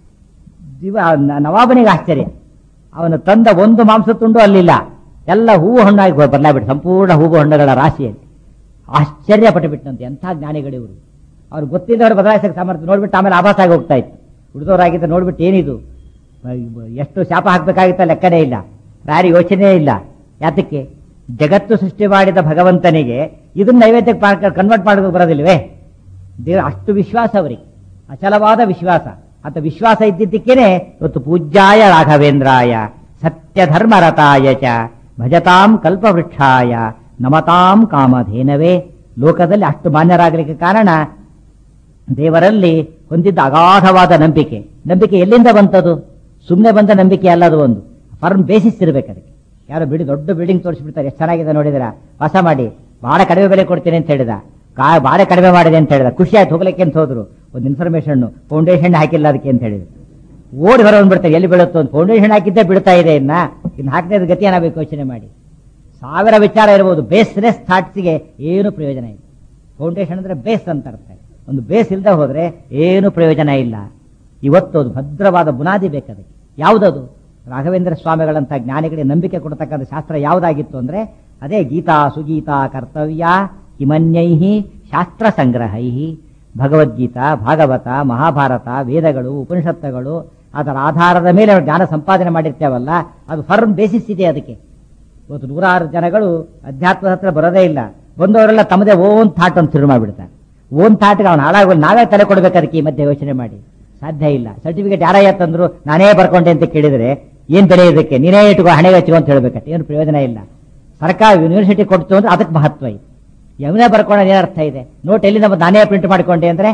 ದಿವ ನ- ನವಾಬನಿಗೆ ಆಶ್ಚರ್ಯ ಅವನು ತಂದ ಒಂದು ಮಾಂಸ ತುಂಡು ಅಲ್ಲಿಲ್ಲ ಎಲ್ಲ ಹೂವು ಹಣ್ಣಾಗಿ ಬದಲಾಗ್ಬಿಟ್ಟು ಸಂಪೂರ್ಣ ಹೂವು ಹಣ್ಣುಗಳ ರಾಶಿಯಲ್ಲಿ ಆಶ್ಚರ್ಯ ಪಟ್ಟುಬಿಟ್ಟಂತೆ ಎಂಥ ಜ್ಞಾನಿಗಳಿವರು ಅವ್ರು ಗೊತ್ತಿದ್ದವ್ರು ಬದಲಾಯಿಸಕ್ಕೆ ಸಾಮರ್ಥ್ಯ ನೋಡ್ಬಿಟ್ಟು ಆಮೇಲೆ ಆಭಾಸ ಆಗಿ ಹೋಗ್ತಾ ಇತ್ತು ಉಳಿದವರಾಗಿದ್ದ ನೋಡ್ಬಿಟ್ಟು ಏನಿದು ಎಷ್ಟು ಶಾಪ ಹಾಕ್ಬೇಕಾಗಿತ್ತ ಲೆಕ್ಕನೇ ಇಲ್ಲ ಯಾರು ಯೋಚನೆ ಇಲ್ಲ ಯಾತಕ್ಕೆ ಜಗತ್ತು ಸೃಷ್ಟಿ ಮಾಡಿದ ಭಗವಂತನಿಗೆ ಇದನ್ನ ನೈವೇದ್ಯಕ್ಕೆ ಕನ್ವರ್ಟ್ ಮಾಡೋದಕ್ಕೆ ಬರೋದಿಲ್ವೇ ದೇವ ಅಷ್ಟು ವಿಶ್ವಾಸ ಅವರಿಗೆ ಅಚಲವಾದ ವಿಶ್ವಾಸ ಅಂತ ವಿಶ್ವಾಸ ಇದ್ದಿದ್ದಕ್ಕೇನೆ ಇವತ್ತು ಪೂಜ್ಯಾಯ ರಾಘವೇಂದ್ರಾಯ ಸತ್ಯ ಧರ್ಮರತಾಯ ಚ ಭಜತಾಂ ಕಲ್ಪವೃಕ್ಷಾಯ ನಮತಾಂ ಕಾಮಧೇನವೇ ಲೋಕದಲ್ಲಿ ಅಷ್ಟು ಮಾನ್ಯರಾಗಲಿಕ್ಕೆ ಕಾರಣ ದೇವರಲ್ಲಿ ಹೊಂದಿದ್ದ ಅಗಾಧವಾದ ನಂಬಿಕೆ ನಂಬಿಕೆ ಎಲ್ಲಿಂದ ಬಂತದು ಸುಮ್ಮನೆ ಬಂದ ನಂಬಿಕೆ ಅಲ್ಲ ಅದು ಒಂದು ಫರ್ಮ್ ಬೇಸಿಸ್ ಇರಬೇಕು ಅದಕ್ಕೆ ಯಾರೋ ಬಿಡಿ ದೊಡ್ಡ ಬಿಲ್ಡಿಂಗ್ ತೋರಿಸ್ಬಿಡ್ತಾರೆ ಎಷ್ಟು ಚೆನ್ನಾಗಿದೆ ನೋಡಿದಿರ ವಾಸ ಮಾಡಿ ಬಹಳ ಕಡಿಮೆ ಬೆಲೆ ಕೊಡ್ತೀನಿ ಅಂತ ಹೇಳಿದ ಕಾ ಭಾಳ ಕಡಿಮೆ ಮಾಡಿದೆ ಅಂತ ಹೇಳಿದ ಖುಷಿ ಆಯ್ತು ಹೋಗ್ಲಿಕ್ಕೆ ಅಂತ ಹೋದ್ರು ಒಂದು ಇನ್ಫಾರ್ಮೇಶನ್ ಫೌಂಡೇಶನ್ ಹಾಕಿಲ್ಲ ಅದಕ್ಕೆ ಅಂತ ಹೇಳಿದ್ರು ಓಡಿ ಹೊರ ಬಂದ್ಬಿಡ್ತಾರೆ ಎಲ್ಲಿ ಬೀಳುತ್ತೋ ಒಂದು ಫೌಂಡೇಶನ್ ಹಾಕಿದ್ದೇ ಬೀಳ್ತಾ ಇದೆ ಇನ್ನ ಇನ್ನು ಹಾಕಿದ ಗತಿ ಏನಾಗಬೇಕು ಯೋಚನೆ ಮಾಡಿ ಸಾವಿರ ವಿಚಾರ ಇರಬಹುದು ಬೇಸ್ಲೆಸ್ ಥಾಟ್ಸ್ಗೆ ಏನು ಪ್ರಯೋಜನ ಇಲ್ಲ ಫೌಂಡೇಶನ್ ಅಂದ್ರೆ ಬೇಸ್ ಅಂತ ಅರ್ಥ ಒಂದು ಬೇಸ್ ಇಲ್ಲದೆ ಹೋದ್ರೆ ಏನು ಪ್ರಯೋಜನ ಇಲ್ಲ ಇವತ್ತು ಅದು ಭದ್ರವಾದ ಬುನಾದಿ ಬೇಕದಕ್ಕೆ ಯಾವುದದು ರಾಘವೇಂದ್ರ ಸ್ವಾಮಿಗಳಂತ ಜ್ಞಾನಿಗಳಿಗೆ ನಂಬಿಕೆ ಕೊಡ್ತಕ್ಕಂಥ ಶಾಸ್ತ್ರ ಯಾವುದಾಗಿತ್ತು ಅಂದ್ರೆ ಅದೇ ಗೀತಾ ಸುಗೀತಾ ಕರ್ತವ್ಯ ಹಿಮನ್ಯೈಹಿ ಶಾಸ್ತ್ರ ಸಂಗ್ರಹೈಹಿ ಭಗವದ್ಗೀತಾ ಭಾಗವತ ಮಹಾಭಾರತ ವೇದಗಳು ಉಪನಿಷತ್ತುಗಳು ಅದರ ಆಧಾರದ ಮೇಲೆ ನಾವು ಜ್ಞಾನ ಸಂಪಾದನೆ ಮಾಡಿರ್ತೇವಲ್ಲ ಅದು ಫರ್ಮ್ ಬೇಸಿಸ್ ಇದೆ ಅದಕ್ಕೆ ಇವತ್ತು ನೂರಾರು ಜನಗಳು ಅಧ್ಯಾತ್ಮದ ಹತ್ರ ಬರೋದೇ ಇಲ್ಲ ಬಂದವರೆಲ್ಲ ತಮ್ಮದೇ ಓನ್ ಥಾಟ್ ಅಂತ ಶುರು ಮಾಡಿಬಿಡ್ತಾರೆ ಓನ್ ಥಾಟ್ಗೆ ಅವ್ನು ಹಾಳಾಗೋದು ನಾವೇ ತಲೆ ಕೊಡ್ಬೇಕು ಅದಕ್ಕೆ ಈ ಮಧ್ಯೆ ಯೋಚನೆ ಮಾಡಿ ಸಾಧ್ಯ ಇಲ್ಲ ಸರ್ಟಿಫಿಕೇಟ್ ಯಾರಯ್ಯ ತಂದ್ರು ನಾನೇ ಬರ್ಕೊಂಡೆ ಅಂತ ಕೇಳಿದ್ರೆ ಏನ್ ಬೆಲೆ ಇದಕ್ಕೆ ನೀನೇ ಇಟ್ಕೋ ಹಣೆಗೆ ಹಚ್ಕೋ ಅಂತ ಹೇಳ್ಬೇಕಂತ ಏನು ಪ್ರಯೋಜನ ಇಲ್ಲ ಸರ್ಕಾರ ಯೂನಿವರ್ಸಿಟಿ ಕೊಡ್ತು ಅಂದ್ರೆ ಅದಕ್ಕೆ ಮಹತ್ವ ಇದೆ ಯಮುನೆ ಬರ್ಕೊಳ್ಳೋದು ಏನರ್ಥ ಇದೆ ನೋಟ್ ಎಲ್ಲಿಂದ ಬಂದು ನಾನೇ ಪ್ರಿಂಟ್ ಮಾಡ್ಕೊಂಡೆ ಅಂದ್ರೆ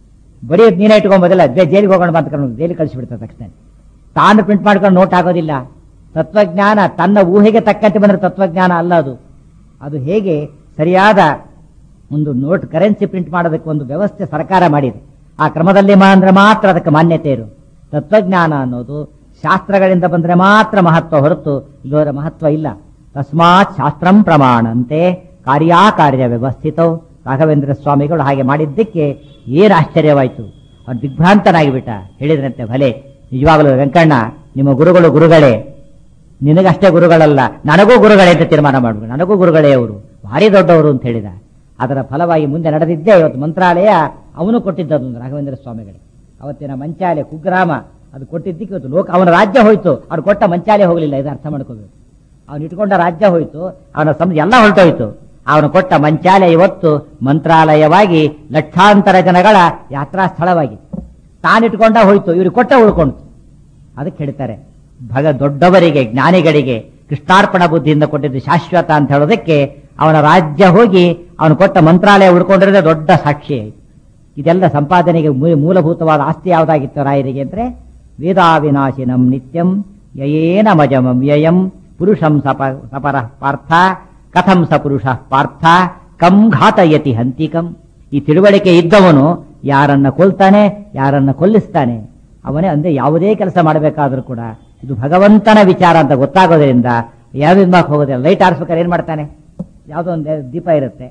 ಬರೀ ನೀನೇ ಇಟ್ಕೊಂಬೋದಿಲ್ಲ ಜೈಲಿಗೆ ಹೋಗೋಣ ಅಂತ ಕರ್ಕೊಂಡು ಜೈಲಿಗೆ ಕಳಿಸಿಬಿಡ್ತಾರೆ ತಕ್ಷಣ ತಾನು ಪ್ರಿಂಟ್ ಮಾಡ್ಕೊಂಡು ನೋಟ್ ಆಗೋದಿಲ್ಲ ತತ್ವಜ್ಞಾನ ತನ್ನ ಊಹೆಗೆ ತಕ್ಕಂತೆ ಬಂದ್ರೆ ತತ್ವಜ್ಞಾನ ಅಲ್ಲ ಅದು ಅದು ಹೇಗೆ ಸರಿಯಾದ ಒಂದು ನೋಟ್ ಕರೆನ್ಸಿ ಪ್ರಿಂಟ್ ಮಾಡೋದಕ್ಕೆ ಒಂದು ವ್ಯವಸ್ಥೆ ಸರ್ಕಾರ ಮಾಡಿದೆ ಆ ಕ್ರಮದಲ್ಲಿ ಮಾ ಅಂದ್ರೆ ಮಾತ್ರ ಅದಕ್ಕೆ ಮಾನ್ಯತೆ ಇರು ತತ್ವಜ್ಞಾನ ಅನ್ನೋದು ಶಾಸ್ತ್ರಗಳಿಂದ ಬಂದ್ರೆ ಮಾತ್ರ ಮಹತ್ವ ಹೊರತು ಇಲ್ಲೋರ ಮಹತ್ವ ಇಲ್ಲ ತಸ್ಮಾತ್ ಶಾಸ್ತ್ರಂ ಪ್ರಮಾಣಂತೆ ಕಾರ್ಯಾಕಾರ್ಯ ವ್ಯವಸ್ಥಿತವು ರಾಘವೇಂದ್ರ ಸ್ವಾಮಿಗಳು ಹಾಗೆ ಮಾಡಿದ್ದಕ್ಕೆ ಏನು ಆಶ್ಚರ್ಯವಾಯಿತು ಅವನು ದಿಗ್ಭ್ರಾಂತನಾಗಿಬಿಟ್ಟ ಹೇಳಿದ್ರಂತೆ ಭಲೆ ನಿಜವಾಗಲೂ ವೆಂಕಣ್ಣ ನಿಮ್ಮ ಗುರುಗಳು ಗುರುಗಳೇ ನಿನಗಷ್ಟೇ ಗುರುಗಳಲ್ಲ ನನಗೂ ಗುರುಗಳೇ ಅಂತ ತೀರ್ಮಾನ ಮಾಡ್ಬೇಕು ನನಗೂ ಗುರುಗಳೇ ಅವರು ಭಾರಿ ದೊಡ್ಡವರು ಅಂತ ಹೇಳಿದ ಅದರ ಫಲವಾಗಿ ಮುಂದೆ ನಡೆದಿದ್ದೇ ಇವತ್ತು ಮಂತ್ರಾಲಯ ಅವನು ಕೊಟ್ಟಿದ್ದದು ರಾಘವೇಂದ್ರ ಸ್ವಾಮಿಗಳೇ ಅವತ್ತಿನ ಮಂಚಾಲಯ ಕುಗ್ರಾಮ ಅದು ಕೊಟ್ಟಿದ್ದಕ್ಕೆ ಇವತ್ತು ಲೋಕ ಅವನ ರಾಜ್ಯ ಹೋಯ್ತು ಅವ್ರು ಕೊಟ್ಟ ಮಂಚಾಲಯ ಹೋಗಲಿಲ್ಲ ಇದು ಅರ್ಥ ಮಾಡ್ಕೋಬೇಕು ಅವನು ಇಟ್ಕೊಂಡ ರಾಜ್ಯ ಹೋಯ್ತು ಅವನ ಸಂ ಎಲ್ಲ ಹೊರಟೋಯ್ತು ಅವನು ಕೊಟ್ಟ ಮಂಚಾಲಯ ಇವತ್ತು ಮಂತ್ರಾಲಯವಾಗಿ ಲಕ್ಷಾಂತರ ಜನಗಳ ಯಾತ್ರಾ ಸ್ಥಳವಾಗಿ ತಾನಿಟ್ಕೊಂಡ ಹೋಯ್ತು ಇವ್ರಿಗೆ ಕೊಟ್ಟ ಉಳ್ಕೊಂಡು ಅದಕ್ಕೆ ಹೇಳ್ತಾರೆ ಭಗ ದೊಡ್ಡವರಿಗೆ ಜ್ಞಾನಿಗಳಿಗೆ ಕೃಷ್ಣಾರ್ಪಣ ಬುದ್ಧಿಯಿಂದ ಕೊಟ್ಟಿದ್ದು ಶಾಶ್ವತ ಅಂತ ಹೇಳೋದಕ್ಕೆ ಅವನ ರಾಜ್ಯ ಹೋಗಿ ಅವನು ಕೊಟ್ಟ ಮಂತ್ರಾಲಯ ಉಳ್ಕೊಂಡಿರೋದೇ ದೊಡ್ಡ ಸಾಕ್ಷಿ ಇದೆಲ್ಲ ಸಂಪಾದನೆಗೆ ಮೂ- ಮೂಲಭೂತವಾದ ಆಸ್ತಿ ಯಾವುದಾಗಿತ್ತು ರಾಯರಿಗೆ ಅಂದ್ರೆ ವೇದಾವಿನಾಶಿನಂ ನಿತ್ಯಂ ಯಯೇನ ಮಜಮಂ ವ್ಯಯಂ ಪುರುಷಂ ಸಪ ಸಪರ ಪಾರ್ಥ ಕಥಂ ಸ ಪುರುಷ ಪಾರ್ಥ ಕಂ ಘಾತಯತಿ ಹಂತಿಕಂ ಈ ತಿಳುವಳಿಕೆ ಇದ್ದವನು ಯಾರನ್ನ ಕೊಲ್ತಾನೆ ಯಾರನ್ನ ಕೊಲ್ಲಿಸ್ತಾನೆ ಅವನೇ ಅಂದ್ರೆ ಯಾವುದೇ ಕೆಲಸ ಮಾಡಬೇಕಾದ್ರೂ ಕೂಡ ಇದು ಭಗವಂತನ ವಿಚಾರ ಅಂತ ಗೊತ್ತಾಗೋದ್ರಿಂದ ಯಾವ ವಿಮಾಕ್ ಹೋಗೋದಿಲ್ಲ ಲೈಟ್ ಆರಿಸ್ಬೇಕಾದ್ರೆ ಏನ್ ಮಾಡ್ತಾನೆ ಯಾವುದೋ ಒಂದು ದೀಪ ಇರುತ್ತೆ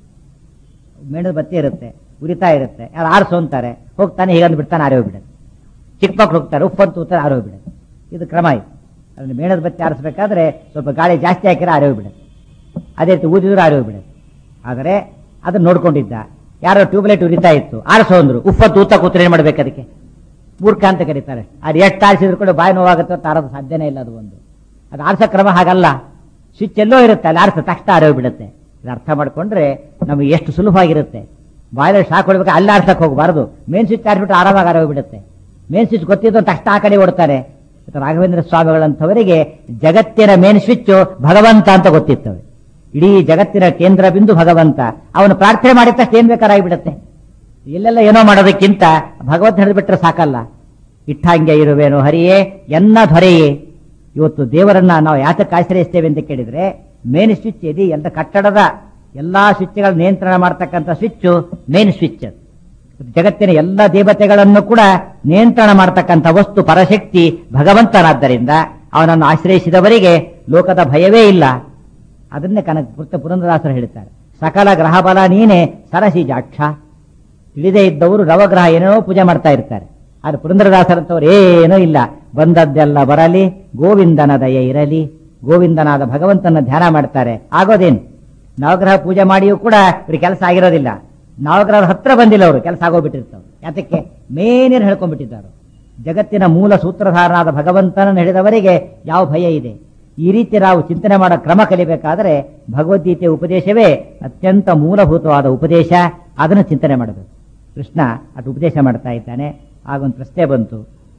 ಮೇಣದ ಬತ್ತಿ ಇರುತ್ತೆ ಉರಿತಾ ಇರುತ್ತೆ ಯಾರು ಆರಿಸು ಅಂತಾರೆ ಹೋಗ್ತಾನೆ ಹೀಗಂದು ಬಿಡ್ತಾನೆ ಆರೋಗ್ಯ ಬಿಡುತ್ತೆ ಚಿಕ್ಕ ಮಕ್ಳು ಹೋಗ್ತಾರೆ ಉಪ್ಪಂತ ತೂತಾರೆ ಆರೋಗ್ಯ ಬಿಡುತ್ತೆ ಇದು ಕ್ರಮ ಇದು ಅದನ್ನ ಮೇಣದ ಬತ್ತಿ ಆರಿಸ್ಬೇಕಾದ್ರೆ ಸ್ವಲ್ಪ ಗಾಳಿ ಜಾಸ್ತಿ ಹಾಕಿದ್ರೆ ಆರೋಗ್ಯ ಬಿಡುತ್ತೆ ಅದೇ ರೀತಿ ಊದಿದ್ರು ಆರೋಗ್ಯ ಬಿಡುತ್ತೆ ಆದರೆ ಅದನ್ನ ನೋಡ್ಕೊಂಡಿದ್ದ ಯಾರೋ ಟ್ಯೂಬ್ಲೈಟ್ ಉರಿತಾ ಇತ್ತು ಆರಿಸೋ ಅಂದ್ರು ಉಪ್ಪ ತೂತ ಕೂತ್ರೆ ಏನ್ ಮಾಡ್ಬೇಕು ಅದಕ್ಕೆ ಮೂರ್ಖ ಅಂತ ಕರೀತಾರೆ ಅದು ಎಷ್ಟು ಆರಿಸಿದ್ರು ಕೂಡ ಬಾಯಿ ನೋವಾಗುತ್ತೆ ಅಂತ ಆರೋದು ಸಾಧ್ಯನೇ ಇಲ್ಲ ಅದು ಒಂದು ಅದು ಆರಿಸೋ ಕ್ರಮ ಹಾಗಲ್ಲ ಸ್ವಿಚ್ ಎಲ್ಲೋ ಇರುತ್ತೆ ಅಲ್ಲಿ ಆರಿಸ ತಕ್ಷಣ ಆರೋಗ್ಯ ಬಿಡುತ್ತೆ ಇದು ಅರ್ಥ ಮಾಡ್ಕೊಂಡ್ರೆ ನಮಗೆ ಎಷ್ಟು ಸುಲಭವಾಗಿರುತ್ತೆ ಬಾಯಲ್ಲಿ ಶಾಕ್ ಹೊಡ್ಬೇಕು ಅಲ್ಲಿ ಆರ್ಸಕ್ ಹೋಗಬಾರದು ಮೇನ್ ಸ್ವಿಚ್ ಆರಿಸ್ಬಿಟ್ಟು ಆರಾಮಾಗಿ ಆರೋಗ್ಯ ಬಿಡುತ್ತೆ ಮೇನ್ ಸ್ವಿಚ್ ಗೊತ್ತಿದ್ದು ತಕ್ಷಣ ಆ ಕಡೆ ಓಡ್ತಾರೆ ಮತ್ತು ರಾಘವೇಂದ್ರ ಸ್ವಾಮಿಗಳಂತವರಿಗೆ ಜಗತ್ತಿನ ಮೇನ್ ಸ್ವಿಚ್ ಭಗವಂತ ಅಂತ ಗೊತ್ತಿತ್ತು ಇಡೀ ಜಗತ್ತಿನ ಕೇಂದ್ರ ಬಿಂದು ಭಗವಂತ ಅವನು ಪ್ರಾರ್ಥನೆ ಮಾಡಿದ ತಕ್ಷಣ ಏನ್ ಬೇಕಾರಾಗಿಬಿಡುತ್ತೆ ಎಲ್ಲೆಲ್ಲ ಏನೋ ಮಾಡೋದಕ್ಕಿಂತ ಭಗವಂತ ಹಿಡಿದ್ಬಿಟ್ರೆ ಸಾಕಲ್ಲ ಇಟ್ಟಂಗೆ ಇರುವೇನು ಹರಿಯೇ ಎನ್ನ ದೊರೆಯೇ ಇವತ್ತು ದೇವರನ್ನ ನಾವು ಯಾತಕ್ಕೆ ಆಶ್ರಯಿಸ್ತೇವೆ ಅಂತ ಕೇಳಿದ್ರೆ ಮೇನ್ ಸ್ವಿಚ್ ಇದೆ ಎಲ್ಲ ಕಟ್ಟಡದ ಎಲ್ಲಾ ಸ್ವಿಚ್ಗಳ ನಿಯಂತ್ರಣ ಮಾಡ್ತಕ್ಕಂಥ ಸ್ವಿಚ್ ಮೇನ್ ಸ್ವಿಚ್ ಜಗತ್ತಿನ ಎಲ್ಲ ದೇವತೆಗಳನ್ನು ಕೂಡ ನಿಯಂತ್ರಣ ಮಾಡತಕ್ಕಂಥ ವಸ್ತು ಪರಶಕ್ತಿ ಭಗವಂತನಾದ್ದರಿಂದ ಅವನನ್ನು ಆಶ್ರಯಿಸಿದವರಿಗೆ ಲೋಕದ ಭಯವೇ ಇಲ್ಲ ಅದನ್ನೇ ಕನಕ ಪುತ್ರ ಪುರಂದರಾಸರು ಹೇಳ್ತಾರೆ ಸಕಲ ಗ್ರಹಬಲ ನೀನೆ ಸರಸಿ ಜಾಕ್ಷ ತಿಳಿದೇ ಇದ್ದವರು ನವಗ್ರಹ ಏನೇನೋ ಪೂಜೆ ಮಾಡ್ತಾ ಇರ್ತಾರೆ ಆದ್ರೆ ಪುರಂದರದಾಸರಂತವ್ರು ಏನೂ ಇಲ್ಲ ಬಂದದ್ದೆಲ್ಲ ಬರಲಿ ಗೋವಿಂದನ ದಯ ಇರಲಿ ಗೋವಿಂದನಾದ ಭಗವಂತನ ಧ್ಯಾನ ಮಾಡ್ತಾರೆ ಆಗೋದೇನು ನವಗ್ರಹ ಪೂಜೆ ಮಾಡಿಯೂ ಕೂಡ ಇವ್ರಿಗೆ ಕೆಲಸ ಆಗಿರೋದಿಲ್ಲ ನವಗ್ರಹದ ಹತ್ರ ಬಂದಿಲ್ಲ ಅವರು ಕೆಲಸ ಆಗೋಗ್ಬಿಟ್ಟಿರ್ತಾವೆ ಯಾತಕ್ಕೆ ಮೇನೇನು ಹೇಳ್ಕೊಂಡ್ಬಿಟ್ಟಿದ್ದಾರೆ ಜಗತ್ತಿನ ಮೂಲ ಸೂತ್ರಧಾರನಾದ ಭಗವಂತನನ್ನು ಹಿಡಿದವರಿಗೆ ಯಾವ ಭಯ ಇದೆ ಈ ರೀತಿ ನಾವು ಚಿಂತನೆ ಮಾಡೋ ಕ್ರಮ ಕಲಿಬೇಕಾದರೆ ಭಗವದ್ಗೀತೆಯ ಉಪದೇಶವೇ ಅತ್ಯಂತ ಮೂಲಭೂತವಾದ ಉಪದೇಶ ಅದನ್ನು ಚಿಂತನೆ ಮಾಡಬೇಕು ಕೃಷ್ಣ ಅದು ಉಪದೇಶ ಮಾಡ್ತಾ ಇದ್ದಾನೆ ಆಗೊಂದು ಪ್ರಶ್ನೆ ಬಂತು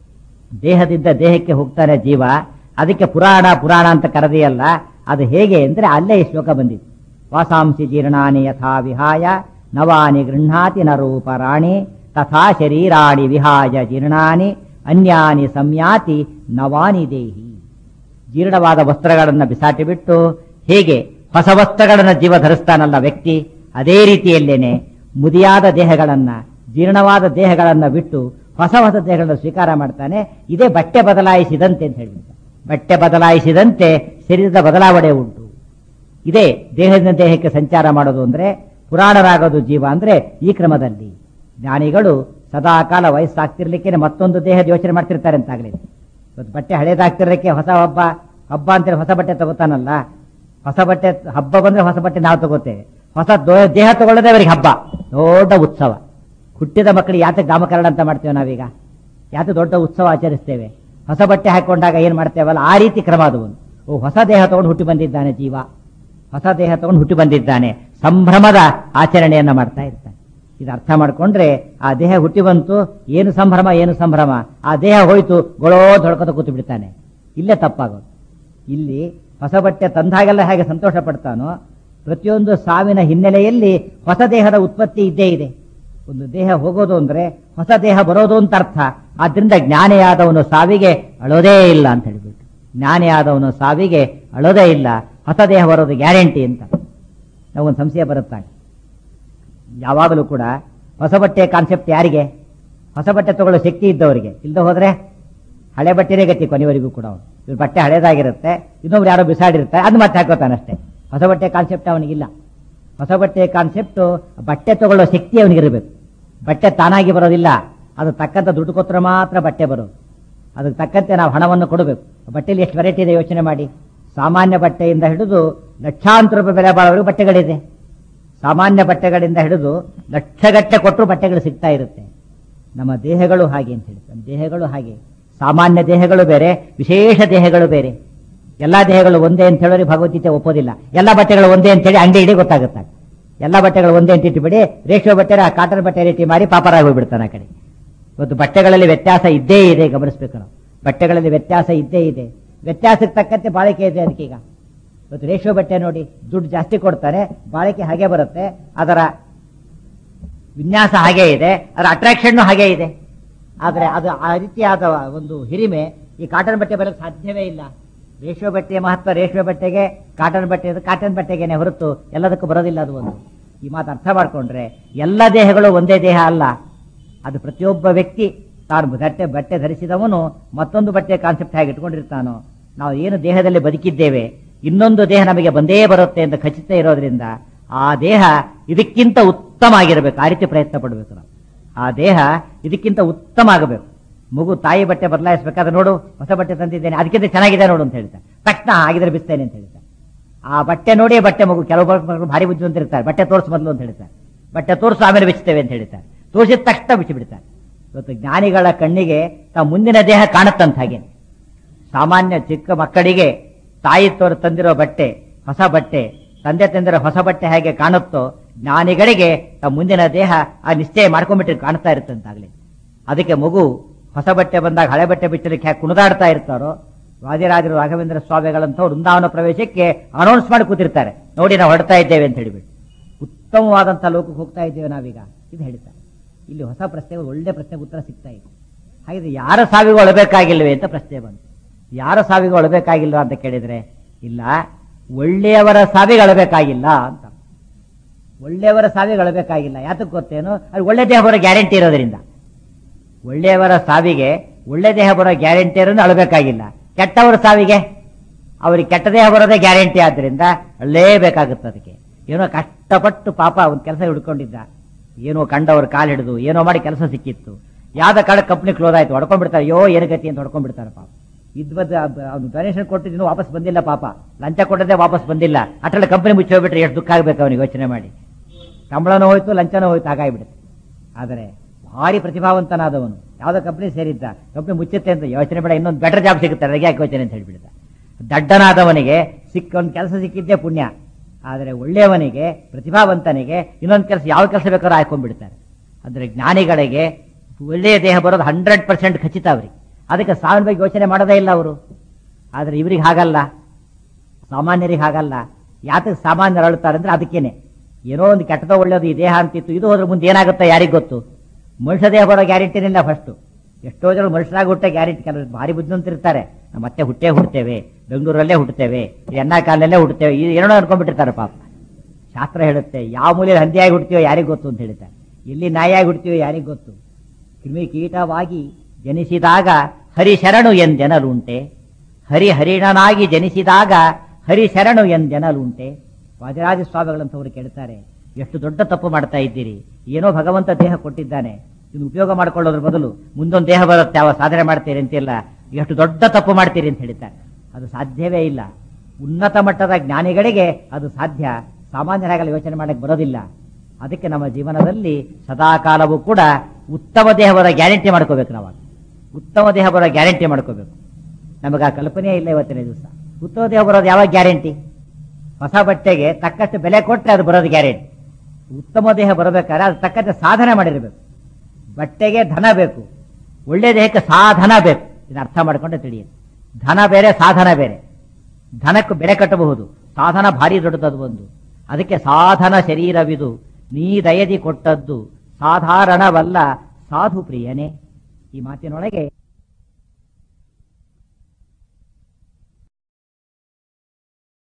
ದೇಹದಿಂದ ದೇಹಕ್ಕೆ ಹೋಗ್ತಾನೆ ಜೀವ ಅದಕ್ಕೆ ಪುರಾಣ ಪುರಾಣ ಅಂತ ಕರೆದಿಯಲ್ಲ ಅದು ಹೇಗೆ ಅಂದ್ರೆ ಅಲ್ಲೇ ಈ ಶ್ಲೋಕ ಬಂದಿತ್ತು ವಾಸಾಂಸಿ ಜೀರ್ಣಾನಿ ಯಥಾ ವಿಹಾಯ ನವಾನಿ ಗೃಹಾತಿ ನರೂಪರಾಣಿ ತಥಾ ಶರೀರಾಣಿ ವಿಹಾಯ ಜೀರ್ಣಾನಿ ಅನ್ಯಾನಿ ಸಂಯಾತಿ ನವಾನಿ ದೇಹಿ ಜೀರ್ಣವಾದ ವಸ್ತ್ರಗಳನ್ನು ಬಿಸಾಟಿ ಬಿಟ್ಟು ಹೇಗೆ ಹೊಸ ವಸ್ತ್ರಗಳನ್ನು ಜೀವ ಧರಿಸ್ತಾನಲ್ಲ ವ್ಯಕ್ತಿ ಅದೇ ರೀತಿಯಲ್ಲೇನೆ ಮುದಿಯಾದ ದೇಹಗಳನ್ನ ಜೀರ್ಣವಾದ ದೇಹಗಳನ್ನ ಬಿಟ್ಟು ಹೊಸ ಹೊಸ ದೇಹಗಳನ್ನು ಸ್ವೀಕಾರ ಮಾಡ್ತಾನೆ ಇದೇ ಬಟ್ಟೆ ಬದಲಾಯಿಸಿದಂತೆ ಅಂತ ಹೇಳಿದ ಬಟ್ಟೆ ಬದಲಾಯಿಸಿದಂತೆ ಶರೀರದ ಬದಲಾವಣೆ ಉಂಟು ಇದೇ ದೇಹದಿಂದ ದೇಹಕ್ಕೆ ಸಂಚಾರ ಮಾಡೋದು ಅಂದ್ರೆ ಪುರಾಣರಾಗೋದು ಜೀವ ಅಂದ್ರೆ ಈ ಕ್ರಮದಲ್ಲಿ ಜ್ಞಾನಿಗಳು ಸದಾ ಕಾಲ ವಯಸ್ಸಾಗ್ತಿರ್ಲಿಕ್ಕೆ ಮತ್ತೊಂದು ದೇಹದ ಯೋಚನೆ ಮಾಡ್ತಿರ್ತಾರೆ ಅಂತಾಗಲಿ ಇವತ್ತು ಬಟ್ಟೆ ಹಳೇದಾಗ್ತಿರ್ಲಿಕ್ಕೆ ಹೊಸ ಹಬ್ಬ ಹಬ್ಬ ಅಂತೇಳಿ ಹೊಸ ಬಟ್ಟೆ ತಗೋತಾನಲ್ಲ ಹೊಸ ಬಟ್ಟೆ ಹಬ್ಬ ಬಂದ್ರೆ ಹೊಸ ಬಟ್ಟೆ ನಾವು ತಗೋತೇವೆ ಹೊಸ ದೋ- ದೇಹ ತಗೊಳ್ಳೋದೇ ಅವರಿಗೆ ಹಬ್ಬ ದೊಡ್ಡ ಉತ್ಸವ ಹುಟ್ಟಿದ ಮಕ್ಕಳಿಗೆ ಯಾತಕ್ಕೆ ನಾಮಕರಣ ಅಂತ ಮಾಡ್ತೇವೆ ನಾವೀಗ ಯಾಕೆ ದೊಡ್ಡ ಉತ್ಸವ ಆಚರಿಸ್ತೇವೆ ಹೊಸ ಬಟ್ಟೆ ಹಾಕೊಂಡಾಗ ಏನ್ ಮಾಡ್ತೇವಲ್ಲ ಆ ರೀತಿ ಕ್ರಮ ಅದು ಒಂದು ಓ ಹೊಸ ದೇಹ ತಗೊಂಡು ಹುಟ್ಟಿ ಬಂದಿದ್ದಾನೆ ಜೀವ ಹೊಸ ದೇಹ ತಗೊಂಡು ಹುಟ್ಟಿ ಬಂದಿದ್ದಾನೆ ಸಂಭ್ರಮದ ಆಚರಣೆಯನ್ನ ಮಾಡ್ತಾ ಇರ್ತಾನೆ ಇದು ಅರ್ಥ ಮಾಡ್ಕೊಂಡ್ರೆ ಆ ದೇಹ ಹುಟ್ಟಿ ಬಂತು ಏನು ಸಂಭ್ರಮ ಏನು ಸಂಭ್ರಮ ಆ ದೇಹ ಹೋಯ್ತು ಗೊಳೋ ದೊಡ್ಕೊತ ಕೂತು ಬಿಡ್ತಾನೆ ಇಲ್ಲೇ ತಪ್ಪಾಗೋದು ಇಲ್ಲಿ ಹೊಸ ಬಟ್ಟೆ ತಂದಾಗೆಲ್ಲ ಹೇಗೆ ಸಂತೋಷ ಪಡ್ತಾನೋ ಪ್ರತಿಯೊಂದು ಸಾವಿನ ಹಿನ್ನೆಲೆಯಲ್ಲಿ ಹೊಸ ದೇಹದ ಉತ್ಪತ್ತಿ ಇದ್ದೇ ಇದೆ ಒಂದು ದೇಹ ಹೋಗೋದು ಅಂದ್ರೆ ಹೊಸ ದೇಹ ಬರೋದು ಅಂತ ಅರ್ಥ ಆದ್ರಿಂದ ಜ್ಞಾನಿಯಾದವನು ಸಾವಿಗೆ ಅಳೋದೇ ಇಲ್ಲ ಅಂತ ಹೇಳಿಬಿಟ್ಟು ಜ್ಞಾನಿಯಾದವನು ಸಾವಿಗೆ ಅಳೋದೇ ಇಲ್ಲ ಹೊಸ ದೇಹ ಬರೋದು ಗ್ಯಾರಂಟಿ ಅಂತ ನಮಗೊಂದು ಸಂಶಯ ಬರುತ್ತಾನೆ ಯಾವಾಗಲೂ ಕೂಡ ಹೊಸ ಬಟ್ಟೆ ಕಾನ್ಸೆಪ್ಟ್ ಯಾರಿಗೆ ಹೊಸ ಬಟ್ಟೆ ತಗೊಳ್ಳೋ ಶಕ್ತಿ ಇದ್ದವರಿಗೆ ಇಲ್ಲದೆ ಹೋದ್ರೆ ಹಳೆ ಬಟ್ಟೆನೇ ಗತಿ ಕೊನೆವರೆಗೂ ಕೂಡ ಅವನು ಇವ್ರ ಬಟ್ಟೆ ಹಳೇದಾಗಿರುತ್ತೆ ಇನ್ನೊಬ್ರು ಯಾರೋ ಬಿಸಾಡಿರ್ತಾರೆ ಅದು ಮತ್ತೆ ಹಾಕೋತಾನಷ್ಟೇ ಹೊಸ ಬಟ್ಟೆ ಕಾನ್ಸೆಪ್ಟ್ ಅವನಿಗಿಲ್ಲ ಹೊಸ ಬಟ್ಟೆ ಕಾನ್ಸೆಪ್ಟ್ ಬಟ್ಟೆ ತಗೊಳ್ಳೋ ಶಕ್ತಿ ಅವನಿಗಿರಬೇಕು ಬಟ್ಟೆ ತಾನಾಗಿ ಬರೋದಿಲ್ಲ ಅದು ತಕ್ಕಂತ ದುಡ್ಡು ಕೊಟ್ಟರೆ ಮಾತ್ರ ಬಟ್ಟೆ ಬರೋದು ಅದಕ್ಕೆ ತಕ್ಕಂತೆ ನಾವು ಹಣವನ್ನು ಕೊಡಬೇಕು ಬಟ್ಟೆಯಲ್ಲಿ ಎಷ್ಟು ವೆರೈಟಿ ಇದೆ ಯೋಚನೆ ಮಾಡಿ ಸಾಮಾನ್ಯ ಬಟ್ಟೆಯಿಂದ ಹಿಡಿದು ಲಕ್ಷಾಂತರ ರೂಪಾಯಿ ಬೆಲೆ ಬಾಳೋವರೆಗೂ ಬಟ್ಟೆಗಳಿದೆ ಸಾಮಾನ್ಯ ಬಟ್ಟೆಗಳಿಂದ ಹಿಡಿದು ಲಕ್ಷಗಟ್ಟೆ ಕೊಟ್ಟರು ಬಟ್ಟೆಗಳು ಸಿಗ್ತಾ ಇರುತ್ತೆ ನಮ್ಮ ದೇಹಗಳು ಹಾಗೆ ಅಂತ ಹೇಳಿ ನಮ್ಮ ದೇಹಗಳು ಹಾಗೆ ಸಾಮಾನ್ಯ ದೇಹಗಳು ಬೇರೆ ವಿಶೇಷ ದೇಹಗಳು ಬೇರೆ ಎಲ್ಲಾ ದೇಹಗಳು ಒಂದೇ ಅಂತ ಹೇಳೋರಿಗೆ ಭಗವದ್ಗೀತೆ ಒಪ್ಪೋದಿಲ್ಲ ಎಲ್ಲ ಬಟ್ಟೆಗಳು ಒಂದೇ ಅಂತ ಹೇಳಿ ಅಂಗಡಿ ಇಡೀ ಗೊತ್ತಾಗುತ್ತೆ ಎಲ್ಲ ಬಟ್ಟೆಗಳು ಒಂದೇ ಅಂತ ಇಟ್ಟುಬಿಡಿ ರೇಷ್ಮೆ ಬಟ್ಟೆ ಕಾಟನ್ ಬಟ್ಟೆ ರೀತಿ ಮಾಡಿ ಪಾಪರಾಗಿ ಹೋಗ್ಬಿಡ್ತಾನೆ ಆ ಕಡೆ ಇವತ್ತು ಬಟ್ಟೆಗಳಲ್ಲಿ ವ್ಯತ್ಯಾಸ ಇದ್ದೇ ಇದೆ ಗಮನಿಸಬೇಕು ನಾವು ಬಟ್ಟೆಗಳಲ್ಲಿ ವ್ಯತ್ಯಾಸ ಇದ್ದೇ ಇದೆ ವ್ಯತ್ಯಾಸಕ್ಕೆ ತಕ್ಕಂತೆ ಬಾಳಿಕೆ ಇದೆ ಅದಕ್ಕೀಗ ಇವತ್ತು ರೇಷ್ಮೆ ಬಟ್ಟೆ ನೋಡಿ ದುಡ್ಡು ಜಾಸ್ತಿ ಕೊಡ್ತಾರೆ ಬಾಳಿಕೆ ಹಾಗೆ ಬರುತ್ತೆ ಅದರ ವಿನ್ಯಾಸ ಹಾಗೆ ಇದೆ ಅದರ ಅಟ್ರಾಕ್ಷನ್ ಹಾಗೆ ಇದೆ ಆದ್ರೆ ಅದು ಆ ರೀತಿಯಾದ ಒಂದು ಹಿರಿಮೆ ಈ ಕಾಟನ್ ಬಟ್ಟೆ ಬರಕ್ಕೆ ಸಾಧ್ಯವೇ ಇಲ್ಲ ರೇಷ್ಮೆ ಬಟ್ಟೆಯ ಮಹತ್ವ ರೇಷ್ಮೆ ಬಟ್ಟೆಗೆ ಕಾಟನ್ ಬಟ್ಟೆ ಕಾಟನ್ ಬಟ್ಟೆಗೆನೆ ಹೊರತು ಎಲ್ಲದಕ್ಕೂ ಬರೋದಿಲ್ಲ ಅದು ಒಂದು ಈ ಮಾತು ಅರ್ಥ ಮಾಡ್ಕೊಂಡ್ರೆ ಎಲ್ಲ ದೇಹಗಳು ಒಂದೇ ದೇಹ ಅಲ್ಲ ಅದು ಪ್ರತಿಯೊಬ್ಬ ವ್ಯಕ್ತಿ ತಾನು ಬಟ್ಟೆ ಬಟ್ಟೆ ಧರಿಸಿದವನು ಮತ್ತೊಂದು ಬಟ್ಟೆ ಕಾನ್ಸೆಪ್ಟ್ ಹೇಗೆ ಇಟ್ಕೊಂಡಿರ್ತಾನೋ ನಾವು ಏನು ದೇಹದಲ್ಲಿ ಬದುಕಿದ್ದೇವೆ ಇನ್ನೊಂದು ದೇಹ ನಮಗೆ ಬಂದೇ ಬರುತ್ತೆ ಅಂತ ಖಚಿತ ಇರೋದ್ರಿಂದ ಆ ದೇಹ ಇದಕ್ಕಿಂತ ಉತ್ತಮ ಆಗಿರಬೇಕು ಆ ರೀತಿ ಪ್ರಯತ್ನ ಪಡಬೇಕು ನಾವು ಆ ದೇಹ ಇದಕ್ಕಿಂತ ಉತ್ತಮ ಆಗಬೇಕು ಮಗು ತಾಯಿ ಬಟ್ಟೆ ಬದಲಾಯಿಸಬೇಕಾದ್ರೆ ನೋಡು ಹೊಸ ಬಟ್ಟೆ ತಂದಿದ್ದೇನೆ ಅದಕ್ಕಿಂತ ಚೆನ್ನಾಗಿದೆ ನೋಡು ಅಂತ ಹೇಳ್ತಾರೆ ತಕ್ಷಣ ಆಗಿದ್ರೆ ಬಿಸ್ತೇನೆ ಅಂತ ಹೇಳ್ತಾರೆ ಆ ಬಟ್ಟೆ ನೋಡಿ ಬಟ್ಟೆ ಮಗು ಕೆಲವು ಮಕ್ಕಳು ಭಾರಿ ಬುದ್ಧಿವಂತ ಇರ್ತಾರೆ ಬಟ್ಟೆ ತೋರಿಸ್ ಮೊದಲು ಅಂತ ಹೇಳ್ತಾರೆ ಬಟ್ಟೆ ತೋರಿಸು ಆಮೇಲೆ ಬಿಚ್ಚುತ್ತೇವೆ ಅಂತ ಹೇಳ್ತಾರೆ ತೋರಿಸಿದ ತಕ್ಷಣ ಬಿಚ್ಚಿ ಬಿಡ್ತಾರೆ ಇವತ್ತು ಜ್ಞಾನಿಗಳ ಕಣ್ಣಿಗೆ ತಾವು ಮುಂದಿನ ದೇಹ ಕಾಣುತ್ತಂತ ಹಾಗೆ ಸಾಮಾನ್ಯ ಚಿಕ್ಕ ಮಕ್ಕಳಿಗೆ ತಾಯಿ ತೋರು ತಂದಿರೋ ಬಟ್ಟೆ ಹೊಸ ಬಟ್ಟೆ ತಂದೆ ತಂದಿರೋ ಹೊಸ ಬಟ್ಟೆ ಹೇಗೆ ಕಾಣುತ್ತೋ ಜ್ಞಾನಿಗಳಿಗೆ ತಮ್ಮ ಮುಂದಿನ ದೇಹ ಆ ನಿಶ್ಚಯ ಮಾಡ್ಕೊಂಡ್ಬಿಟ್ಟು ಕಾಣ್ತಾ ಇರುತ್ತಂತಾಗ್ಲಿ ಅದಕ್ಕೆ ಮಗು ಹೊಸ ಬಟ್ಟೆ ಬಂದಾಗ ಹಳೆ ಬಟ್ಟೆ ಬಿಚ್ಚಲಿಕ್ಕೆ ಹೇಗೆ ಕುಣಿದಾಡ್ತಾ ಇರ್ತಾರೋ ವಾದಿರಾಜರು ರಾಘವೇಂದ್ರ ಸ್ವಾಮಿಗಳಂತವ್ರು ವೃಂದಾವನ ಪ್ರವೇಶಕ್ಕೆ ಅನೌನ್ಸ್ ಮಾಡಿ ಕೂತಿರ್ತಾರೆ ನೋಡಿ ನಾವು ಹೊರಡ್ತಾ ಇದ್ದೇವೆ ಅಂತ ಹೇಳಿಬಿಟ್ಟು ಉತ್ತಮವಾದಂತಹ ಲೋಕಕ್ಕೆ ಹೋಗ್ತಾ ಇದ್ದೇವೆ ನಾವೀಗ ಇದು ಹೇಳ್ತಾರೆ ಇಲ್ಲಿ ಹೊಸ ಪ್ರಶ್ನೆಗಳು ಒಳ್ಳೆ ಪ್ರಶ್ನೆಗೆ ಉತ್ತರ ಸಿಗ್ತಾ ಇದೆ ಹಾಗಿದ್ರೆ ಯಾರ ಸಾವಿಗೂ ಒಳಬೇಕಾಗಿಲ್ವೇ ಅಂತ ಪ್ರಶ್ನೆ ಬಂತು ಯಾರ ಸಾವಿಗೂ ಒಳಬೇಕಾಗಿಲ್ವ ಅಂತ ಕೇಳಿದ್ರೆ ಇಲ್ಲ ಒಳ್ಳೆಯವರ ಸಾವಿಗೆ ಅಳಬೇಕಾಗಿಲ್ಲ ಅಂತ ಒಳ್ಳೆಯವರ ಸಾವಿಗೆ ಅಳಬೇಕಾಗಿಲ್ಲ ಯಾತಕ್ಕೆ ಗೊತ್ತೇನು ಅದು ಒಳ್ಳೆ ದೇಹ ಬರೋ ಗ್ಯಾರಂಟಿ ಇರೋದ್ರಿಂದ ಒಳ್ಳೆಯವರ ಸಾವಿಗೆ ಒಳ್ಳೆ ದೇಹ ಬರೋ ಗ್ಯಾರಂಟಿ ಇರೋದು ಅಳಬೇಕಾಗಿಲ್ಲ ಕೆಟ್ಟವರ ಸಾವಿಗೆ ಅವ್ರಿಗೆ ಕೆಟ್ಟ ದೇಹ ಬರೋದೇ ಗ್ಯಾರಂಟಿ ಆದ್ರಿಂದ ಅಳ್ಳೇಬೇಕಾಗುತ್ತೆ ಅದಕ್ಕೆ ಏನೋ ಕಷ್ಟಪಟ್ಟು ಪಾಪ ಒಂದು ಕೆಲಸ ಹಿಡ್ಕೊಂಡಿದ್ದ ಏನೋ ಕಂಡವ್ರ ಕಾಲು ಹಿಡಿದು ಏನೋ ಮಾಡಿ ಕೆಲಸ ಸಿಕ್ಕಿತ್ತು ಯಾವ್ದ ಕಾಲ ಕಂಪ್ನಿ ಕ್ಲೋಸ್ ಆಯ್ತು ಹೊಡ್ಕೊಂಡ್ಬಿಡ್ತಾರೆ ಅಯ್ಯೋ ಏನು ಗತಿ ಅಂತ ಹೊಡ್ಕೊಂಡ್ಬಿಡ್ತಾರೆ ಪಾಪ ಇದ್ ಬದ್ ಅವ್ನು ಡೊನೇಷನ್ ಕೊಟ್ಟಿದ್ದು ವಾಪಸ್ ಬಂದಿಲ್ಲ ಪಾಪ ಲಂಚ ಕೊಟ್ಟದೆ ವಾಪಸ್ ಬಂದಿಲ್ಲ ಅಟ್ರಲ್ಲಿ ಕಂಪನಿ ಮುಚ್ಚಿ ಹೋಗ್ಬಿಟ್ರೆ ಎಷ್ಟು ದುಃಖ ಆಗ್ಬೇಕು ಅವನಿಗೆ ಯೋಚನೆ ಮಾಡಿ ಸಂಬಳನೂ ಹೋಯ್ತು ಲಂಚನೂ ಹೋಯ್ತು ಹಾಗಾಗ್ಬಿಡುತ್ತೆ ಆದರೆ ಭಾರಿ ಪ್ರತಿಭಾವಂತನಾದವನು ಯಾವ್ದೋ ಕಂಪ್ನಿ ಸೇರಿದ್ದ ಕಂಪ್ನಿ ಮುಚ್ಚುತ್ತೆ ಅಂತ ಯೋಚನೆ ಬೇಡ ಇನ್ನೊಂದು ಬೆಟರ್ ಜಾಬ್ ಸಿಗುತ್ತೆ ಅದಕ್ಕೆ ಯಾಕೆ ಯೋಚನೆ ಅಂತ ಹೇಳ್ಬಿಡ್ತ ದಡ್ಡನಾದವನಿಗೆ ಸಿಕ್ಕ ಒಂದು ಕೆಲಸ ಸಿಕ್ಕಿದ್ದೇ ಪುಣ್ಯ ಆದರೆ ಒಳ್ಳೆಯವನಿಗೆ ಪ್ರತಿಭಾವಂತನಿಗೆ ಇನ್ನೊಂದು ಕೆಲಸ ಯಾವ ಕೆಲಸ ಬೇಕಾದ್ರೂ ಹಾಕೊಂಡ್ಬಿಡ್ತಾರೆ ಅಂದ್ರೆ ಜ್ಞಾನಿಗಳಿಗೆ ಒಳ್ಳೆಯ ದೇಹ ಬರೋದು ಹಂಡ್ರೆಡ್ ಪರ್ಸೆಂಟ್ ಖಚಿತ ಅವ್ರಿಗೆ ಅದಕ್ಕೆ ಸಾವಿನ ಬಗ್ಗೆ ಯೋಚನೆ ಮಾಡೋದೇ ಇಲ್ಲ ಅವರು ಆದರೆ ಇವ್ರಿಗೆ ಹಾಗಲ್ಲ ಸಾಮಾನ್ಯರಿಗೆ ಹಾಗಲ್ಲ ಯಾತಕ್ಕೆ ಸಾಮಾನ್ಯರು ಅಳ್ತಾರೆ ಅಂದ್ರೆ ಅದಕ್ಕೇನೆ ಏನೋ ಒಂದು ಕೆಟ್ಟದೋ ಒಳ್ಳೆಯದು ಈ ದೇಹ ಅಂತಿತ್ತು ಇದು ಹೋದ್ರೆ ಮುಂದೆ ಏನಾಗುತ್ತೆ ಯಾರಿಗ್ ಗೊತ್ತು ಮನುಷ್ಯ ದೇಹ ಬರೋ ಗ್ಯಾರಂಟಿನಿಲ್ಲ ಫಸ್ಟು ಎಷ್ಟೋ ಜನ ಮನುಷ್ಯರಾಗಿ ಹುಟ್ಟೆ ಗ್ಯಾರಂಟಿ ಕೆಲವರು ಭಾರಿ ಬುದ್ಧಿವಂತರಿರ್ತಾರೆ ನಾವು ಮತ್ತೆ ಹುಟ್ಟೇ ಹುಡ್ತೇವೆ ಬೆಂಗಳೂರಲ್ಲೇ ಹುಡ್ತೇವೆ ಎನ್ನ ಕಾಲಲ್ಲೇ ಹುಡ್ತೇವೆ ಇದು ಏನೋ ಅನ್ಕೊಂಡ್ಬಿಟ್ಟಿರ್ತಾರೆ ಪಾಪ ಶಾಸ್ತ್ರ ಹೇಳುತ್ತೆ ಯಾವ ಮೂಲೆಯಲ್ಲಿ ಹಂದಿಯಾಗಿ ಹುಡ್ತೀವೋ ಯಾರಿಗ್ ಗೊತ್ತು ಅಂತ ಹೇಳ್ತಾರೆ ಎಲ್ಲಿ ನಾಯಿಯಾಗಿ ಹುಡ್ತೀವೋ ಯಾರಿಗ್ ಗೊತ್ತು ಕ್ರಿಮಿ ಕೀಟವಾಗಿ ಜನಿಸಿದಾಗ ಹರಿ ಶರಣು ಎಂದೆನಲುಂಟೆ ಹರಿ ಹರಿಣನಾಗಿ ಜನಿಸಿದಾಗ ಹರಿ ಶರಣು ಎಂದೆನಲುಂಟೆ ವಾದಿರಾಜ ಸ್ವಾಮಿಗಳಂತವರು ಕೇಳ್ತಾರೆ ಎಷ್ಟು ದೊಡ್ಡ ತಪ್ಪು ಮಾಡ್ತಾ ಇದ್ದೀರಿ ಏನೋ ಭಗವಂತ ದೇಹ ಕೊಟ್ಟಿದ್ದಾನೆ ಇದನ್ನು ಉಪಯೋಗ ಮಾಡ್ಕೊಳ್ಳೋದ್ರ ಬದಲು ಮುಂದೊಂದು ದೇಹ ಬರುತ್ತೆ ಯಾವ ಸಾಧನೆ ಮಾಡ್ತೀರಿ ಅಂತಿಲ್ಲ ಎಷ್ಟು ದೊಡ್ಡ ತಪ್ಪು ಮಾಡ್ತೀರಿ ಅಂತ ಹೇಳ್ತಾರೆ ಅದು ಸಾಧ್ಯವೇ ಇಲ್ಲ ಉನ್ನತ ಮಟ್ಟದ ಜ್ಞಾನಿಗಳಿಗೆ ಅದು ಸಾಧ್ಯ ಸಾಮಾನ್ಯರಾಗಲು ಯೋಚನೆ ಮಾಡಕ್ಕೆ ಬರೋದಿಲ್ಲ ಅದಕ್ಕೆ ನಮ್ಮ ಜೀವನದಲ್ಲಿ ಸದಾಕಾಲವೂ ಕೂಡ ಉತ್ತಮ ದೇಹ ಬರೋ ಗ್ಯಾರಂಟಿ ಮಾಡ್ಕೋಬೇಕು ನಾವು ಉತ್ತಮ ದೇಹ ಬರೋ ಗ್ಯಾರಂಟಿ ಮಾಡ್ಕೋಬೇಕು ನಮಗೆ ಆ ಕಲ್ಪನೆ ಇಲ್ಲ ಇವತ್ತಿನ ದಿವಸ ಉತ್ತಮ ದೇಹ ಬರೋದು ಯಾವಾಗ ಗ್ಯಾರಂಟಿ ಹೊಸ ಬಟ್ಟೆಗೆ ತಕ್ಕಷ್ಟು ಬೆಲೆ ಕೊಟ್ಟರೆ ಅದು ಬರೋದು ಗ್ಯಾರಂಟಿ ಉತ್ತಮ ದೇಹ ಬರಬೇಕಾದ್ರೆ ಅದು ತಕ್ಕಂತೆ ಸಾಧನೆ ಮಾಡಿರಬೇಕು ಬಟ್ಟೆಗೆ ಧನ ಬೇಕು ಒಳ್ಳೆ ದೇಹಕ್ಕೆ ಸಾಧನ ಬೇಕು ಇದನ್ನ ಅರ್ಥ ಮಾಡ್ಕೊಂಡೆ ತಿಳಿಯುತ್ತೆ ಧನ ಬೇರೆ ಸಾಧನ ಬೇರೆ ಧನಕ್ಕೂ ಬೆಲೆ ಕಟ್ಟಬಹುದು ಸಾಧನ ಭಾರಿ ದೊಡ್ಡದದು ಒಂದು ಅದಕ್ಕೆ ಸಾಧನ ಶರೀರವಿದು ನೀ ದಯದಿ ಕೊಟ್ಟದ್ದು ಸಾಧಾರಣವಲ್ಲ ಸಾಧು ಪ್ರಿಯನೇ ಈ ಮಾತಿನೊಳಗೆ